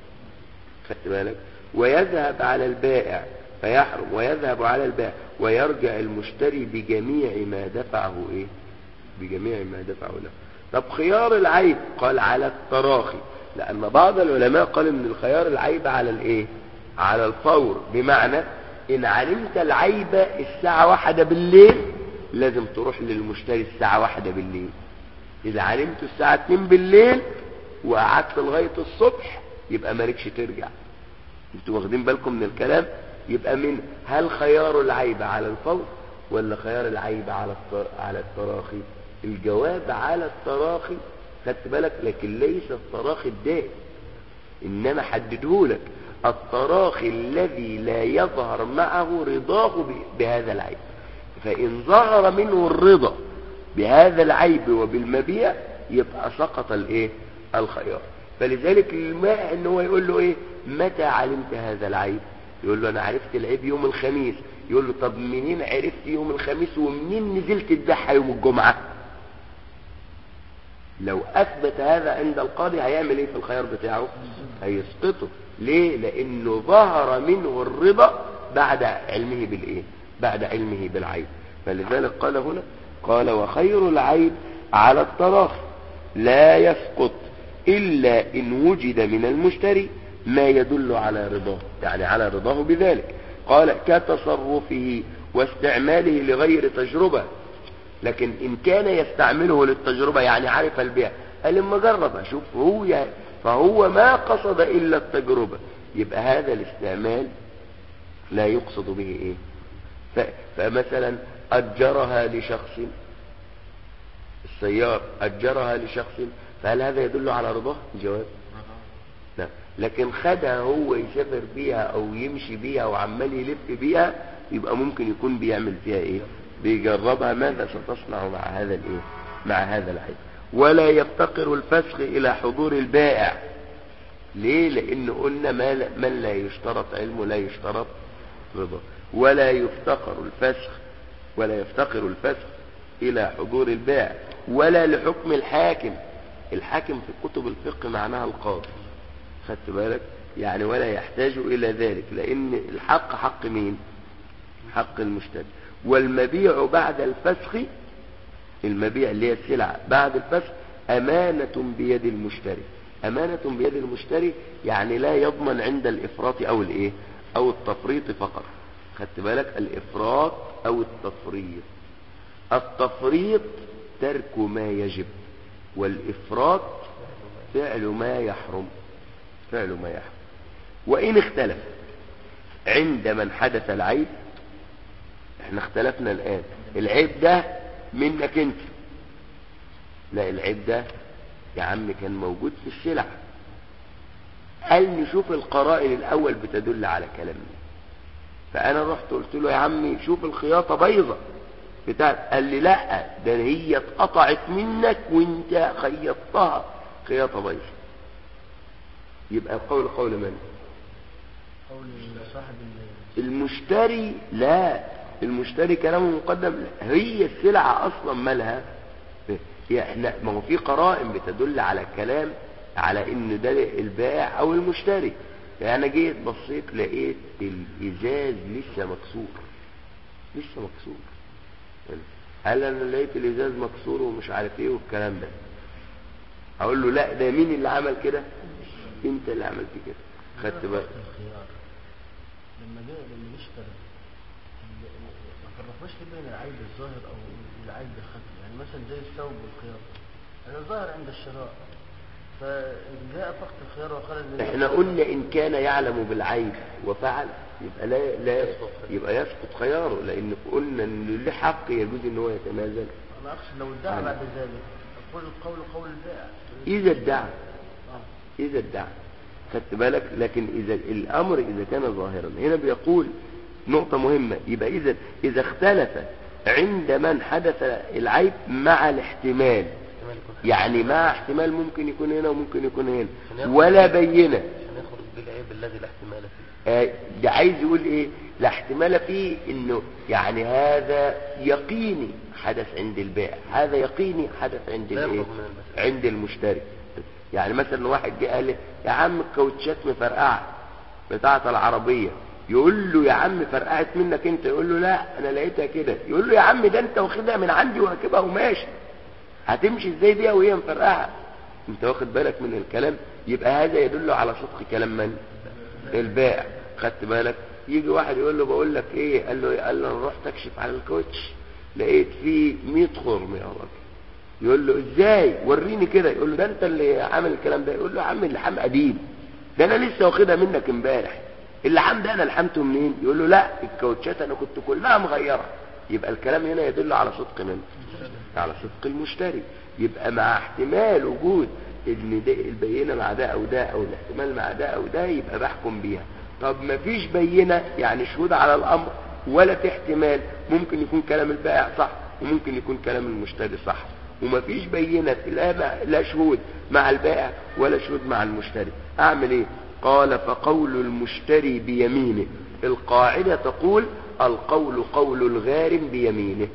خدت بالك ويذهب على البائع فيحرم ويذهب على البائع ويرجع المشتري بجميع ما دفعه ايه بجميع ما دفعه له طب خيار العيب قال على التراخي لان بعض العلماء قال ان الخيار العيب على الايه على الفور بمعنى ان علمت العيب الساعة واحدة بالليل لازم تروح للمشتري الساعة واحدة بالليل اذا علمت الساعة اتنين بالليل وقعدت لغاية الصبح يبقى مالكش ترجع انتوا واخدين بالكم من الكلام يبقى من هل خيار العيب على الفور ولا خيار العيب على الط- على التراخي الجواب على التراخي خدت بالك لكن ليس التراخي الدائم انما حددهولك التراخي الذي لا يظهر معه رضاه ب- بهذا العيب فان ظهر منه الرضا بهذا العيب وبالمبيع يبقى سقط الايه الخيار فلذلك الماء ان هو يقول له ايه متى علمت هذا العيب يقول له انا عرفت العيب يوم الخميس يقول له طب منين عرفت يوم الخميس ومنين نزلت تذبحها يوم الجمعه لو اثبت هذا عند القاضي هيعمل ايه في الخيار بتاعه هيسقطه ليه لانه ظهر منه الرضا بعد علمه بالايه بعد علمه بالعيب فلذلك قال هنا قال وخير العيب على التراخي لا يسقط الا ان وجد من المشتري ما يدل على رضاه يعني على رضاه بذلك قال كتصرفه واستعماله لغير تجربه لكن ان كان يستعمله للتجربة يعني عارف البيع قال اما جرب اشوف هو يعني فهو ما قصد الا التجربة يبقى هذا الاستعمال لا يقصد به ايه ف... فمثلا اجرها لشخص السيارة اجرها لشخص فهل هذا يدل على رضاه جواب لا لكن خدها هو يسافر بيها او يمشي بيها وعمال يلف بيها يبقى ممكن يكون بيعمل فيها ايه بيجربها ماذا ستصنع مع هذا الايه مع هذا العيب ولا يفتقر الفسخ الى حضور البائع ليه لان قلنا ما لا من لا يشترط علمه لا يشترط رضا ولا يفتقر الفسخ ولا يفتقر الفسخ الى حضور البائع ولا لحكم الحاكم الحاكم في كتب الفقه معناها القاضي خدت بالك يعني ولا يحتاج الى ذلك لان الحق حق مين حق المشتري والمبيع بعد الفسخ المبيع اللي هي السلعة بعد الفسخ أمانة بيد المشتري أمانة بيد المشتري يعني لا يضمن عند الإفراط أو الإيه أو التفريط فقط خدت بالك الإفراط أو التفريط التفريط ترك ما يجب والإفراط فعل ما يحرم فعل ما يحرم وإن اختلف عند من حدث العيب احنا اختلفنا الآن العيب ده منك انت لا العيب ده يا عم كان موجود في السلع قال نشوف القرائن الأول بتدل على كلامنا فأنا رحت قلت له يا عمي شوف الخياطة بيضة بتاع قال لي لا ده هي اتقطعت منك وانت خيطتها خياطة بيضة يبقى القول قول من قول صاحب ال- المشتري لا المشتري كلامه مقدم هي السلعة اصلا مالها هي احنا ما هو في قرائن بتدل على الكلام على ان ده البائع او المشتري يعني انا جيت بصيت لقيت الازاز لسه مكسور لسه مكسور هل انا لقيت الازاز مكسور ومش عارف ايه والكلام ده اقول له لا ده مين اللي عمل كده انت اللي عملت كده خدت بالك الخيار لما جاء لما نشتري ال- ال- ما فرقناش ليه بين العيب الظاهر او العيب الخفي يعني مثلا زي الثوب والخيار هذا ظاهر عند الشراء فجاء فقط الخيار وقال ان احنا قلنا ان كان يعلم بالعيب وفعل يبقى لا لا يبقى يسقط خياره لان قلنا ان له حق يجوز ان هو يتنازل انا اقصد لو ادعى بعد ذلك اقول القول قول البائع اذا ادعى آه. إذا ادعى خدت بالك لكن إذا الأمر إذا كان ظاهرا هنا بيقول نقطة مهمة يبقى إذا إذا اختلف عند من حدث العيب مع الاحتمال احتمال يكون حاجة. يعني مع احتمال ممكن يكون هنا وممكن يكون هنا عشان ياخد- ولا بينة عشان يخرج بالعيب الذي لا احتمال فيه آه، ده عايز يقول ايه لا احتمال فيه انه يعني هذا يقيني حدث عند البائع هذا يقيني حدث عند لا الايه يخرج من المسألة. عند المشتري يعني مثلا واحد جه قال لي يا عم الكاوتشات مفرقعه بتاعه العربيه يقول له يا عم فرقعت منك انت يقول له لا انا لقيتها كده يقول له يا عم ده انت واخدها من عندي وراكبها وماشي هتمشي ازاي بيها وهي مفرقعه انت واخد بالك من الكلام يبقى هذا يدل على صدق كلام من البائع خدت بالك يجي واحد يقول له بقول لك ايه قال له قال له انا رحت اكشف على الكوتش لقيت فيه 100 خرم يا راجل يقول له ازاي وريني كده يقول له ده انت اللي عامل الكلام ده يقول له يا عم اللحام قديم ده انا لسه واخدها منك امبارح اللحام ده انا لحمته منين يقول له لا الكاوتشات انا كنت كلها مغيره يبقى الكلام هنا يدل على صدق من على صدق المشتري يبقى مع احتمال وجود ان ده البينه مع ده او ده او الاحتمال مع ده او ده يبقى بحكم بيها طب ما فيش بينه يعني شهود على الامر ولا في احتمال ممكن يكون كلام البائع صح وممكن يكون كلام المشتري صح وما فيش بينه لا لا شهود مع البائع ولا شهود مع المشتري اعمل ايه قال فقول المشتري بيمينه القاعده تقول القول قول الغارم بيمينه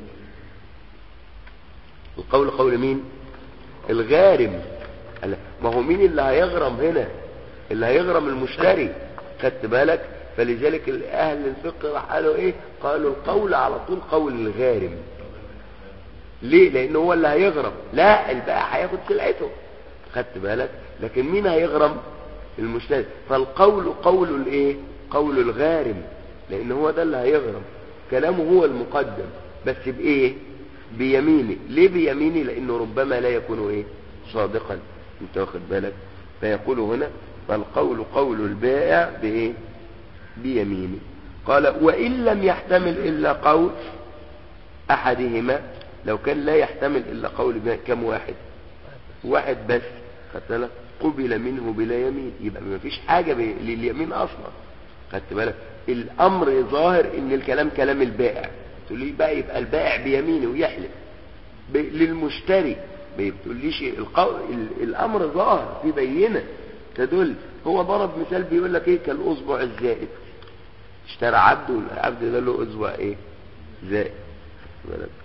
القول قول مين الغارم قال- ما هو مين اللي هيغرم هنا اللي هيغرم المشتري خدت بالك فلذلك اهل الفقه راح قالوا ايه قالوا القول على طول قول الغارم ليه لان هو اللي هيغرم لا البائع هياخد سلعته خدت بالك لكن مين هيغرم المشتري فالقول قول الايه قول الغارم لان هو ده اللي هيغرم كلامه هو المقدم بس بايه بيمينه ليه بيمينه لانه ربما لا يكون ايه صادقا انت واخد بالك فيقول هنا فالقول قول البائع بايه بيمينه قال وان لم يحتمل الا قول احدهما لو كان لا يحتمل الا قول ب- كم واحد واحد بس خدت بالك قبل منه بلا يمين يبقى ما فيش حاجه ب- لليمين اصلا خدت بالك الامر ظاهر ان الكلام كلام البائع تقول لي بقى يبقى البائع بيمينه ويحلف ب- للمشتري ما بتقوليش القول ال- الامر ظاهر في بينه تدل هو ضرب مثال بيقول لك ايه كالاصبع الزائد اشترى عبد والعبد ده له اصبع ايه زائد خدت بالك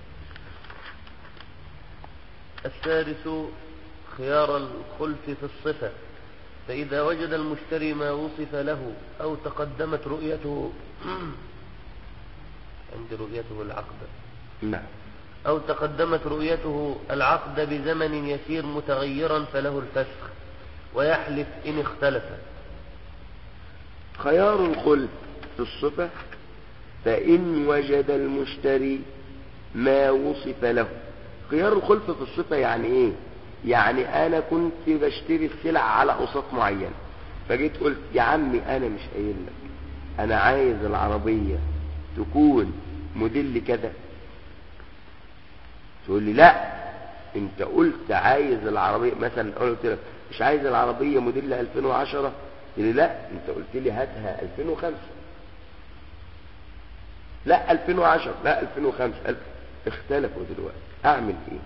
الثالث خيار الخلف في الصفة فإذا وجد المشتري ما وصف له أو تقدمت رؤيته عند رؤيته العقد نعم أو تقدمت رؤيته العقد بزمن يسير متغيرا فله الفسخ ويحلف إن اختلف خيار الخلف في الصفة فإن وجد المشتري ما وصف له خيار الخلف في الصفة يعني ايه يعني انا كنت بشتري السلع على اوساط معينة فجيت قلت يا عمي انا مش قايل لك انا عايز العربية تكون موديل كذا تقول لي لا انت قلت عايز العربية مثلا قلت لك مش عايز العربية موديل 2010 قلت لي لا انت قلت لي هاتها 2005 لا 2010 لا 2005 الف- اختلفوا دلوقتي اعمل ايه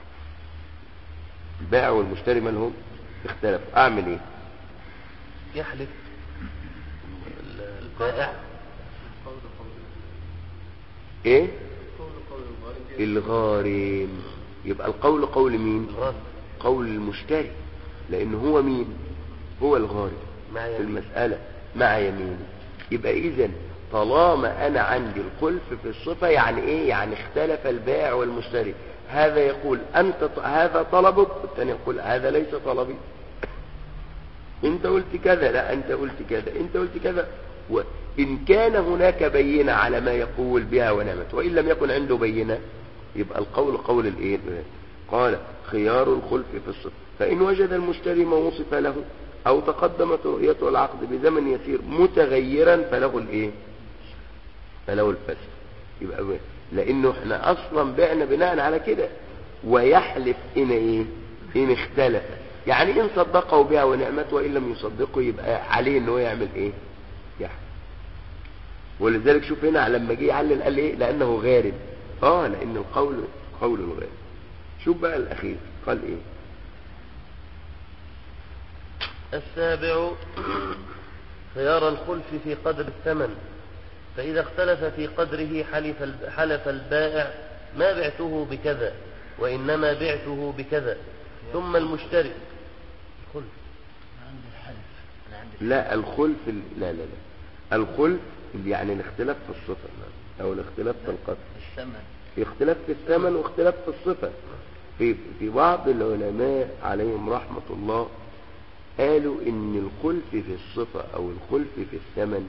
البائع والمشتري مالهم اختلفوا اعمل ايه يحلف ال- البائع ايه قول قول الغالب الغارم يبقى القول قول مين غصب قول المشتري لان هو مين هو الغارم مع في يمين المسألة مع يمين يبقى اذا طالما انا عندي الخلف في الصفة يعني ايه يعني اختلف البائع والمشتري هذا يقول انت ط- هذا طلبك والثاني يقول هذا ليس طلبي انت قلت كذا لا انت قلت كذا انت قلت كذا وان كان هناك بينة على ما يقول بها ونعمت وان لم يكن عنده بينة يبقى القول قول الايه قال خيار الخلف في الصف فان وجد المشتري ما وصف له او تقدمت رؤيته العقد بزمن يسير متغيرا فله الايه فله الفسد يبقى ب- لانه احنا اصلا بعنا بناء على كده ويحلف ان ايه ان اختلف يعني ان صدقه بها ونعمت وان لم يصدقه يبقى عليه ان هو يعمل ايه يحلف ولذلك شوف هنا لما جه يعلل قال ايه لانه غارب اه لان القول قول الغارب شوف بقى الاخير قال ايه السابع خيار الخلف في قدر الثمن فإذا اختلف في قدره حلف الب- حلف البائع ما بعته بكذا وإنما بعته بكذا ثم المشتري الخلف عندي الحلف انا عندي لا الخلف ال- لا لا لا الخلف اللي يعني الاختلاف في الصفة او الاختلاف في القدر الثمن في اختلاف في الثمن واختلاف في الصفة في في بعض العلماء عليهم رحمة الله قالوا ان الخلف في الصفة او الخلف في الثمن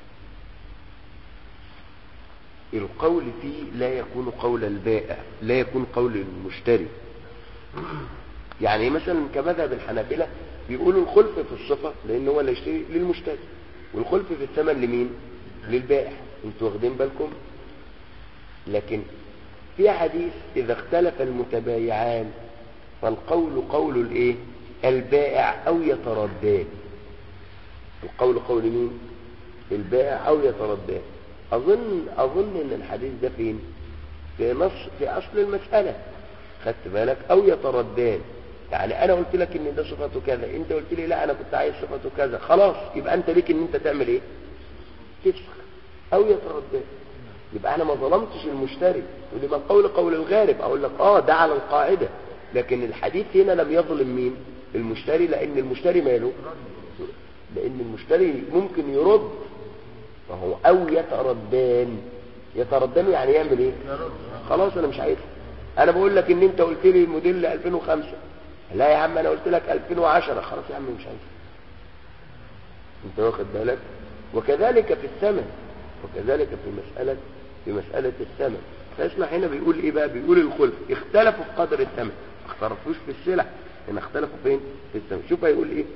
القول فيه لا يكون قول البائع لا يكون قول المشتري يعني مثلا كمذهب الحنابلة بيقولوا الخلف في الصفة لان هو اللي يشتري للمشتري والخلف في الثمن لمين للبائع انتوا واخدين بالكم لكن في حديث إذا اختلف المتبايعان فالقول قول الايه البائع أو يتردان القول قول مين البائع أو يتردان أظن أظن إن الحديث ده فين في نص في أصل المسألة خدت بالك أو يتردان يعني أنا قلت لك إن ده صفته كذا أنت قلت لي لا أنا كنت عايز صفته كذا خلاص يبقى أنت ليك إن أنت تعمل إيه تفسخ أو يتردان يبقى انا ما ظلمتش المشتري تقول لي ما القول قول الغارب اقول لك اه ده على القاعده لكن الحديث هنا لم يظلم مين المشتري لان المشتري ماله لان المشتري ممكن يرد فهو او يتردان يتردان يعني يعمل ايه خلاص انا مش عايز انا بقول لك ان انت قلت لي موديل 2005 لا يا عم انا قلت لك 2010 خلاص يا عم مش عايز انت واخد بالك وكذلك في الثمن وكذلك في مسألة في مسألة الثمن فاسمع هنا بيقول ايه بقى بيقول الخلف اختلفوا في قدر الثمن ما اختلفوش في السلع هنا اختلفوا فين في الثمن شوف هيقول ايه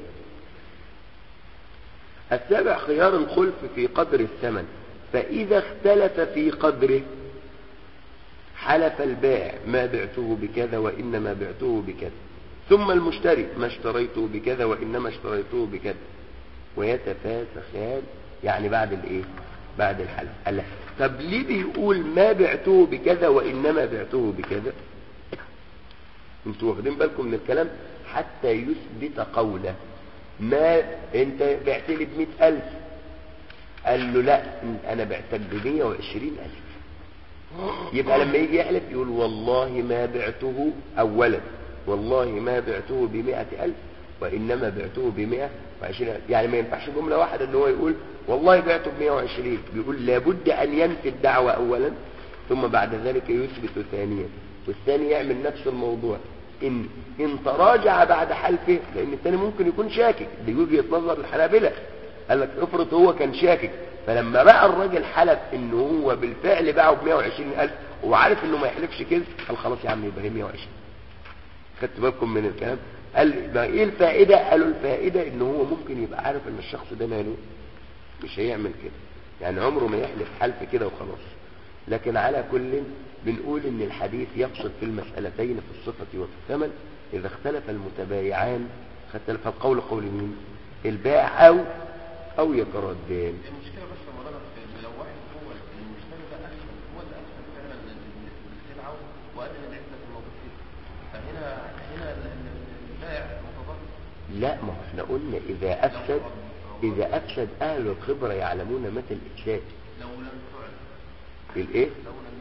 السابع خيار الخلف في قدر الثمن فإذا اختلف في قدره حلف البائع ما بعته بكذا وإنما بعته بكذا ثم المشتري ما اشتريته بكذا وإنما اشتريته بكذا ويتفاسخان يعني بعد الايه بعد الحلف قال لك طب ليه بيقول ما بعته بكذا وانما بعته بكذا انتوا واخدين بالكم من الكلام حتى يثبت قوله ما انت بعت لي ب ألف قال له لا انا بعتك ب 120 ألف يبقى لما يجي يحلف يقول والله ما بعته اولا والله ما بعته ب ألف وإنما بعته ب 120 ألف يعني ما ينفعش جملة واحدة ان هو يقول والله بعته ب 120 بيقول لابد أن ينفي الدعوة أولا ثم بعد ذلك يثبت ثانيا والثاني يعمل نفس الموضوع إن إن تراجع بعد حلفه لأن الثاني ممكن يكون شاكك دي وجهة نظر الحنابلة قال لك افرض هو كان شاكك فلما بقى الراجل حلف ان هو بالفعل باعه ب 120 ألف وعارف انه ما يحلفش كده قال خلاص يا عم يبقى هي 120 خدت بالكم من الكلام قال ما ايه الفائدة قالوا الفائدة ان هو ممكن يبقى عارف ان الشخص ده ماله مش هيعمل كده يعني عمره ما يحلف حلف كده وخلاص لكن على كل بنقول ان الحديث يقصد في المسألتين في الصفة وفي الثمن اذا اختلف المتبايعان اختلف القول قول مين البائع او او يتردان المشكلة بس يا مولانا في إن لو واحد هو المشتري ده أسهل هو اللي أسهل فعلا للسلعة وقال إن العزة في الموجود فيه فهنا هنا ال- ال- البائع متضرر لا ما هو احنا قلنا اذا افسد اذا افسد اهل الخبرة يعلمون متى الافساد لو لم تعلم الايه لو لم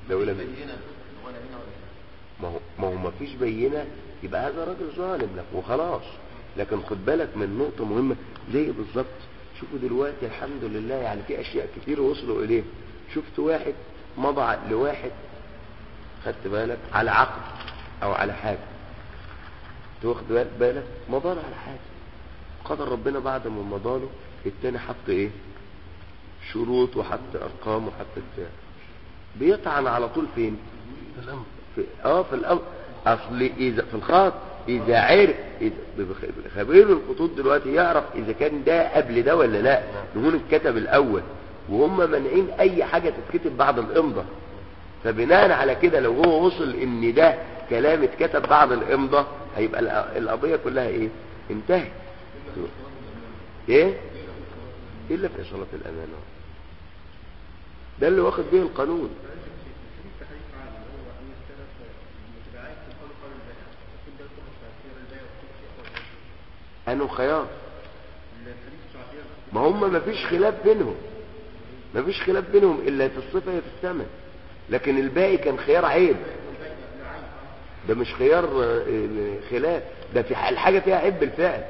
دولة في من بينة ولا هنا ولا هنا ما هو ما هو ما فيش بينة يبقى هذا راجل ظالم لك وخلاص لكن خد بالك من نقطة مهمة زي بالظبط شوفوا دلوقتي الحمد لله يعني في أشياء كتير وصلوا إليه شفت واحد مضى لواحد خدت بالك على عقد أو على حاجة تاخد بال- بالك مضى له على حاجة قدر ربنا بعد ما مضى له التاني حط إيه شروط وحط أرقام وحط بتاع بيطعن على طول فين في الأمر في اه في الامر اصل اذا في الخط اذا عرف إذا بخ- خبير الخطوط دلوقتي يعرف اذا كان ده قبل ده ولا لا نقول اتكتب الاول وهم مانعين اي حاجه تتكتب بعد الامضه فبناء على كده لو هو وصل ان ده كلام اتكتب بعد الامضه هيبقى الق- القضيه كلها ايه انتهت ايه الا في صلاه الامانه ده اللي واخد بيه القانون انه خيار ما هم ما فيش خلاف بينهم ما فيش خلاف بينهم الا في الصفه يا في الثمن لكن الباقي كان خيار عيب ده مش خيار آه، آه، خلاف ده في ح- الحاجه فيها عيب بالفعل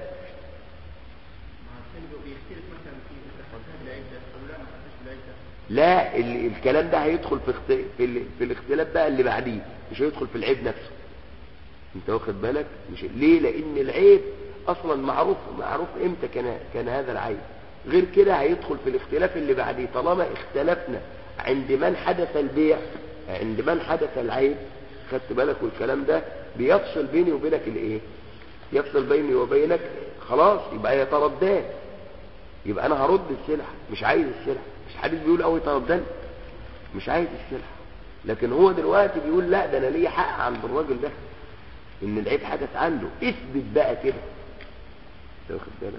لا ال- الكلام ده هيدخل في اخت... في, ال... في الاختلاف بقى اللي بعديه مش هيدخل في العيب نفسه انت واخد بالك مش ليه لان العيب اصلا معروف معروف امتى كان كان هذا العيب غير كده هيدخل في الاختلاف اللي بعديه طالما اختلفنا عند من حدث البيع عند من حدث العيب خدت بالك والكلام ده بيفصل بيني وبينك الايه يفصل بيني وبينك خلاص يبقى يتردان يبقى انا هرد السلعه مش عايز السلعه مش حديث بيقول او يتردان مش عايز السلعه لكن هو دلوقتي بيقول لا ده انا ليا حق عند الراجل ده ان العيب حدث عنده اثبت بقى كده أنت واخد بالك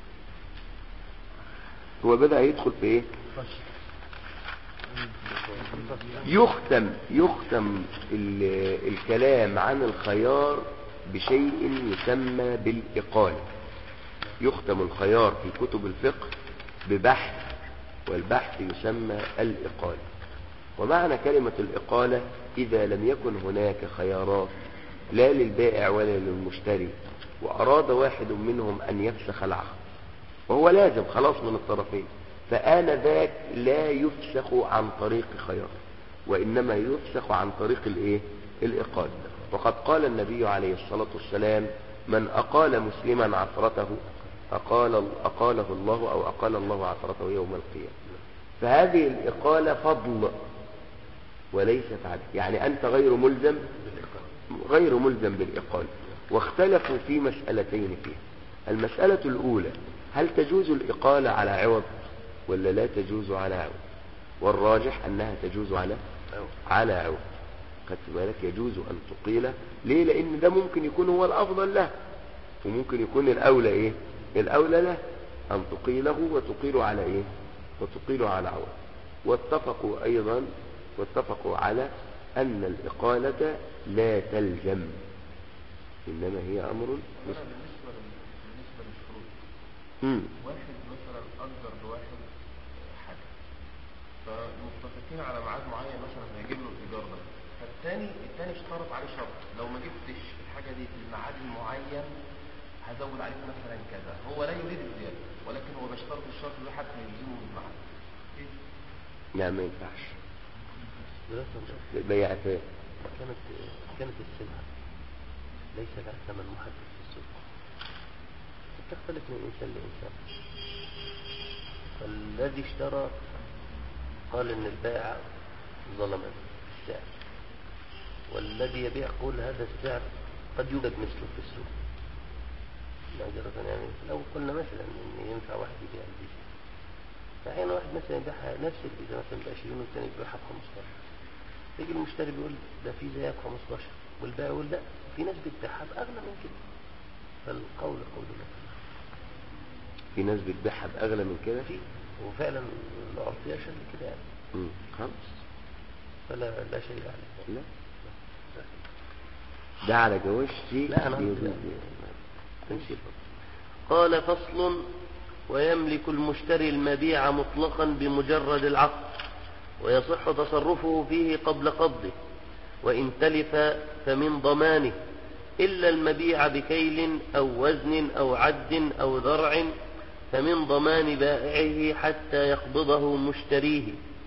هو بدأ يدخل في ايه يختم يختم ال- الكلام عن الخيار بشيء يسمى بالإقالة يختم الخيار في كتب الفقه ببحث والبحث يسمى الإقالة ومعنى كلمة الإقالة إذا لم يكن هناك خيارات لا للبائع ولا للمشتري وأراد واحد منهم أن يفسخ العقد وهو لازم خلاص من الطرفين فآن ذاك لا يفسخ عن طريق خيار وإنما يفسخ عن طريق الإيه؟ الإقالة وقد قال النبي عليه الصلاة والسلام من أقال مسلما عثرته أقال أقاله الله أو أقال الله عثرته يوم القيامة فهذه الإقالة فضل وليست عدل يعني أنت غير ملزم غير ملزم بالإقالة واختلفوا في مسألتين فيها المسألة الأولى هل تجوز الإقالة على عوض ولا لا تجوز على عوض والراجح أنها تجوز على على عوض خدت بالك يجوز أن تقيل ليه لأن ده ممكن يكون هو الأفضل له وممكن يكون الأولى إيه الأولى له أن تقيله وتقيل على إيه وتقيل على عوض واتفقوا أيضا واتفقوا على أن الإقالة لا تلزم إنما هي أمر أنا مس- بالنسبة لل- بالنسبة للشروط مم. واحد مثلا أجر لواحد حاجة فمتفقين على ميعاد معين مثلا هيجيب له الإيجار ده فالتاني التاني اشترط عليه شرط لو ما جبتش الحاجة دي في الميعاد المعين هزود عليك مثلا كذا هو لا يريد الزيادة ولكن هو بيشترط الشرط ده حتى يلزمه بالميعاد لا ما ينفعش دلوقتي بيعتين كانت كانت السلعة ليس لها ثمن محدد في السوق تختلف من إنسان لإنسان فالذي اشترى قال إن البائع ظلم في السعر والذي يبيع قول هذا السعر قد يوجد مثله في السوق معذرة يعني لو قلنا مثلا إن ينفع واحد يبيع الفيزا فأحيانا واحد مثلا يبيعها نفس الفيزا مثلا ب 20 والثاني يبيعها ب 15 يجي المشتري بيقول ده في زيها ب 15 والبائع يقول لا في ناس بتبيعها باغلى من كده فالقول قول الله في ناس بتبيعها بأغلى من كده في وفعلا العرفية شل كده يعني مم. خلاص فلا لا شيء عليه لا ده على جواز شيء لا، أنا يجوز لا. تمشي قال فصل ويملك المشتري المبيع مطلقا بمجرد العقد ويصح تصرفه فيه قبل قبضه وإن تلف فمن ضمانه إلا المبيع بكيل أو وزن أو عد أو ذرع فمن ضمان بائعه حتى يقبضه مشتريه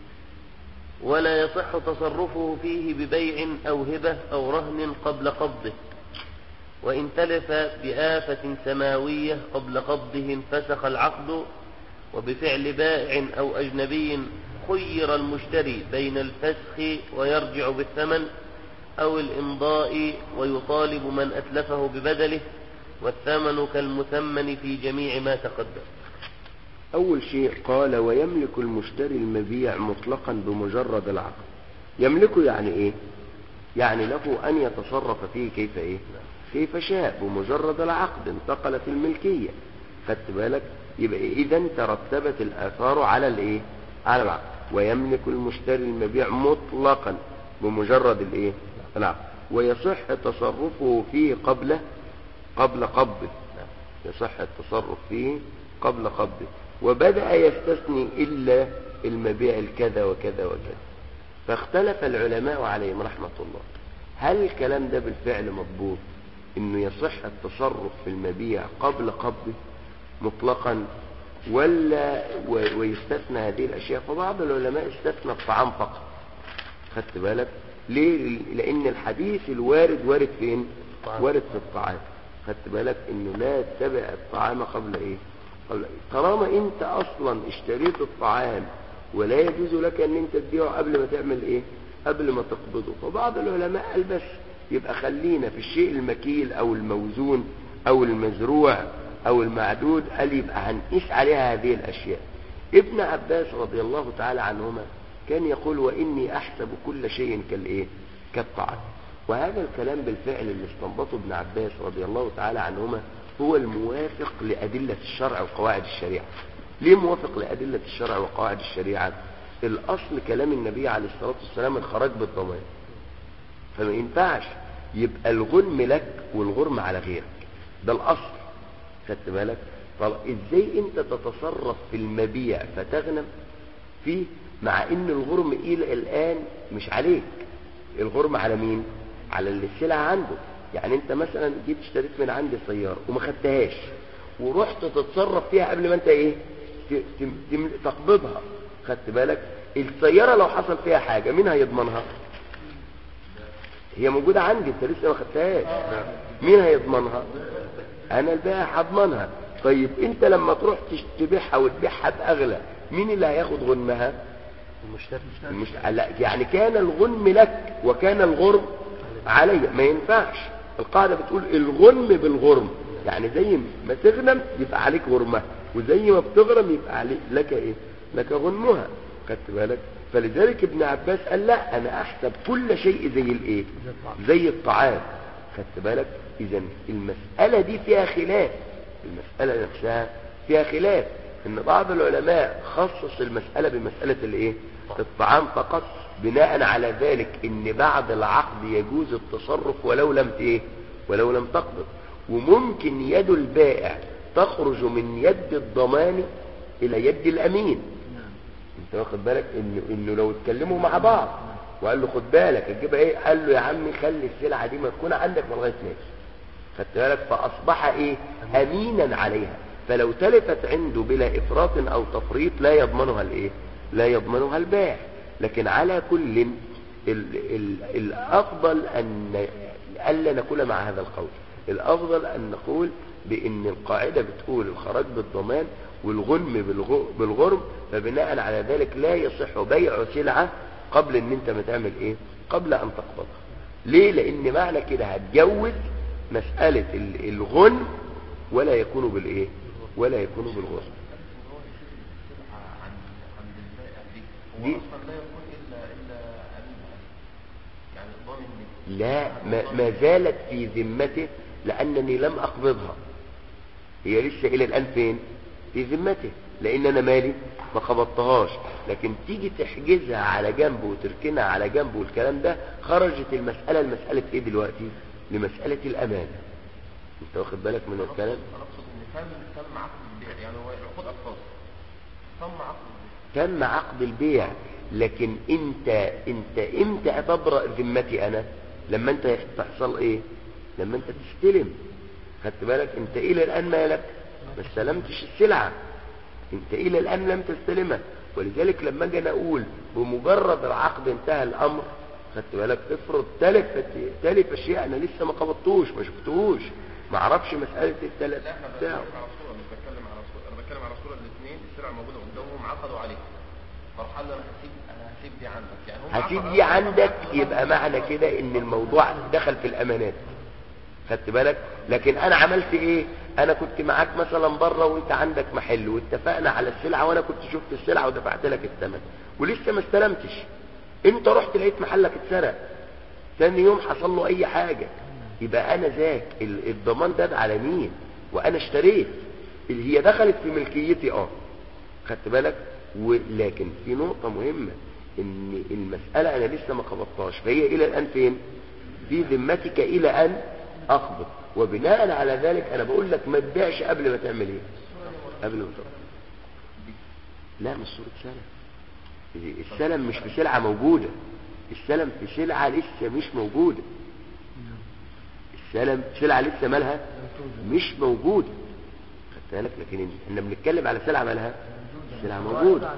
ولا يصح تصرفه فيه ببيع أو هبة أو رهن قبل قبضه وإن تلف بآفة سماوية قبل قبضه انفسخ العقد وبفعل بائع أو أجنبي خير المشتري بين الفسخ ويرجع بالثمن أو الإمضاء ويطالب من أتلفه ببدله والثمن كالمثمن في جميع ما تقدم أول شيء قال ويملك المشتري المبيع مطلقا بمجرد العقد يملكه يعني إيه يعني له أن يتصرف فيه كيف إيه كيف شاء بمجرد العقد انتقلت الملكية خدت بالك يبقى إذا ترتبت الآثار على الإيه على العقد ويملك المشتري المبيع مطلقا بمجرد الإيه العقد ويصح تصرفه فيه قبل قبل قبضه يصح التصرف فيه قبل قبضه وبدأ يستثني إلا المبيع الكذا وكذا وكذا فاختلف العلماء عليهم رحمة الله هل الكلام ده بالفعل مضبوط انه يصح التصرف في المبيع قبل قبضه مطلقا ولا و- ويستثنى هذه الاشياء فبعض العلماء استثنى الطعام فقط خدت بالك ليه لان الحديث الوارد وارد فين الطعام. وارد في الطعام خدت بالك انه لا تتبع الطعام قبل ايه قبل طالما انت اصلا اشتريت الطعام ولا يجوز لك ان انت تبيعه قبل ما تعمل ايه قبل ما تقبضه فبعض العلماء قال بس يبقى خلينا في الشيء المكيل او الموزون او المزروع او المعدود قال يبقى هنقيس عليها هذه الاشياء ابن عباس رضي الله تعالى عنهما كان يقول واني احسب كل شيء كالايه كالطعام وهذا الكلام بالفعل اللي استنبطه ابن عباس رضي الله تعالى عنهما هو الموافق لأدلة الشرع وقواعد الشريعة ليه موافق لأدلة الشرع وقواعد الشريعة الأصل كلام النبي عليه الصلاة والسلام الخراج بالضمان فما ينفعش يبقى الغنم لك والغرم على غيرك ده الأصل خدت بالك طب ازاي انت تتصرف في المبيع فتغنم فيه مع ان الغرم الى الان مش عليك الغرم على مين على اللي السلعة عنده يعني انت مثلا جيت اشتريت من عندي سيارة وما خدتهاش ورحت تتصرف فيها قبل ما انت ايه ت- تم- تم- تقبضها خدت بالك السيارة لو حصل فيها حاجة مين هيضمنها هي موجودة عندي انت لسه ما خدتهاش مين هيضمنها انا البائع هضمنها طيب انت لما تروح تبيعها وتبيعها باغلى مين اللي هياخد غنمها المشتري مش لا يعني كان الغنم لك وكان الغرم علي ما ينفعش القاعدة بتقول الغنم بالغرم يعني زي ما تغنم يبقى عليك غرمها وزي ما بتغرم يبقى عليك لك ايه لك غنمها خدت بالك فلذلك ابن عباس قال لا انا احسب كل شيء زي الايه زي الطعام خدت بالك اذا المسألة دي فيها خلاف المسألة نفسها فيها خلاف ان بعض العلماء خصص المسألة بمسألة الايه الطعام فقط بناء على ذلك ان بعد العقد يجوز التصرف ولو لم ايه ولو لم تقبض وممكن يد البائع تخرج من يد الضمان الى يد الامين انت واخد بالك انه انه لو اتكلموا مع بعض وقال له خد بالك هتجيبها ايه قال له يا عمي خلي السلعه دي ما تكون عندك لغايه ماشي خدت بالك فاصبح ايه امينا عليها فلو تلفت عنده بلا افراط او تفريط لا يضمنها الايه لا يضمنها البائع لكن على كل ال ال الافضل ان الا نقول مع هذا القول الافضل ان نقول بان القاعده بتقول الخراج بالضمان والغنم بالغ- بالغرم فبناء على ذلك لا يصح بيع سلعه قبل ان انت ما تعمل ايه قبل ان تقبضها ليه لان معنى كده هتجوز مساله ال- الغنم ولا يكون بالايه ولا يكون بالغرم عند عند البائع دي هو دي- اصلا لا يكون الا الا امين يعني ضامن منه لا ما, ما زالت في ذمته لأنني لم أقبضها هي لسه إلى الآن فين في ذمته لأن أنا مالي ما قبضتهاش لكن تيجي تحجزها على جنب وتركنها على جنب والكلام ده خرجت المسألة المسألة إيه دلوقتي لمسألة الأمانة أنت واخد بالك من الكلام انا اقصد ان تم تم عقد البيع يعني هو العقود الفاظ تم عقد البيع تم عقد البيع لكن انت انت امتى تبرأ ذمتي انا لما انت تحصل ايه لما انت تستلم خدت بالك انت الى الان مالك ما استلمتش السلعة انت الى الان لم تستلمها ولذلك لما اجي انا اقول بمجرد العقد انتهى الامر خدت بالك افرض تلف تلف اشياء انا لسه ما قبضتوش ما شفتهوش ما اعرفش مساله التلف لا احنا بتاعه بنتكلم على صورة مش بتكلم على صورة انا بتكلم على صورة الاثنين السلعة موجودة قدامهم عقدوا عليها فرحان انا هسيب انا هسيب دي عندك يعني هم هتيجي عقدوا- عندك يبقى معنى كده ان الموضوع دخل في الامانات خدت بالك لكن انا عملت ايه انا كنت معاك مثلا بره وانت عندك محل واتفقنا على السلعه وانا كنت شفت السلعه ودفعت لك الثمن ولسه ما استلمتش انت رحت لقيت محلك اتسرق ثاني يوم حصل له اي حاجه يبقى انا ذاك ال- الضمان ده على مين وانا اشتريت اللي هي دخلت في ملكيتي اه خدت بالك ولكن في نقطة مهمة ان المسألة انا لسه ما قبضتهاش فهي الى الان فين في ذمتك الى ان اقبض وبناء على ذلك انا بقول لك ما تبيعش قبل ما تعمل ايه قبل ما تقبض لا مش صورة سلم السلم مش في سلعة موجودة السلم في سلعة لسه مش موجودة السلم سلعة لسه مالها مش موجودة خدت بالك لكن احنا بنتكلم على سلعة مالها سلعة موجودة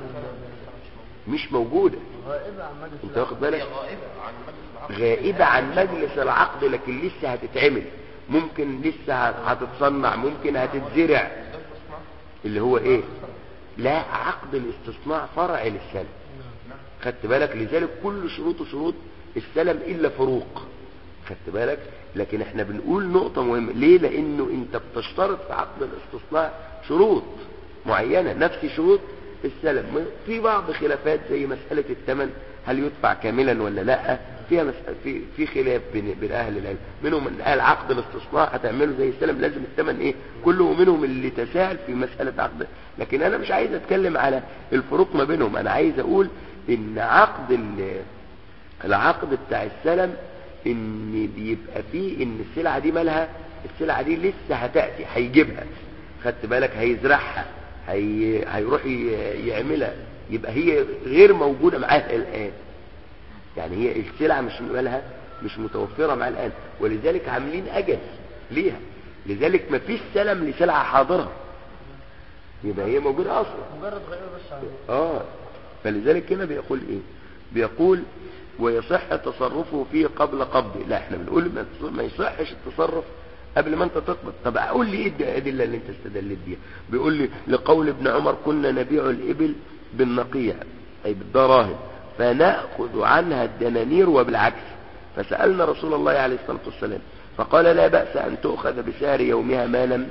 مش موجودة غائبة عن مجلس انت واخد بالك هي غائبة عن مجلس العقد غائبة عن مجلس العقد لكن لسه هتتعمل ممكن لسه هتتصنع ممكن هتتزرع اللي هو ايه لا عقد الاستصناع فرع للسلم خدت بالك لذلك كل شروطه شروط السلم الا فروق خدت بالك لكن احنا بنقول نقطة مهمة ليه لانه انت بتشترط في عقد الاستصناع شروط معينة نفس شروط السلم في بعض خلافات زي مسألة الثمن هل يدفع كاملا ولا لا فيها مسألة في في خلاف بين بين اهل العلم منهم من قال عقد الاستصناع هتعمله زي السلم لازم الثمن ايه كله منهم اللي تساهل في مسألة عقد لكن انا مش عايز اتكلم على الفروق ما بينهم انا عايز اقول ان عقد ال- العقد بتاع السلم ان بيبقى فيه ان السلعة دي مالها السلعة دي لسه هتأتي هيجيبها خدت بالك هيزرعها هي... هيروح ي... يعملها يبقى هي غير موجودة معاه الآن يعني هي السلعة مش مالها مش متوفرة مع الآن ولذلك عاملين أجل ليها لذلك ما فيش سلم لسلعة حاضرة يبقى هي موجودة أصلا مجرد غائبة بس عن اه فلذلك هنا بيقول ايه بيقول ويصح تصرفه فيه قبل قبضه لا احنا بنقول ما تص- ما يصحش التصرف قبل ما انت تقبض طب اقول لي ايه الادله اللي انت استدلت بيها بيقول لي لقول ابن عمر كنا نبيع الابل بالنقيع اي بالدراهم فناخذ عنها الدنانير وبالعكس فسالنا رسول الله عليه الصلاه والسلام فقال لا باس ان تؤخذ بسعر يومها ما لم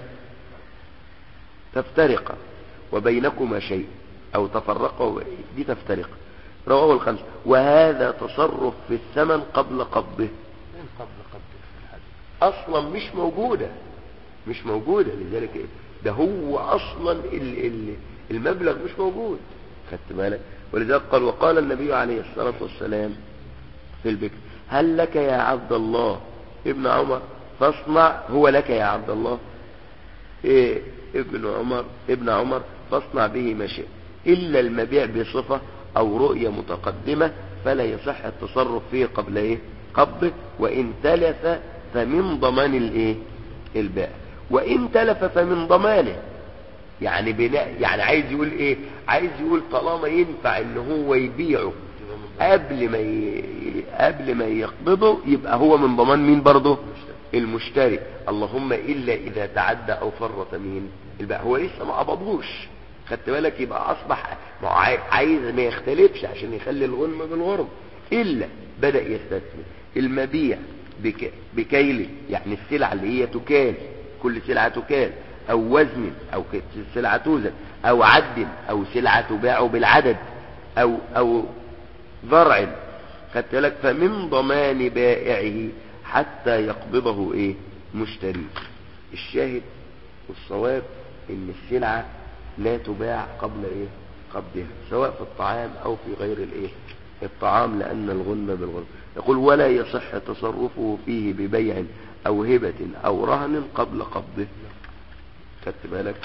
تفترق وبينكما شيء او تفرقا دي تفترق رواه الخمسة وهذا تصرف في الثمن قبل قبضه من قبل قبل الحديث اصلا مش موجودة مش موجودة لذلك إيه؟ ده هو اصلا ال- ال- المبلغ مش موجود خدت بالك ولذلك قال وقال النبي عليه الصلاة والسلام في البكر هل لك يا عبد الله ابن عمر فاصنع هو لك يا عبد الله إيه ابن عمر ابن عمر فاصنع به ما شئت إلا المبيع بصفة أو رؤية متقدمة فلا يصح التصرف فيه قبل إيه قبضه وإن تلف فمن ضمان الإيه البائع وإن تلف فمن ضمانه يعني بناء يعني عايز يقول ايه عايز يقول طالما ينفع ان هو يبيعه قبل ما ي... قبل ما يقبضه يبقى هو من ضمان مين برضه المشتري اللهم الا اذا تعدى او فرط مين البائع هو لسه ما قبضوش خدت بالك يبقى اصبح ما هو عاي- عايز ما يختلفش عشان يخلي الغنم بالغرم الا بدا يستثمر المبيع بك... بكيل يعني السلعه اللي هي تكال كل سلعه تكال او وزن او ك- سلعه توزن او عد او سلعه تباع بالعدد او او ذرع خدت بالك فمن ضمان بائعه حتى يقبضه ايه مشتري الشاهد والصواب ان السلعة لا تباع قبل ايه قبضها سواء في الطعام او في غير الايه الطعام لان الغنم بالغنم يقول ولا يصح تصرفه فيه ببيع او هبة او رهن قبل قبضه خدت بالك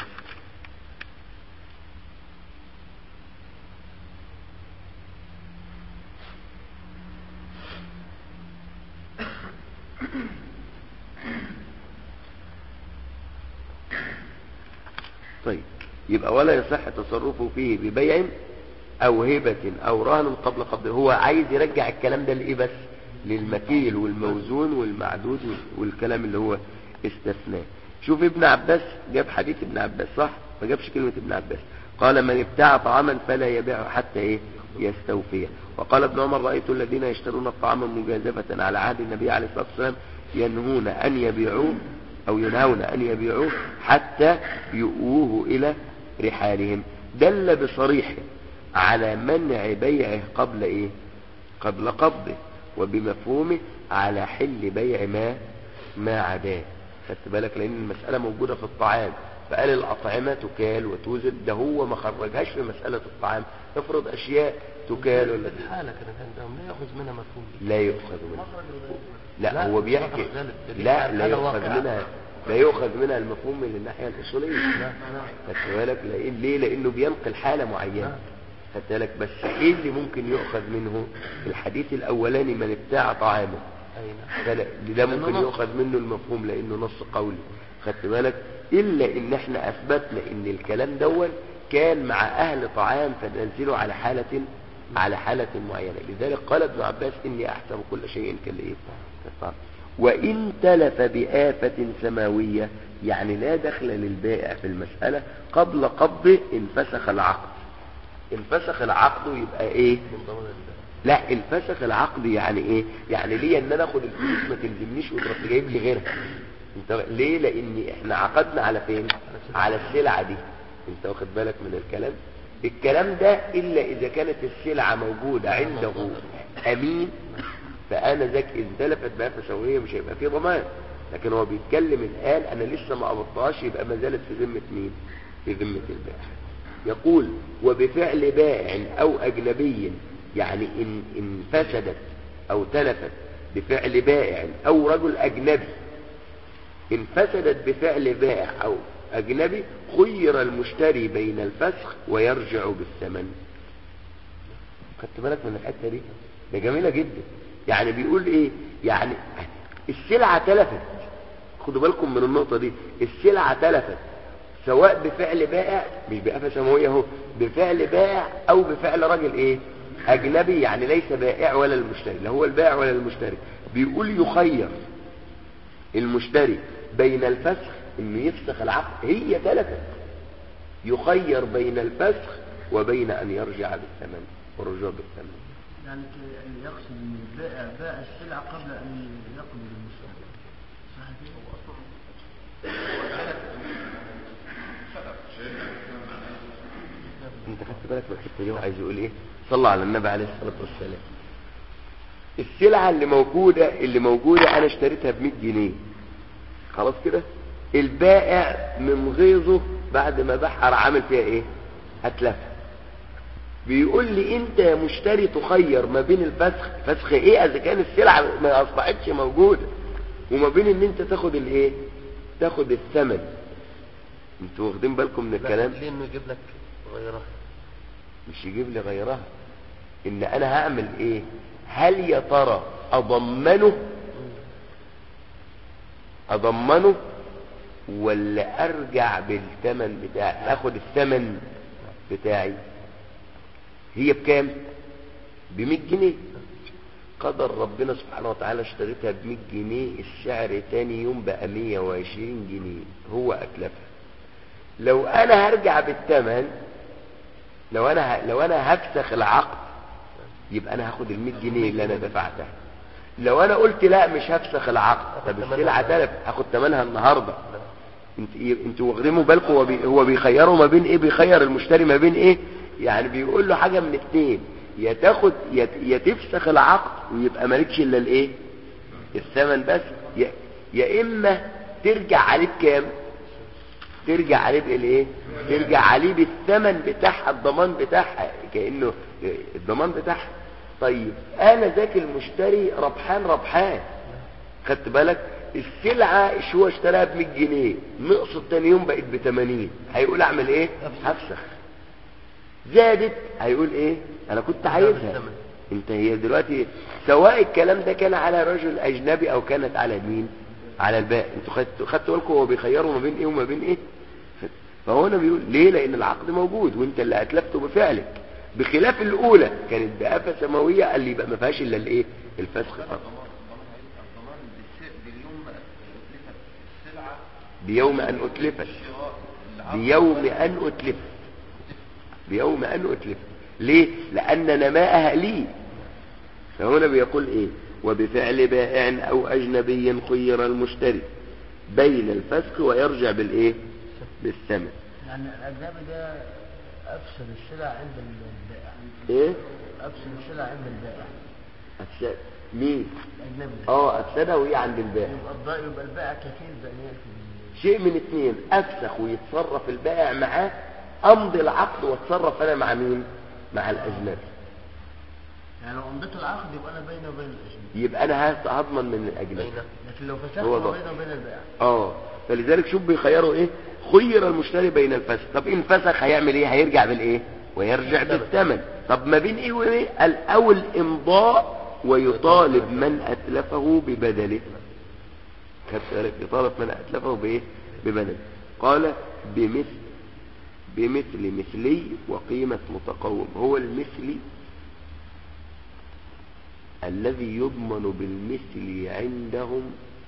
طيب يبقى ولا يصح تصرفه فيه ببيع او هبة او رهن قبل قبضه هو عايز يرجع الكلام ده لايه بس للمكيل والموزون والمعدود والكلام اللي هو استثناه شوف ابن عباس جاب حديث ابن عباس صح ما جابش كلمة ابن عباس قال من ابتاع طعاما فلا يبيعه حتى ايه يستوفيه وقال ابن عمر رأيت الذين يشترون الطعام مجازفة على عهد النبي عليه الصلاة والسلام ينهون أن يبيعوه أو ينهون أن يبيعوه حتى يؤوه إلى رحالهم دل بصريح على منع بيعه قبل إيه قبل قبضه وبمفهومه على حل بيع ما ما عداه خدت بالك لأن المسألة موجودة في الطعام فقال الأطعمة تكال وتوزن ده هو ما خرجهاش في مسألة الطعام افرض أشياء تكال ولا الحالة كانت عندهم لا يأخذ منها مفهوم لا يؤخذ منها لا, لا، هو بيحكي مخرج ذلك. دليل لا على لا الحالة يؤخذ واقعة. منها لا يؤخذ منها المفهوم من الناحية الأصولية خدت بالك لأن ليه لأنه بينقل حالة معينة خدت بالك بس ايه اللي ممكن يؤخذ منه الحديث الأولاني من ابتاع طعامه أي نعم ده, ده لأنه ممكن نص. يؤخذ منه المفهوم لأنه نص قولي خدت بالك إلا إن احنا أثبتنا إن الكلام دون كان مع أهل طعام فننزله على حالة على حالة معينة لذلك قال ابن عباس إني أحسب كل شيء كالإيه كالطعام وإن تلف بآفة سماوية يعني لا دخل للبائع في المسألة قبل قبضه انفسخ العقد انفسخ العقد يبقى ايه من ضمن ال- لا الفسخ العقد يعني ايه يعني ليه ان انا اخد الفلوس ما تلزمنيش وتروح جايب لي غيرها انت ليه لان احنا عقدنا على فين على السلعه دي انت واخد بالك من الكلام الكلام ده الا اذا كانت السلعه موجوده عنده امين فانا ذاك ان تلفت بقى فسويه مش هيبقى فيه ضمان لكن هو بيتكلم الان انا لسه ما قبضتهاش يبقى ما زالت في ذمه مين في ذمه البائع يقول وبفعل بائع او اجنبي يعني ان ان فسدت او تلفت بفعل بائع او رجل اجنبي ان فسدت بفعل بائع او اجنبي خير المشتري بين الفسخ ويرجع بالثمن خدت بالك من الحته دي ده جميله جدا يعني بيقول ايه يعني السلعه تلفت خدوا بالكم من النقطه دي السلعه تلفت سواء بفعل بائع مش بآفة سماوية اهو بفعل بائع او بفعل راجل ايه اجنبي يعني ليس بائع ولا المشتري لا هو البائع ولا المشتري بيقول يخير المشتري بين الفسخ انه يفسخ العقد هي تلفت يخير بين الفسخ وبين ان يرجع بالثمن والرجوع بالثمن يعني ك- يقصد ان البائع باع السلعة قبل ان يقبل المشتري صح كده؟ انت خدت بالك من الحته دي وعايز يقول ايه صلى على النبي عليه الصلاه والسلام السلعه اللي موجوده اللي موجوده انا اشتريتها ب 100 جنيه خلاص كده البائع من غيظه بعد ما باعها راح عامل فيها ايه اتلفها بيقول لي انت يا مشتري تخير ما بين الفسخ فسخ ايه اذا كان السلعه ما اصبحتش موجوده وما بين ان انت تاخد الايه تاخد الثمن انتوا واخدين بالكم من لا، الكلام ليه انه يجيب لك غيرها مش يجيب لي غيرها ان انا هعمل ايه هل يا ترى اضمنه اضمنه ولا ارجع بالثمن بتاعي اخد الثمن بتاعي هي بكام ب 100 جنيه قدر ربنا سبحانه وتعالى اشتريتها ب 100 جنيه السعر تاني يوم بقى 120 جنيه هو اتلفها لو انا هرجع بالثمن لو انا ه... لو انا هفسخ العقد يبقى انا هاخد ال 100 جنيه اللي انا دفعتها لو انا قلت لا مش هفسخ العقد طب السلعه تلف هاخد ثمنها النهارده انت انتوا واخدين بالكم هو بي... هو بيخيره ما بين ايه بيخير المشتري ما بين ايه يعني بيقول له حاجه من اتنين يا تاخد يا, يا تفسخ العقد ويبقى مالكش الا الايه الثمن بس يا, يا اما ترجع عليه بكام ترجع عليه بالايه ترجع عليه بالثمن بتاعها الضمان بتاعها كانه الضمان بتاعها طيب انا ذاك المشتري ربحان ربحان خدت بالك السلعه شو اشتراها ب 100 جنيه نقصت تاني يوم بقت ب 80 هيقول اعمل ايه هفسخ زادت هيقول ايه انا كنت عايزها بالثمن. انت هي دلوقتي سواء الكلام ده كان على رجل اجنبي او كانت على مين على الباقي انتوا خدتوا خدتوا بالكم هو بيخيروا ما بين ايه وما بين ايه فهو هنا بيقول ليه لان العقد موجود وانت اللي اتلفته بفعلك بخلاف الاولى كانت بآفة سماوية قال لي يبقى ما فيهاش الا الايه الفسخ فقط الضمان الضمان هيبقى الضمان بالس- باليوم ما اتلفت السلعة بيوم ان اتلفت شراء العقد بيوم ان اتلفت بيوم ان اتلفت ليه لان نماءها لي فهنا بيقول ايه وبفعل بائع او اجنبي خير المشتري بين الفسخ ويرجع بالايه بالثمن يعني الأجنبي ده أفسد السلع عند البائع ايه أفسد السلع عند البائع أفسد مين الأجنبي ده اه افسدها وهي عند البائع يبقى الض- يبقى البائع كفيل بأن يأتي شيء من اتنين افسخ ويتصرف البائع معاه امضي العقد واتصرف انا مع مين مع الاجنبي يعني لو أمضيت العقد يبقى أنا بيني وبين الأجنبي يبقى انا هت- هضمن من الاجنبي بين لكن لو فسخت هو ما ده. بيني وبين البائع اه فلذلك شوف بيخيروا ايه خير المشتري بين الفسخ طب ان فسخ هيعمل ايه هيرجع بالايه ويرجع بالثمن طب ما بين ايه وايه قال او الامضاء ويطالب من اتلفه ببدله خدت بالك يطالب من اتلفه بايه ببدله قال بمثل بمثل مثلي وقيمة متقوم هو المثلي الذي يضمن بالمثل عندهم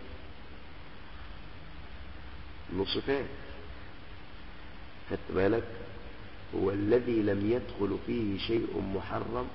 نصفان خدت بالك هو الذي لم يدخل فيه شيء محرم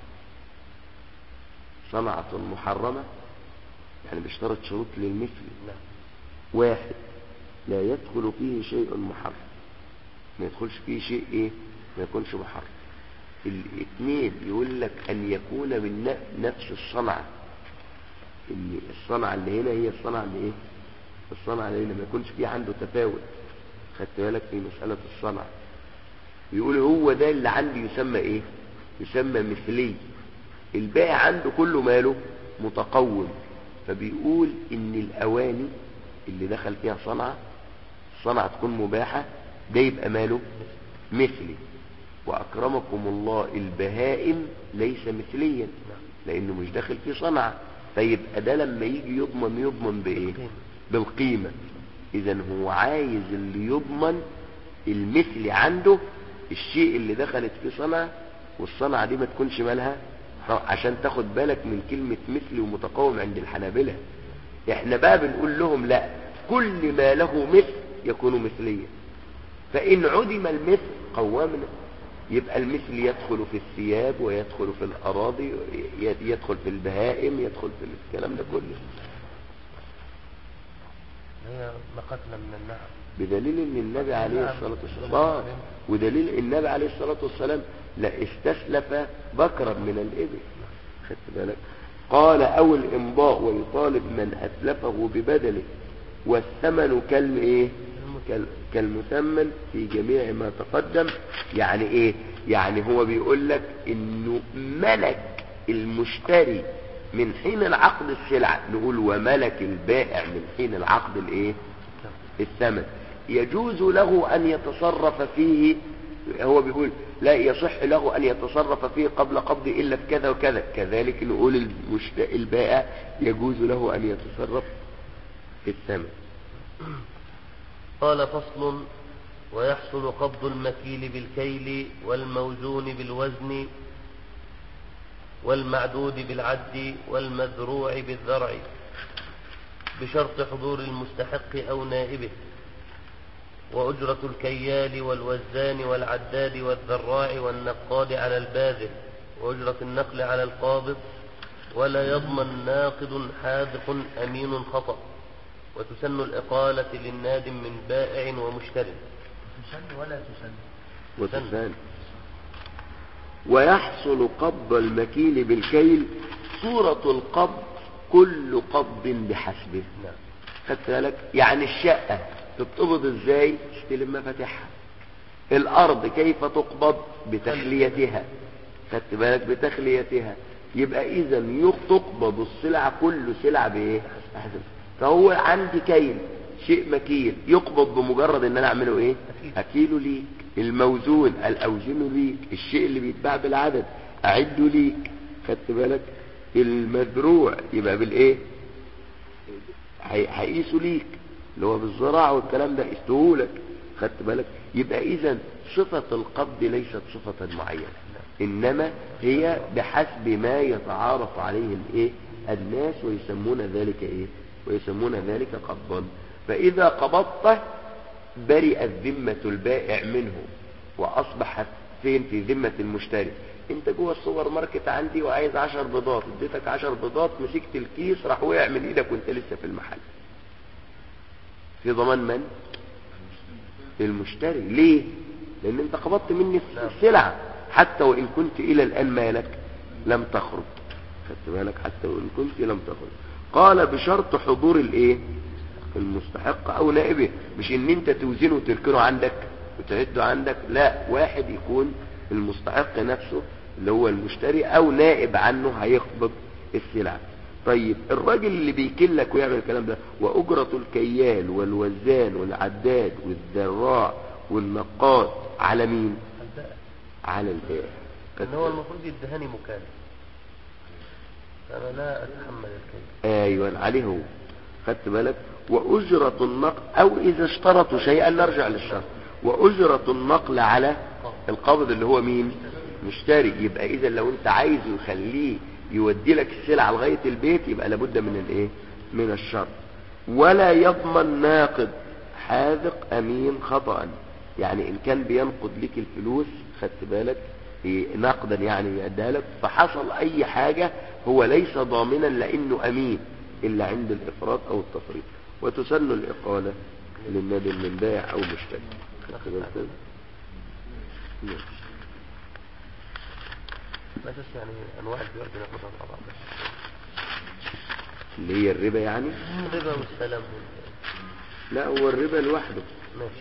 صنعة محرمة يعني بيشترط شروط للمثل نعم واحد لا يدخل فيه شيء محرم ما يدخلش فيه شيء ايه ما يكونش محرم الاثنين يقول لك ان يكون من ن- نفس الصنعة ان الصنعة اللي هنا هي الصنعة اللي ايه الصنعة اللي هنا ما يكونش فيه عنده تفاوت خدت بالك في مسألة الصنعة يقول هو ده اللي عندي يسمى ايه يسمى مثلي الباقي عنده كله ماله متقوم فبيقول ان الاواني اللي دخل فيها صنعة الصنعة تكون مباحة ده يبقى ماله مثلي واكرمكم الله البهائم ليس مثليا لانه مش داخل فيه صنعة فيبقى ده لما يجي يضمن يضمن بايه بالقيمة اذا هو عايز اللي يضمن المثل عنده الشيء اللي دخلت فيه صنعة والصنعة دي ما تكونش مالها عشان تاخد بالك من كلمة مثل ومتقوم عند الحنابلة احنا بقى بنقول لهم لا كل ما له مثل يكون مثليا فإن عدم المثل قوامنا يبقى المثل يدخل في الثياب ويدخل في الأراضي يدخل في البهائم يدخل في الكلام ده كله هي ما قتل من النعم بدليل ان النبي عليه الصلاة والسلام آه ودليل النبي عليه الصلاة والسلام لا استسلف بكرا من الإبل خدت بالك قال او الامضاء ويطالب من اتلفه ببدله والثمن كالم ايه كال كالمثمن في جميع ما تقدم يعني ايه يعني هو بيقول لك انه ملك المشتري من حين العقد السلعة نقول وملك البائع من حين العقد الايه الثمن يجوز له ان يتصرف فيه هو بيقول لا يصح له ان يتصرف فيه قبل قبض الا بكذا وكذا كذلك نقول المشت... البائع يجوز له ان يتصرف في الثمن قال فصل ويحصل قبض المكيل بالكيل والموزون بالوزن والمعدود بالعد والمذروع بالذرع بشرط حضور المستحق أو نائبه وأجرة الكيال والوزان والعداد والذراع والنقاد على الباذل وأجرة النقل على القابض ولا يضمن ناقد حاذق أمين خطأ وتسن الإقالة للنادم من بائع ومشتر تسن ولا تسن وتسان ويحصل قبض المكيل بالكيل صورة القبض كل قبض بحسبه نعم خدت بالك يعني الشقة تتقبض ازاي تستلم مفاتيحها الارض كيف تقبض بتخليتها خدت بالك بتخليتها يبقى اذا تقبض السلع كل سلع بايه بحسب. فهو عندي كيل شيء مكيل يقبض بمجرد ان انا اعمله ايه اكيله ليك الموزون الاوزنه ليك الشيء اللي بيتباع بالعدد اعده ليك خدت بالك المزروع يبقى بالايه هي- هيقيسوا ليك اللي هو بالزراعة والكلام ده يستوهولك خدت بالك يبقى اذا صفة القبض ليست صفة معينة انما هي بحسب ما يتعارف عليه الايه الناس ويسمون ذلك ايه ويسمون ذلك قبضا فاذا قبضت برئت ذمة البائع منه واصبحت فين في ذمة المشتري انت جوه السوبر ماركت عندي وعايز عشر بيضات اديتك عشر بيضات مسكت الكيس راح وقع من ايدك وانت لسه في المحل في ضمان من المشتري ليه لان انت قبضت مني السلعة حتى وان كنت الى الان مالك لم تخرج خدت بالك حتى وان كنت لم تخرج قال بشرط حضور الايه المستحق او نائبه مش ان انت توزنه وتركنه عندك وتعده عندك لا واحد يكون المستحق نفسه اللي هو المشتري او نائب عنه هيقبض السلعة طيب الراجل اللي بيكلك ويعمل الكلام ده واجرة الكيال والوزان والعداد والذراع والنقاد على مين على البائع ان هو المفروض يدهني مكان فانا لا اتحمل الكيل ايوه عليه هو خدت بالك واجرة النقل او اذا اشترطوا شيئا نرجع للشرط واجرة النقل على القابض اللي هو مين مشتري يبقى اذا لو انت عايزه يخليه يودي لك السلعة لغاية البيت يبقى لابد من الايه من الشرط ولا يضمن ناقد حاذق امين خطأ يعني ان كان بينقد لك الفلوس خدت بالك إيه، نقدا يعني يأديها لك فحصل اي حاجة هو ليس ضامنا لانه امين الا عند الافراط او التفريط وتسن الاقالة للنادي من بائع او مشتري خدت بالك نعم. بس يعني انواع البيوع دي ناخدها مع بعض اللي هي الربا يعني الربا والسلام لا هو الربا لوحده ماشي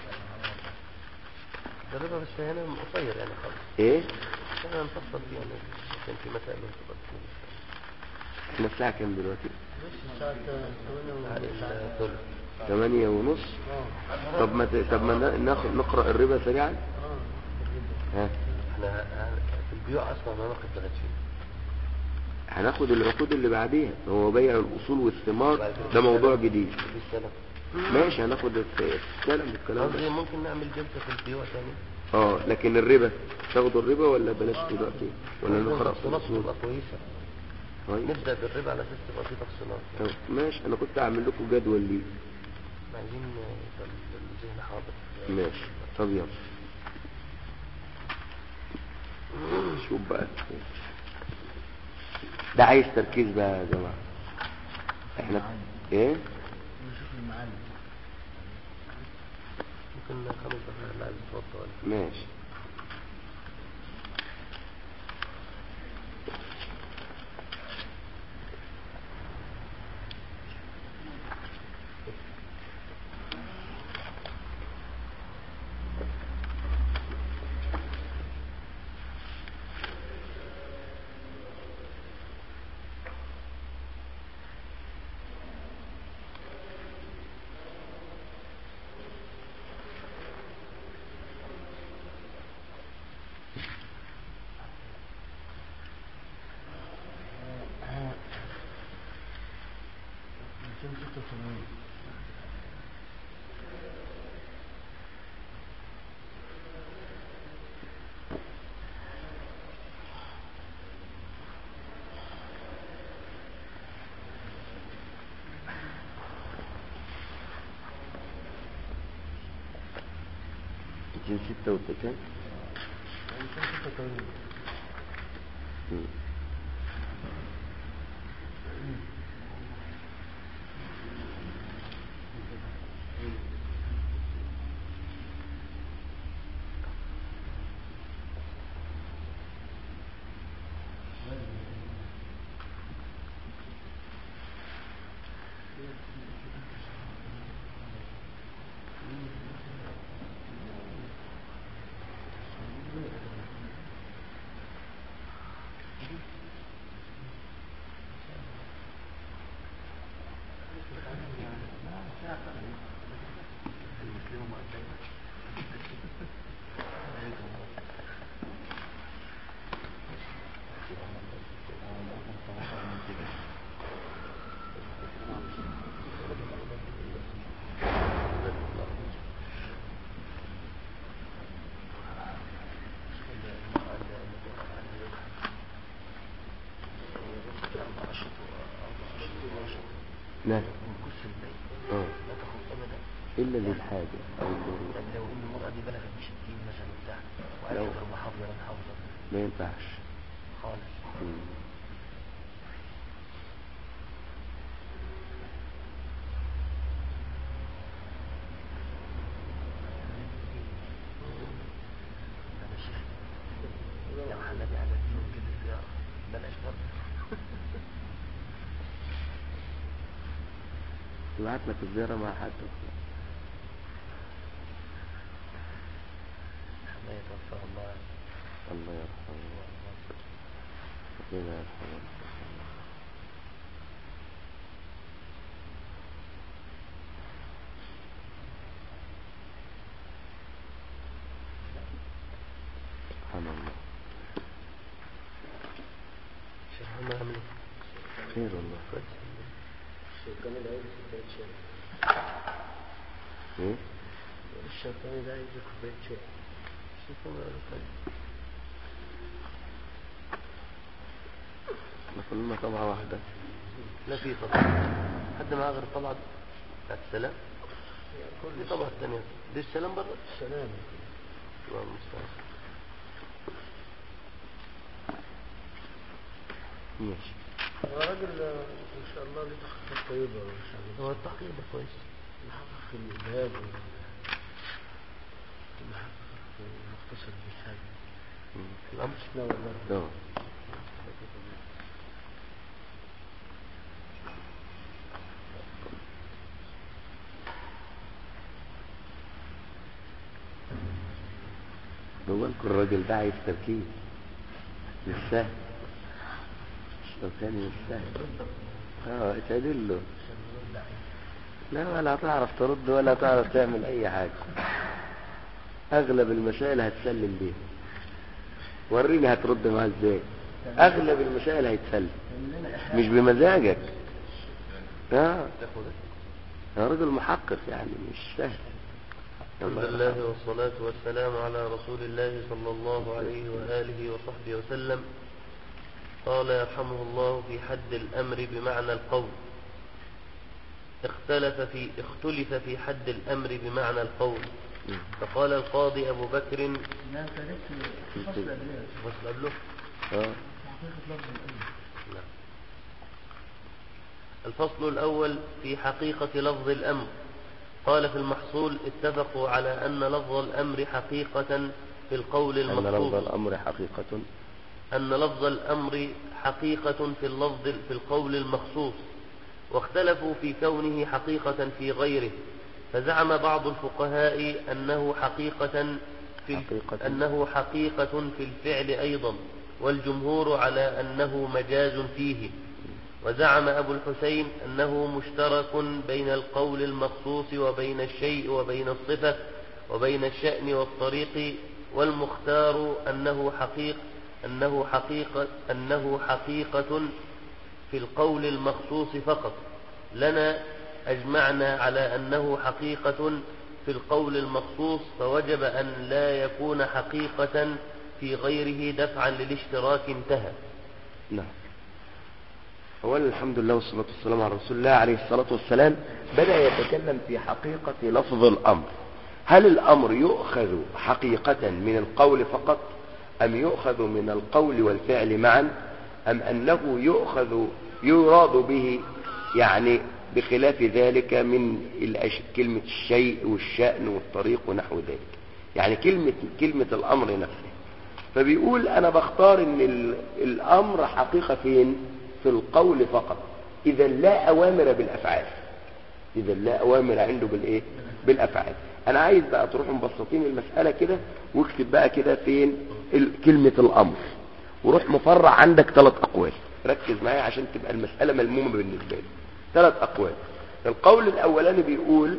الربا بس هنا قصير يعني خالص ايه احنا نفصل فيه يعني كان في مسائل انتقاد احنا الساعة كام دلوقتي على الثلث ثمانية ونص طب ما ت... طب ما نا- ناخد نقرأ الربا سريعا ها احنا ه- في البيوع اصلا هناخد لغايه فين هناخد العقود اللي بعديها هو بيع الاصول والثمار بعد كده ده موضوع السلام. جديد في السلام ماشي هناخد الس- السلم والكلام قصدي ده ممكن نعمل جلسه في البيوع تاني اه لكن الربا تاخدوا الربا ولا بلاش دلوقتي ولا نقرأ في تفصيلات الاصول تبقى كويسه طيب نبدا بالربا على اساس تبقى في تفصيلات طب ماشي انا كنت اعمل لكم جدول ليه عايزين يبقى الذهن حاضر ماشي طب يلا شوف بقى ده عايز تركيز بقى يا جماعة احنا ايه نشوف المعاني ممكن خمس دقائق اللي عايز يتوضا ولا ماشي ميتين ستة وثمانين ميتين ستة وتكام ميتين ستة وثمانين نعم وكس البيت اه لا تخرج ابدا الا للحاجة او الضرورة يعني لو ان المرأة دي بلغت ب 60 مثلا بتاع لو- وعايزة تروح محافظة ولا محافظة ما ينفعش خالص مم. انا شيخ لو حنبي على دين وكده زيارة بلاش برضه يبعت لك الزيارة مع حد حما يتوفاه الله الله يرحمه ربنا يرحمه سبحان الله شيخ محمد عامل ايه؟ خير والله كويس الشيطان ده عايز كوباية شاي ايه الشيطان ده عايز كوباية شاي شيخ محمد كويس احنا كلنا طبعة واحدة لا في طبعا حد معاه غير الطبعة بتاعت السلام دي طبعة الثانية دي السلام بره سلام الله المستعان ماشي هو راجل آه، ان شاء الله ليه تخطيط طيبة ان شاء الله هو التحقيق ده كويس محقق في الإبهام ومحقق في مختصر بالحاجة مم. الأمر لا والله اه لو بالكم الراجل ده عايز تركيز مش سهل لو كان مش سهل اه اتعدل له لا ولا هتعرف ترد ولا تعرف تعمل اي حاجة اغلب المسائل هتسلم بيها وريني هترد معاه ازاي اغلب المسائل هيتسلم مش بمزاجك اه يا راجل محقق يعني مش سهل الحمد لله والصلاة والسلام على رسول الله صلى الله عليه وآله وصحبه وسلم قال يرحمه الله في حد الأمر بمعنى القول اختلف في اختلف في حد الأمر بمعنى القول فقال القاضي أبو بكر لا انت جبت الفصل قبلها فصل قبله اه حقيقة لفظ الأمر نعم. الفصل الأول في حقيقة لفظ الأمر قال في المحصول اتفقوا على أن لفظ الأمر حقيقة في القول ان لفظ المخصوص الامر حقيقة أن لفظ الأمر حقيقة في اللفظ في القول المخصوص واختلفوا في كونه حقيقة في غيره فزعم بعض الفقهاء أنه حقيقة في حقيقة. أنه حقيقة في الفعل أيضا والجمهور على أنه مجاز فيه وزعم أبو الحسين أنه مشترك بين القول المخصوص وبين الشيء وبين الصفة وبين الشأن والطريق والمختار أنه حقيق أنه حقيقة أنه حقيقة في القول المخصوص فقط لنا أجمعنا على أنه حقيقة في القول المخصوص فوجب أن لا يكون حقيقة في غيره دفعا للاشتراك انتهى نعم أولا الحمد لله والصلاة والسلام على رسول الله عليه الصلاة والسلام بدأ يتكلم في حقيقة لفظ الأمر هل الأمر يؤخذ حقيقة من القول فقط أم يؤخذ من القول والفعل معا أم أنه يؤخذ يراد به يعني بخلاف ذلك من الأش... كلمة الشيء والشأن والطريق ونحو ذلك يعني كلمة كلمة الأمر نفسه فبيقول أنا بختار إن ال... الأمر حقيقة فين في القول فقط إذا لا أوامر بالأفعال إذا لا أوامر عنده بالإيه بالأفعال أنا عايز بقى تروحوا مبسطين المسألة كده واكتب بقى كده فين ال... كلمة الأمر وروح مفرع عندك ثلاث أقوال ركز معايا عشان تبقى المسألة ملمومة بالنسبة لي ثلاث أقوال القول الأولاني بيقول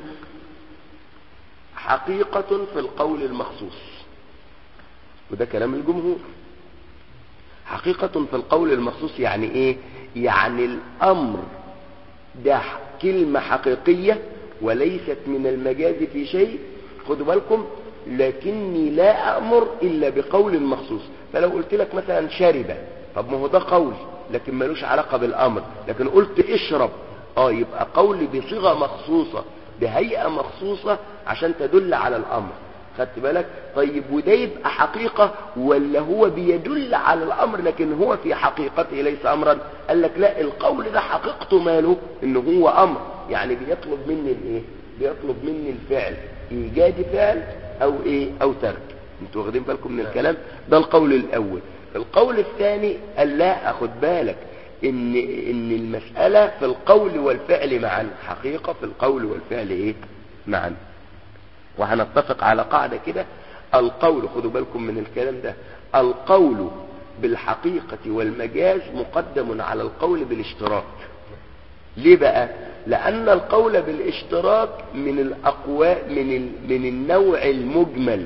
حقيقة في القول المخصوص وده كلام الجمهور حقيقة في القول المخصوص يعني ايه يعني الامر ده كلمة حقيقية وليست من المجاز في شيء خدوا بالكم لكني لا امر الا بقول مخصوص فلو قلت لك مثلا شرب طب ما هو ده قول لكن ملوش علاقة بالامر لكن قلت اشرب اه يبقى قول بصيغة مخصوصة بهيئة مخصوصة عشان تدل على الامر خدت بالك طيب وده يبقى حقيقة ولا هو بيدل على الامر لكن هو في حقيقته ليس امرا قال لك لا القول ده حقيقته ماله ان هو امر يعني بيطلب مني الايه بيطلب مني الفعل ايجاد فعل او ايه او ترك انتوا واخدين بالكم من الكلام ده القول الاول القول الثاني قال لا اخد بالك ان ان المسألة في القول والفعل معا حقيقة في القول والفعل ايه معا وهنتفق على قاعدة كده القول خدوا بالكم من الكلام ده القول بالحقيقة والمجاز مقدم على القول بالاشتراك ليه بقى لأن القول بالاشتراك من الأقوى من ال... من النوع المجمل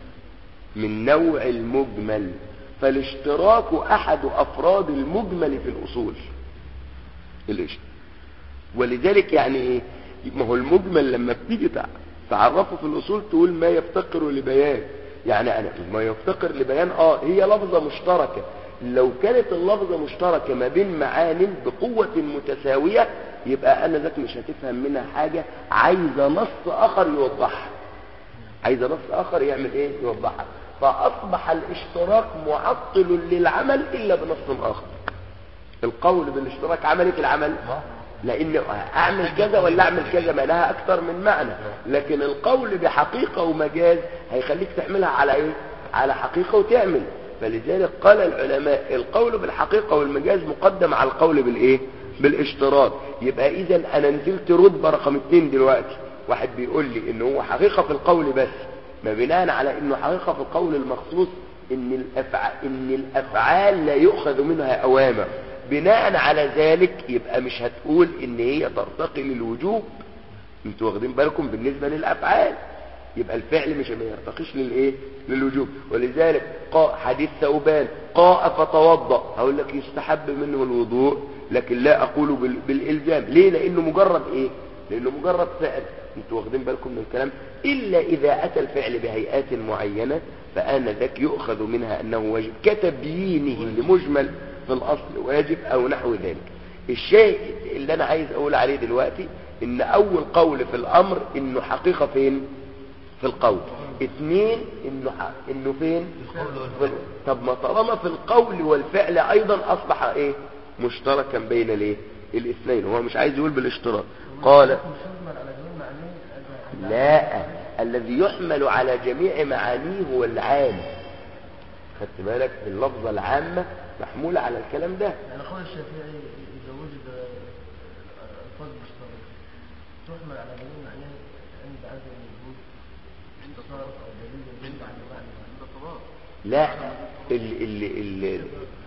من نوع المجمل فالاشتراك أحد أفراد المجمل في الأصول الاشتراك ولذلك يعني ايه ما هو المجمل لما بتيجي تع- تعرفه في الأصول تقول ما يفتقر لبيان يعني أنا ما يفتقر لبيان اه هي لفظة مشتركة لو كانت اللفظة مشتركة ما بين معان بقوة متساوية يبقى أنا ذاك مش هتفهم منها حاجة عايزة نص آخر يوضحها عايزة نص آخر يعمل إيه يوضحها فأصبح الاشتراك معطل للعمل إلا بنص آخر القول بالاشتراك عملية العمل لان اعمل كذا ولا اعمل كذا ما لها اكتر من معنى لكن القول بحقيقة ومجاز هيخليك تعملها على ايه على حقيقة وتعمل فلذلك قال العلماء القول بالحقيقة والمجاز مقدم على القول بالايه بالاشتراك يبقى اذا انا نزلت رتبة رقم اتنين دلوقتي واحد بيقول لي ان هو حقيقة في القول بس ما بناء على انه حقيقة في القول المخصوص ان الافعال, إن الأفعال لا يؤخذ منها اوامر بناء على ذلك يبقى مش هتقول ان هي ترتقي للوجوب انتوا واخدين بالكم بالنسبة للافعال يبقى الفعل مش ما يرتقيش للايه للوجوب ولذلك قاء حديث ثوبان قاء فتوضا هقول لك يستحب منه الوضوء لكن لا اقول بال... بالالزام ليه لانه مجرد ايه لانه مجرد فعل انتوا واخدين بالكم من الكلام الا اذا اتى الفعل بهيئات معينة فانا ذاك يؤخذ منها انه واجب كتبيينه لمجمل في الاصل واجب او نحو ذلك الشيء اللي انا عايز اقول عليه دلوقتي ان اول قول في الامر انه حقيقة فين في القول اثنين انه ح... انه فين في ال... طب ما طالما في القول والفعل ايضا اصبح ايه مشتركا بين الايه الاثنين هو مش عايز يقول بالاشتراك قال مشمل على جميع معنيه هذا- لا الذي يحمل على جميع معانيه هو العام خدت بالك اللفظة العامة محمولة على الكلام ده يعني قول الشافعي إذا وجد ألفاظ مشتركة تحمل على جميع معناه عند عدم وجود انتصار أو دليل يدل على معنى لا ال ال ال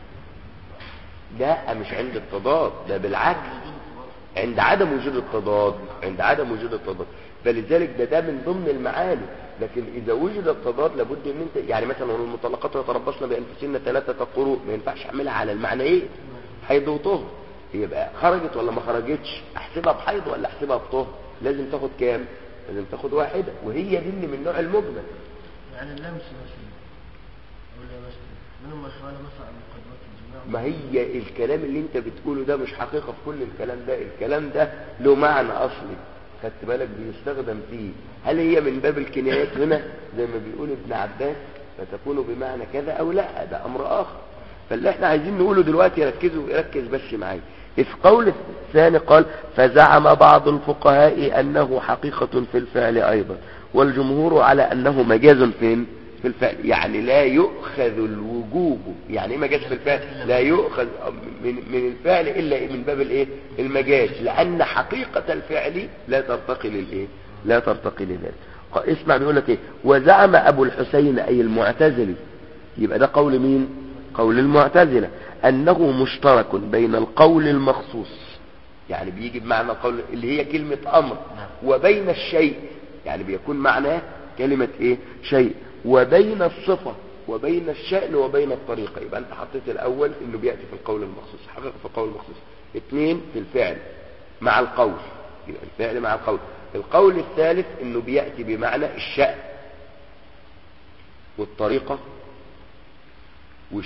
لا مش عند التضاد ده بالعكس عند عدم وجود التضاد عند عدم وجود التضاد فلذلك ده ده من ضمن المعاني لكن اذا وجد التضاد لابد ان انت يعني مثلا المطلقات يتربصن بانفسهن ثلاثه قروء ما ينفعش اعملها على المعنى ايه حيض وطهر يبقى خرجت ولا ما خرجتش احسبها بحيض ولا احسبها بطهر لازم تاخد كام لازم تاخد واحده وهي دي اللي من نوع المجمل يعني اللمس مثلا ولا مثلا منهم السؤال مثلا عن مقدمات الجماع ما هي الكلام اللي انت بتقوله ده مش حقيقة في كل الكلام ده الكلام ده له معنى اصلي خدت بالك بيستخدم فيه هل هي من باب الكنايات هنا زي ما بيقول ابن عباس فتكون بمعنى كذا او لا ده امر اخر فاللي احنا عايزين نقوله دلوقتي ركزوا ركز بس معايا في قول الثاني قال فزعم بعض الفقهاء انه حقيقة في الفعل ايضا والجمهور على انه مجاز فين في الفعل يعني لا يؤخذ الوجوب يعني ايه مجاز في الفعل لا يؤخذ من, من الفعل الا من باب الايه المجاز لان حقيقة الفعل لا ترتقي للايه لا ترتقي لذلك ق- اسمع بيقول لك ايه وزعم ابو الحسين اي المعتزلي يبقى ده قول مين قول المعتزلة انه مشترك بين القول المخصوص يعني بيجي بمعنى القول اللي هي كلمة امر وبين الشيء يعني بيكون معناه كلمة ايه شيء وبين الصفة وبين الشأن وبين الطريقة يبقى انت حطيت الاول انه بيأتي في القول المخصوص حقيقة في القول المخصوص اثنين في الفعل مع القول يبقى الفعل مع القول القول الثالث انه بيأتي بمعنى الشأن والطريقة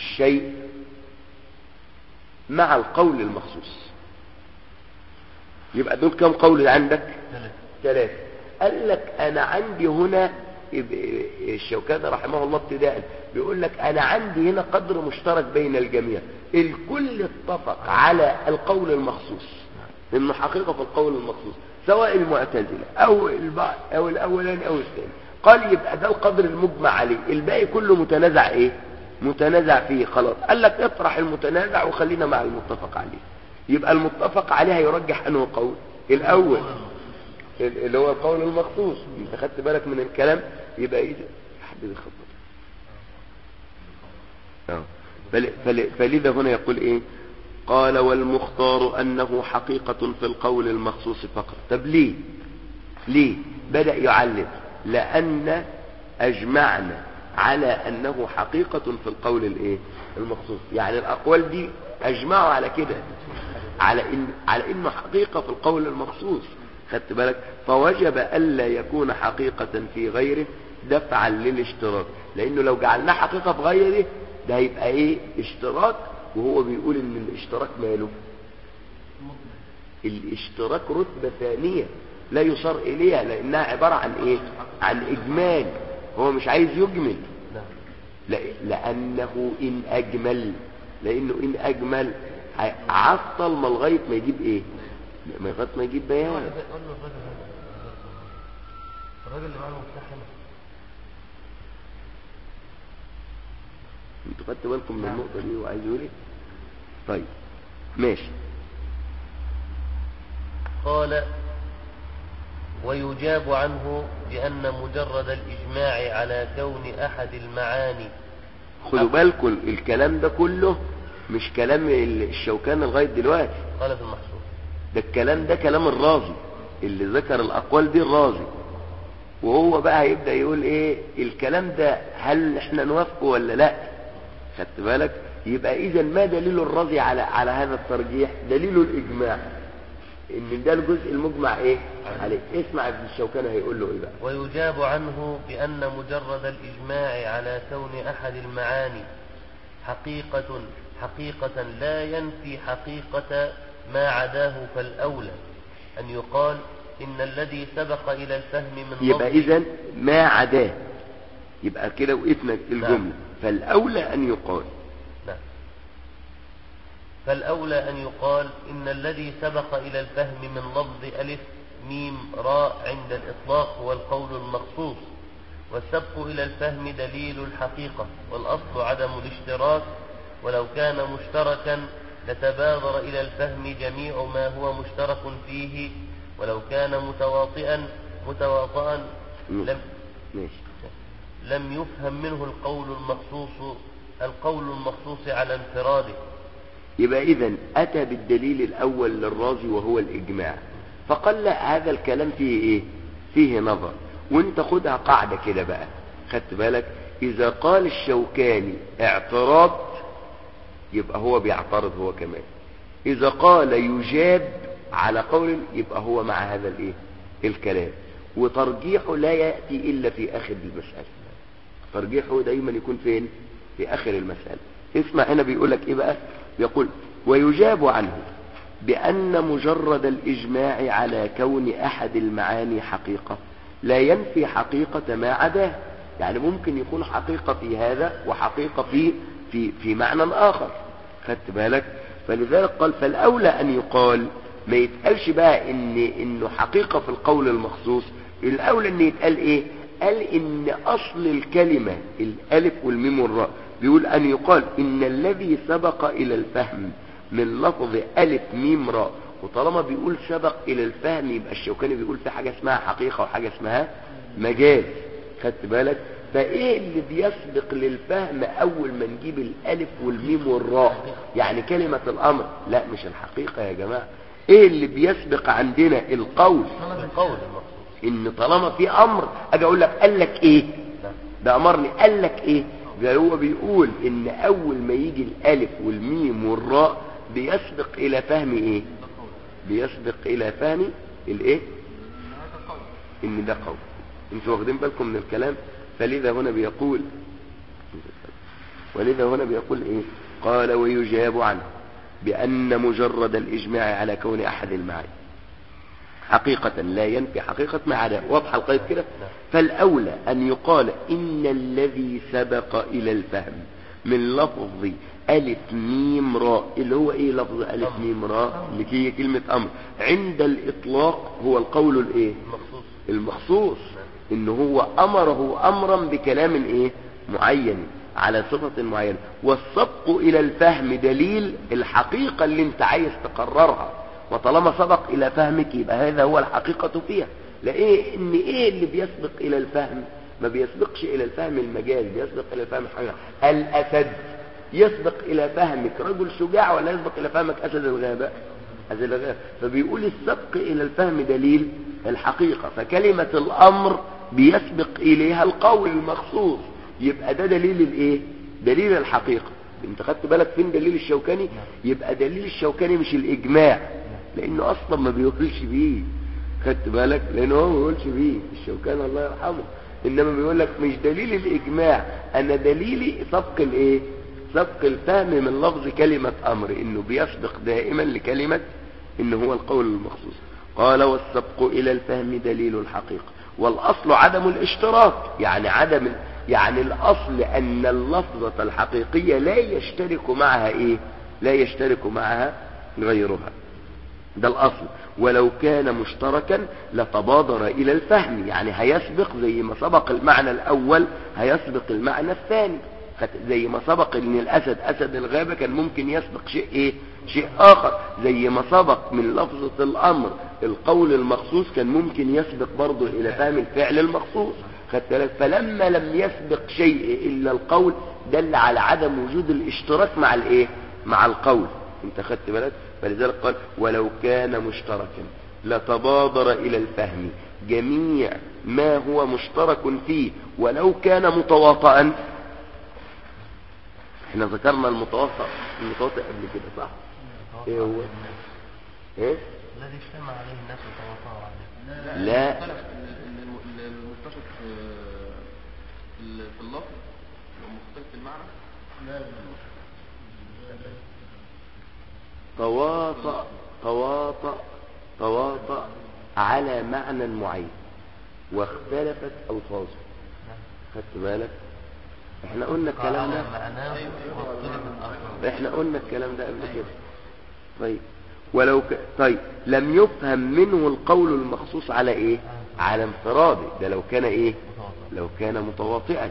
والشيء مع القول المخصوص يبقى دول كم قول عندك ثلاثة ثلاثة قال لك انا عندي هنا الشوكاني رحمه الله ابتداء بيقول لك انا عندي هنا قدر مشترك بين الجميع الكل اتفق على القول المخصوص انه حقيقة في القول المخصوص سواء المعتزلة او البعض او الاولاني او الثاني قال يبقى ده القدر المجمع عليه الباقي كله متنازع ايه متنازع فيه خلاص قال لك اطرح المتنازع وخلينا مع المتفق عليه يبقى المتفق عليه هيرجح انه قول الاول ال- اللي هو القول المخصوص انت خدت بالك من الكلام يبقى ايه ده؟ حد بيخبط اه فل- فل- فلذا هنا يقول ايه قال والمختار انه حقيقة في القول المخصوص فقط طب ليه ليه بدأ يعلم لان اجمعنا على انه حقيقة في القول الايه المخصوص يعني الاقوال دي اجمعوا على كده على ان على انه حقيقة في القول المخصوص خدت بالك فوجب الا يكون حقيقة في غيره دفعا للاشتراك لانه لو جعلناه حقيقة في غيره ده هيبقى ايه اشتراك وهو بيقول ان الاشتراك ماله الاشتراك رتبة ثانية لا يصار اليها لانها عبارة عن ايه عن اجمال هو مش عايز يجمل نعم لا- لأنه إن أجمل لأنه إن أجمل هي- عطل ما لغاية ما يجيب إيه ما لغاية ما يجيب بيان قول له الراجل الراجل اللي معاه المفتاح هنا انتوا خدتوا بالكم من النقطة دي وعايز يقول ايه طيب ماشي قال ويجاب عنه بأن مجرد الإجماع على كون أحد المعاني خدوا بالكم الكلام ده كله مش كلام الشوكان لغاية دلوقتي قال في المحصول ده الكلام ده كلام الرازي اللي ذكر الأقوال دي الرازي وهو بقى هيبدأ يقول ايه الكلام ده هل احنا نوافقه ولا لا خدت بالك يبقى اذا ما دليل الرازي على على هذا الترجيح دليل الاجماع ان ده الجزء المجمع ايه عليه اسمع ابن الشوكاني هيقول له ايه بقى ويجاب عنه بأن مجرد الإجماع على كون أحد المعاني حقيقة حقيقة لا ينفي حقيقة ما عداه فالأولى أن يقال إن الذي سبق إلى الفهم من يبقى لفظ- اذا ما عداه يبقى كده وقفنا الجملة نعم. فالاولى ان يقال نعم فالأولى أن يقال إن الذي سبق إلى الفهم من لفظ ألف ميم راء عند الإطلاق هو القول المخصوص والسبق إلى الفهم دليل الحقيقة والأصل عدم الاشتراك ولو كان مشتركا لتبادر إلى الفهم جميع ما هو مشترك فيه ولو كان متواطئا متواطئا لم ماشي لم يفهم منه القول المخصوص القول المخصوص على انفراده يبقى اذا اتى بالدليل الاول للرازي وهو الاجماع فقال لا هذا الكلام فيه ايه فيه نظر وانت خدها قاعدة كده بقى خدت بالك اذا قال الشوكاني اعتراض يبقى هو بيعترض هو كمان اذا قال يجاب على قول يبقى هو مع هذا الايه الكلام وترجيحه لا يأتي الا في اخر المسألة ترجيحه دايما يكون فين في اخر المسألة اسمع هنا بيقول لك ايه بقى يقول ويجاب عنه بأن مجرد الإجماع على كون أحد المعاني حقيقة لا ينفي حقيقة ما عداه يعني ممكن يكون حقيقة في هذا وحقيقة في في في معنى آخر خدت بالك فلذلك قال فالأولى أن يقال ما يتقالش بقى إن إنه حقيقة في القول المخصوص الأولى إن يتقال إيه قال إن أصل الكلمة الألف والميم والراء بيقول أن يقال إن الذي سبق إلى الفهم من لفظ ألف ميم راء وطالما بيقول سبق إلى الفهم يبقى الشوكاني بيقول في حاجة اسمها حقيقة وحاجة اسمها مجاز خدت بالك فايه اللي بيسبق للفهم اول ما نجيب الالف والميم والراء يعني كلمة الامر لا مش الحقيقة يا جماعة ايه اللي بيسبق عندنا القول القول المخصوص ان طالما في امر اجي اقول لك قال لك ايه ده امرني قال لك ايه ده هو بيقول ان اول ما يجي الالف والميم والراء بيسبق الى فهم ايه بيسبق الى فهم الايه ان ده قول انتوا واخدين بالكم من الكلام فلذا هنا بيقول ولذا هنا بيقول ايه قال ويجاب عنه بان مجرد الاجماع على كون احد المعاني حقيقة لا ينفي حقيقة ما عدا واضحة القيد كده فالأولى أن يقال إن الذي سبق إلى الفهم من لفظ ألف ميم راء اللي هو إيه لفظ ألف ميم راء اللي هي كلمة أمر عند الإطلاق هو القول الإيه مخصوص المخصوص إن هو أمره أمرا بكلام إيه معين على صفة معينة والسبق إلى الفهم دليل الحقيقة اللي انت عايز تقررها وطالما سبق إلى فهمك يبقى هذا هو الحقيقة فيها لإيه إن إيه اللي بيسبق إلى الفهم ما بيسبقش إلى الفهم المجاز بيسبق إلى الفهم الحقيقة الأسد يسبق إلى فهمك رجل شجاع ولا يسبق إلى فهمك أسد الغابة أسد الغابة فبيقول السبق إلى الفهم دليل الحقيقة فكلمة الأمر بيسبق إليها القول المخصوص يبقى ده دليل الإيه دليل الحقيقة انت خدت بالك فين دليل الشوكاني يبقى دليل الشوكاني مش الإجماع لأنه أصلا ما بيقولش بيه خدت بالك لأنه هو ما بيقولش بيه الشوكاني الله يرحمه إنما بيقول لك مش دليل الإجماع أنا دليلي سبق الإيه سبق الفهم من لفظ كلمة أمر إنه بيسبق دائما لكلمة إنه هو القول المخصوص قال والسبق إلى الفهم دليل الحقيقة والأصل عدم الاشتراك يعني عدم يعني الأصل أن اللفظة الحقيقية لا يشترك معها إيه لا يشترك معها غيرها ده الأصل ولو كان مشتركا لتبادر إلى الفهم يعني هيسبق زي ما سبق المعنى الأول هيسبق المعنى الثاني زي ما سبق ان الاسد اسد الغابة كان ممكن يسبق شيء ايه شيء اخر زي ما سبق من لفظة الامر القول المخصوص كان ممكن يسبق برضه الى فهم الفعل المخصوص خدت بالك فلما لم يسبق شيء الا القول دل على عدم وجود الاشتراك مع الايه مع القول انت خدت بالك فلذلك قال ولو كان مشتركا لتبادر الى الفهم جميع ما هو مشترك فيه ولو كان متواطئا احنا ذكرنا المتوسط المتوسط قبل كده صح ايه هو ايه الذي اجتمع عليه الناس وتواصلوا عليه لا مختلف ال- ال- ال- المتفق في ال- في اللفظ ومختلف في المعنى تواطأ تواطأ تواطأ على معنى معين واختلفت ألفاظه خدت بالك احنا قلنا الكلام ده معناه واختلف الألفاظ احنا قلنا الكلام ده قبل كده طيب ولو ك... طيب لم يفهم منه القول المخصوص على ايه على انفراده ده لو كان ايه لو كان متواطئا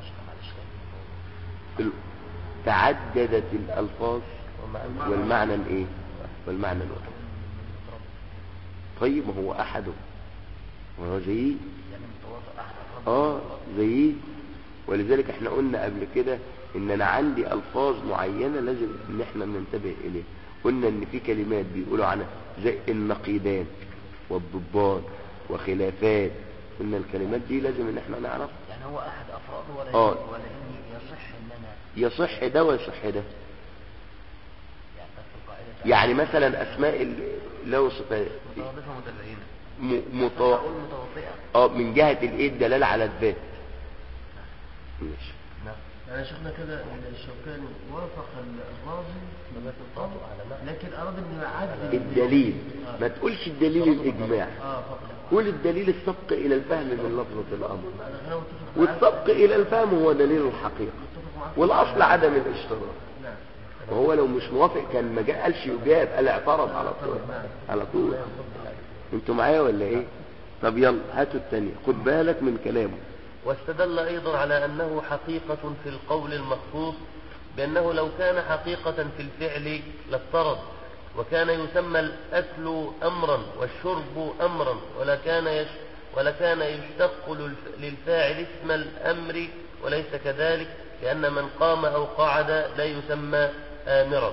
ال- تعددت الالفاظ والمعنى الايه والمعنى الواحد طيب ما هو احده ما هو زيه اه زيه ولذلك احنا قلنا قبل كده ان انا عندي الفاظ معينة لازم ان احنا ننتبه اليه قلنا ان في كلمات بيقولوا عنها زي النقيضان والضبان وخلافات قلنا الكلمات دي لازم ان احنا نعرف يعني هو احد افراده ولا آه. ولا اني يصح ان انا يصح ده ويصح ده يعني في القاعده يعني مثلا اسماء ال- له صفات مترادفة متباينة م- مت... اقول متوطئه اه من جهة الايه الدلالة على الذات ماشي نعم يعني شفنا كده ان الشوكاني وافق الرازي لكن اراد انه يعدل الدليل ما تقولش الدليل الاجماع اه فقط قول الدليل السبق الى الفهم من لفظة الامر انا متفق معاك والسبق الى الفهم هو دليل الحقيقة متفق معاك والاصل عدم الاشتراك نعم وهو لو مش موافق كان ما جا- قالش يجاب قال اعترض على طول على طول انتوا معايا ولا ايه طب يلا هاتوا التانية خد بالك من كلامه واستدل أيضا على أنه حقيقة في القول المخصوص بأنه لو كان حقيقة في الفعل لافترض وكان يسمى الأكل أمرا والشرب أمرا ولكان يش ولكان يشتق للف- للفاعل اسم الأمر وليس كذلك لأن من قام أو قعد لا يسمى آمرا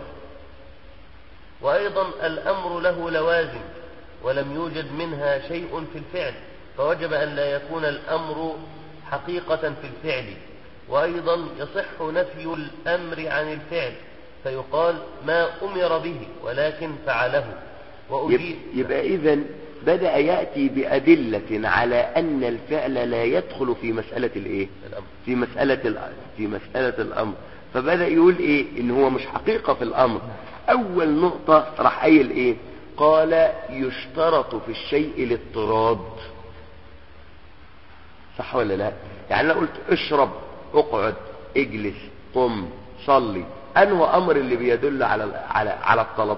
وأيضا الأمر له لوازم ولم يوجد منها شيء في الفعل فوجب أن لا يكون الأمر حقيقة في الفعل وأيضا يصح نفي الأمر عن الفعل فيقال ما أمر به ولكن فعله وأجيب يب- يبقى اذا بدأ يأتي بأدلة على أن الفعل لا يدخل في مسألة الايه الأمر في مسألة الأ- في مسألة الأمر فبدأ يقول ايه ان هو مش حقيقة في الأمر اول نقطة راح قايل ايه قال يشترط في الشيء الاضطراد صح ولا لا يعني انا قلت اشرب اقعد اجلس قم صلي انه امر اللي بيدل على على على الطلب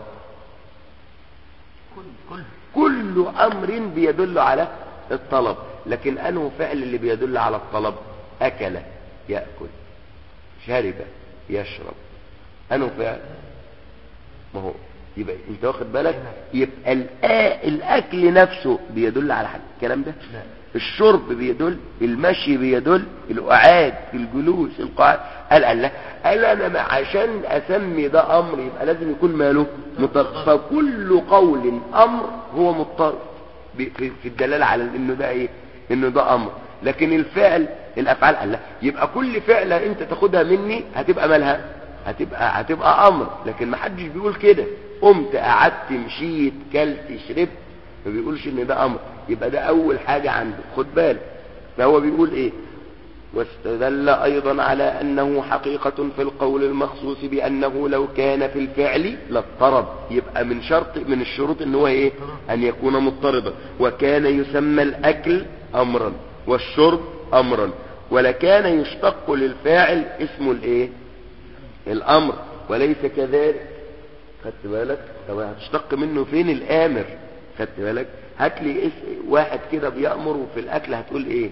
كل كل كل امر بيدل على الطلب لكن انه فعل اللي بيدل على الطلب اكل ياكل شرب يشرب انه فعل ما هو يبقى انت واخد بالك يبقى الآ- الاكل نفسه بيدل على حاجه الكلام ده لا. الشرب بيدل المشي بيدل القعاد الجلوس القعاد قال قال لا قال انا ما- عشان اسمي ده امر يبقى لازم يكون ماله مضطر فكل قول امر هو مضطر ب- في في الدلاله على انه ده ايه انه ده امر لكن الفعل الافعال قال لا يبقى كل فعله انت تاخدها مني هتبقى مالها هتبقى هتبقى امر لكن ما حدش بيقول كده قمت قعدت مشيت كلت شربت ما بيقولش ان ده امر يبقى ده اول حاجه عنده خد بالك فهو بيقول ايه واستدل ايضا على انه حقيقة في القول المخصوص بانه لو كان في الفعل لاضطرب يبقى من شرط من الشروط ان هو ايه ان يكون مضطربا وكان يسمى الاكل امرا والشرب امرا ولكان يشتق للفاعل اسم الايه الامر وليس كذلك خدت بالك طب هتشتق منه فين الامر خدت بالك هات لي اس- واحد كده بيأمر وفي الاكل هتقول ايه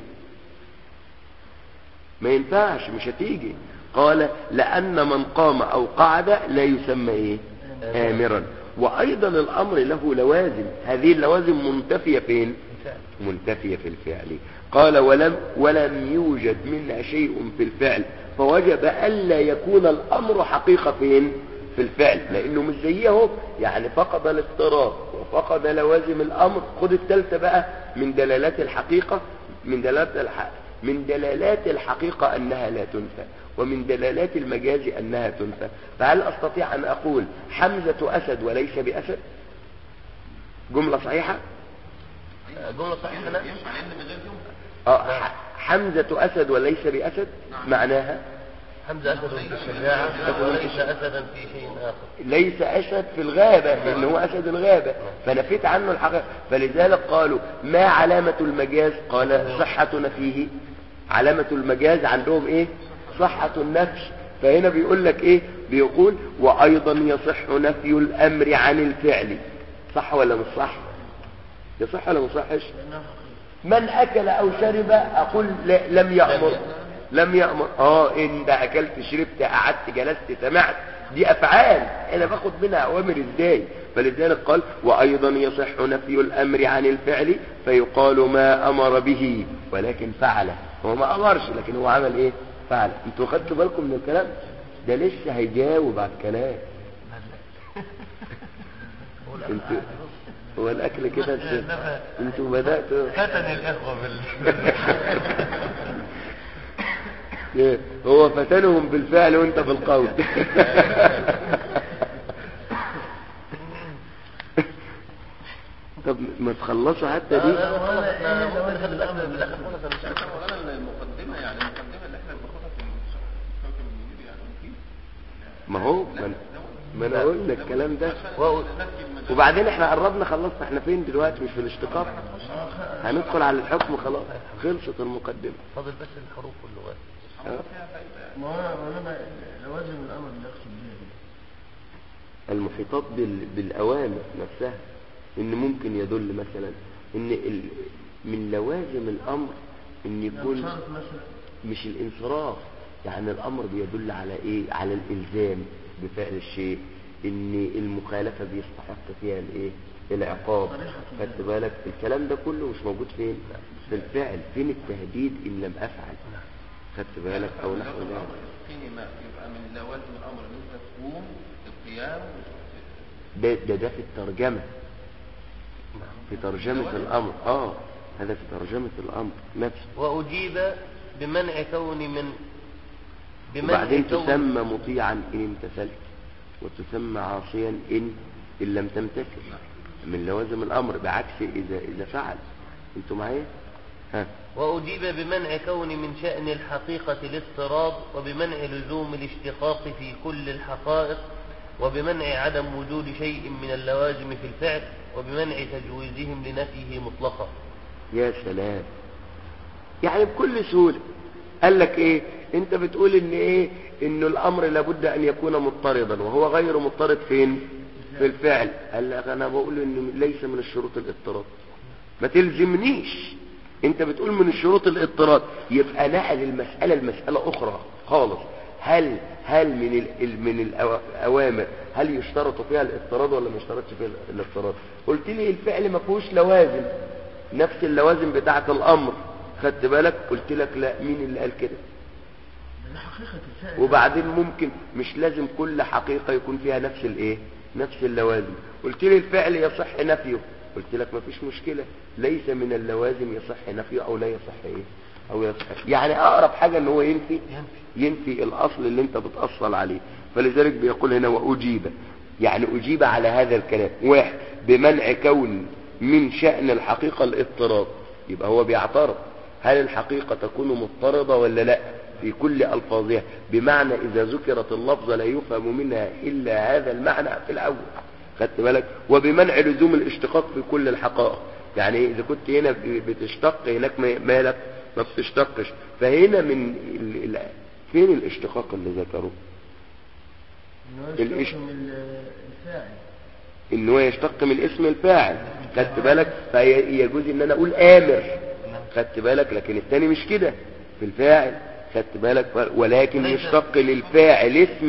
ما ينفعش مش هتيجي قال لأن من قام أو قعد لا يسمى إيه آمرا وأيضا الأمر له لوازم هذه اللوازم منتفية فين منتفية في الفعل قال ولم ولم يوجد منها شيء في الفعل فوجب ألا يكون الأمر حقيقة فين في الفعل لأنه مش زيه يعني فقد الاضطراب وفقد لوازم الأمر خد التالتة بقى من دلالات الحقيقة من دلالات الح... من دلالات الحقيقة أنها لا تنفى ومن دلالات المجاز أنها تنفى فهل أستطيع أن أقول حمزة أسد وليس بأسد جملة صحيحة جملة صحيحة لا ينفع لان من غير يوم آه، ح- حمزة أسد وليس بأسد معناها حمزة أسد في الشجاعة وليس أسدا في شيء آخر ليس أسد في الغابة لأن هو أسد الغابة فنفيت عنه الحقيقة فلذلك قالوا ما علامة المجاز قال صحة نفيه علامة المجاز عندهم إيه صحة النفي فهنا بيقول لك إيه بيقول وأيضا يصح نفي الأمر عن الفعل صح ولا مش صح يصح ولا مش صحش من أكل أو شرب أقول لا- لم يأمر لم يأمر اه ان ده اكلت شربت قعدت جلست سمعت دي افعال انا باخد منها اوامر ازاي فلذلك قال وايضا يصح نفي الامر عن الفعل فيقال ما امر به ولكن فعل هو ما امرش لكن هو عمل ايه فعل انتوا خدتوا بالكم من الكلام ده لسه هيجاوب على الكلام انتوا هو الاكل كده انتوا- انتوا بداتوا فتن الإخوة بال إيه، هو فتنهم بالفعل وانت بالقول طب ما تخلصوا حتى دي احنا ممكن نخلي الأكل بالآخر خالص أنا مش عارف اولا المقدمه يعني المقدمه اللي احنا بناخدها في الشركه المدير يعني مفيد ما هو ما أنا- ما انا قلنا الكلام ده و- وبعدين احنا قربنا خلصنا احنا فين دلوقتي مش في الاشتقاق هندخل على الحكم خلاص خلصت المقدمة فاضل بس الحروف واللغات اه. ما هو ما انا لوازم الامر اللي اقصد بيها دي المحيطات بال... بالأوامر نفسها إن ممكن يدل مثلا إن ال... من لوازم الأمر إن يكون شرط مثلا مش الانصراف يعني الأمر بيدل على إيه على الإلزام بفعل الشيء إن المخالفة بيستحق فيها الإيه العقاب خدت بالك الكلام ده كله مش موجود فين في الفعل فين التهديد إن لم أفعل خدت بالك أو نحو ذلك فين ما يبقى من لوازم الامر ان انت تقوم القيام ده ده, ده في الترجمة في ترجمة الأمر آه هذا في ترجمة الأمر نفسه وأجيب بمنع كون من بمنع وبعدين كون تسمى مطيعا إن امتثلت وتسمى عاصيا إن إن لم تمتثل من لوازم الأمر بعكس إذا إذا فعل أنتوا معايا؟ ها وأجيب بمنع كون من شأن الحقيقة الاضطراد وبمنع لزوم الاشتقاق في كل الحقائق وبمنع عدم وجود شيء من اللوازم في الفعل وبمنع تجويزهم لنفيه مطلقا يا سلام يعني بكل سهولة قال لك ايه انت بتقول ان ايه انه الامر لابد ان يكون مضطردا وهو غير مضطرد فين في الفعل قال لك انا بقول انه ليس من الشروط الاضطراد ما تلزمنيش انت بتقول من الشروط الاضطراد يبقى نقل المسألة المسألة اخرى خالص هل هل من ال- ال- من الأوا- الاوامر هل يشترط فيها الاضطراد ولا ما يشترطش فيها الاضطراد قلت لي الفعل ما فيهوش لوازم نفس اللوازم بتاعه الامر خدت بالك قلت لك لا مين اللي قال كده ده حقيقة الفعل وبعدين ممكن مش لازم كل حقيقة يكون فيها نفس الايه نفس اللوازم قلت لي الفعل يصح نفيه قلت لك ما فيش مشكلة ليس من اللوازم يصح نفيه او لا يصح ايه او يصح يعني اقرب حاجة ان هو ينفي ينفي الاصل اللي انت بتأصل عليه فلذلك بيقول هنا واجيب يعني اجيب على هذا الكلام واحد بمنع كون من شأن الحقيقة الاضطراب يبقى هو بيعترض هل الحقيقة تكون مضطردة ولا لا في كل ألفاظها بمعنى إذا ذكرت اللفظة لا يفهم منها إلا هذا المعنى في الأول خدت بالك وبمنع لزوم الاشتقاق في كل الحقائق يعني إذا كنت هنا بتشتق هناك ما- مالك ما بتشتقش فهنا من ال... ال... فين الاشتقاق اللي ذكروه إن هو الإش- يشتق من ال- الفاعل ان هو يشتق من اسم الفاعل خدت بالك فيجوز ان انا اقول امر خدت بالك لكن الثاني مش كده في الفاعل خدت بالك ولكن وليس- يشتق للفاعل اسم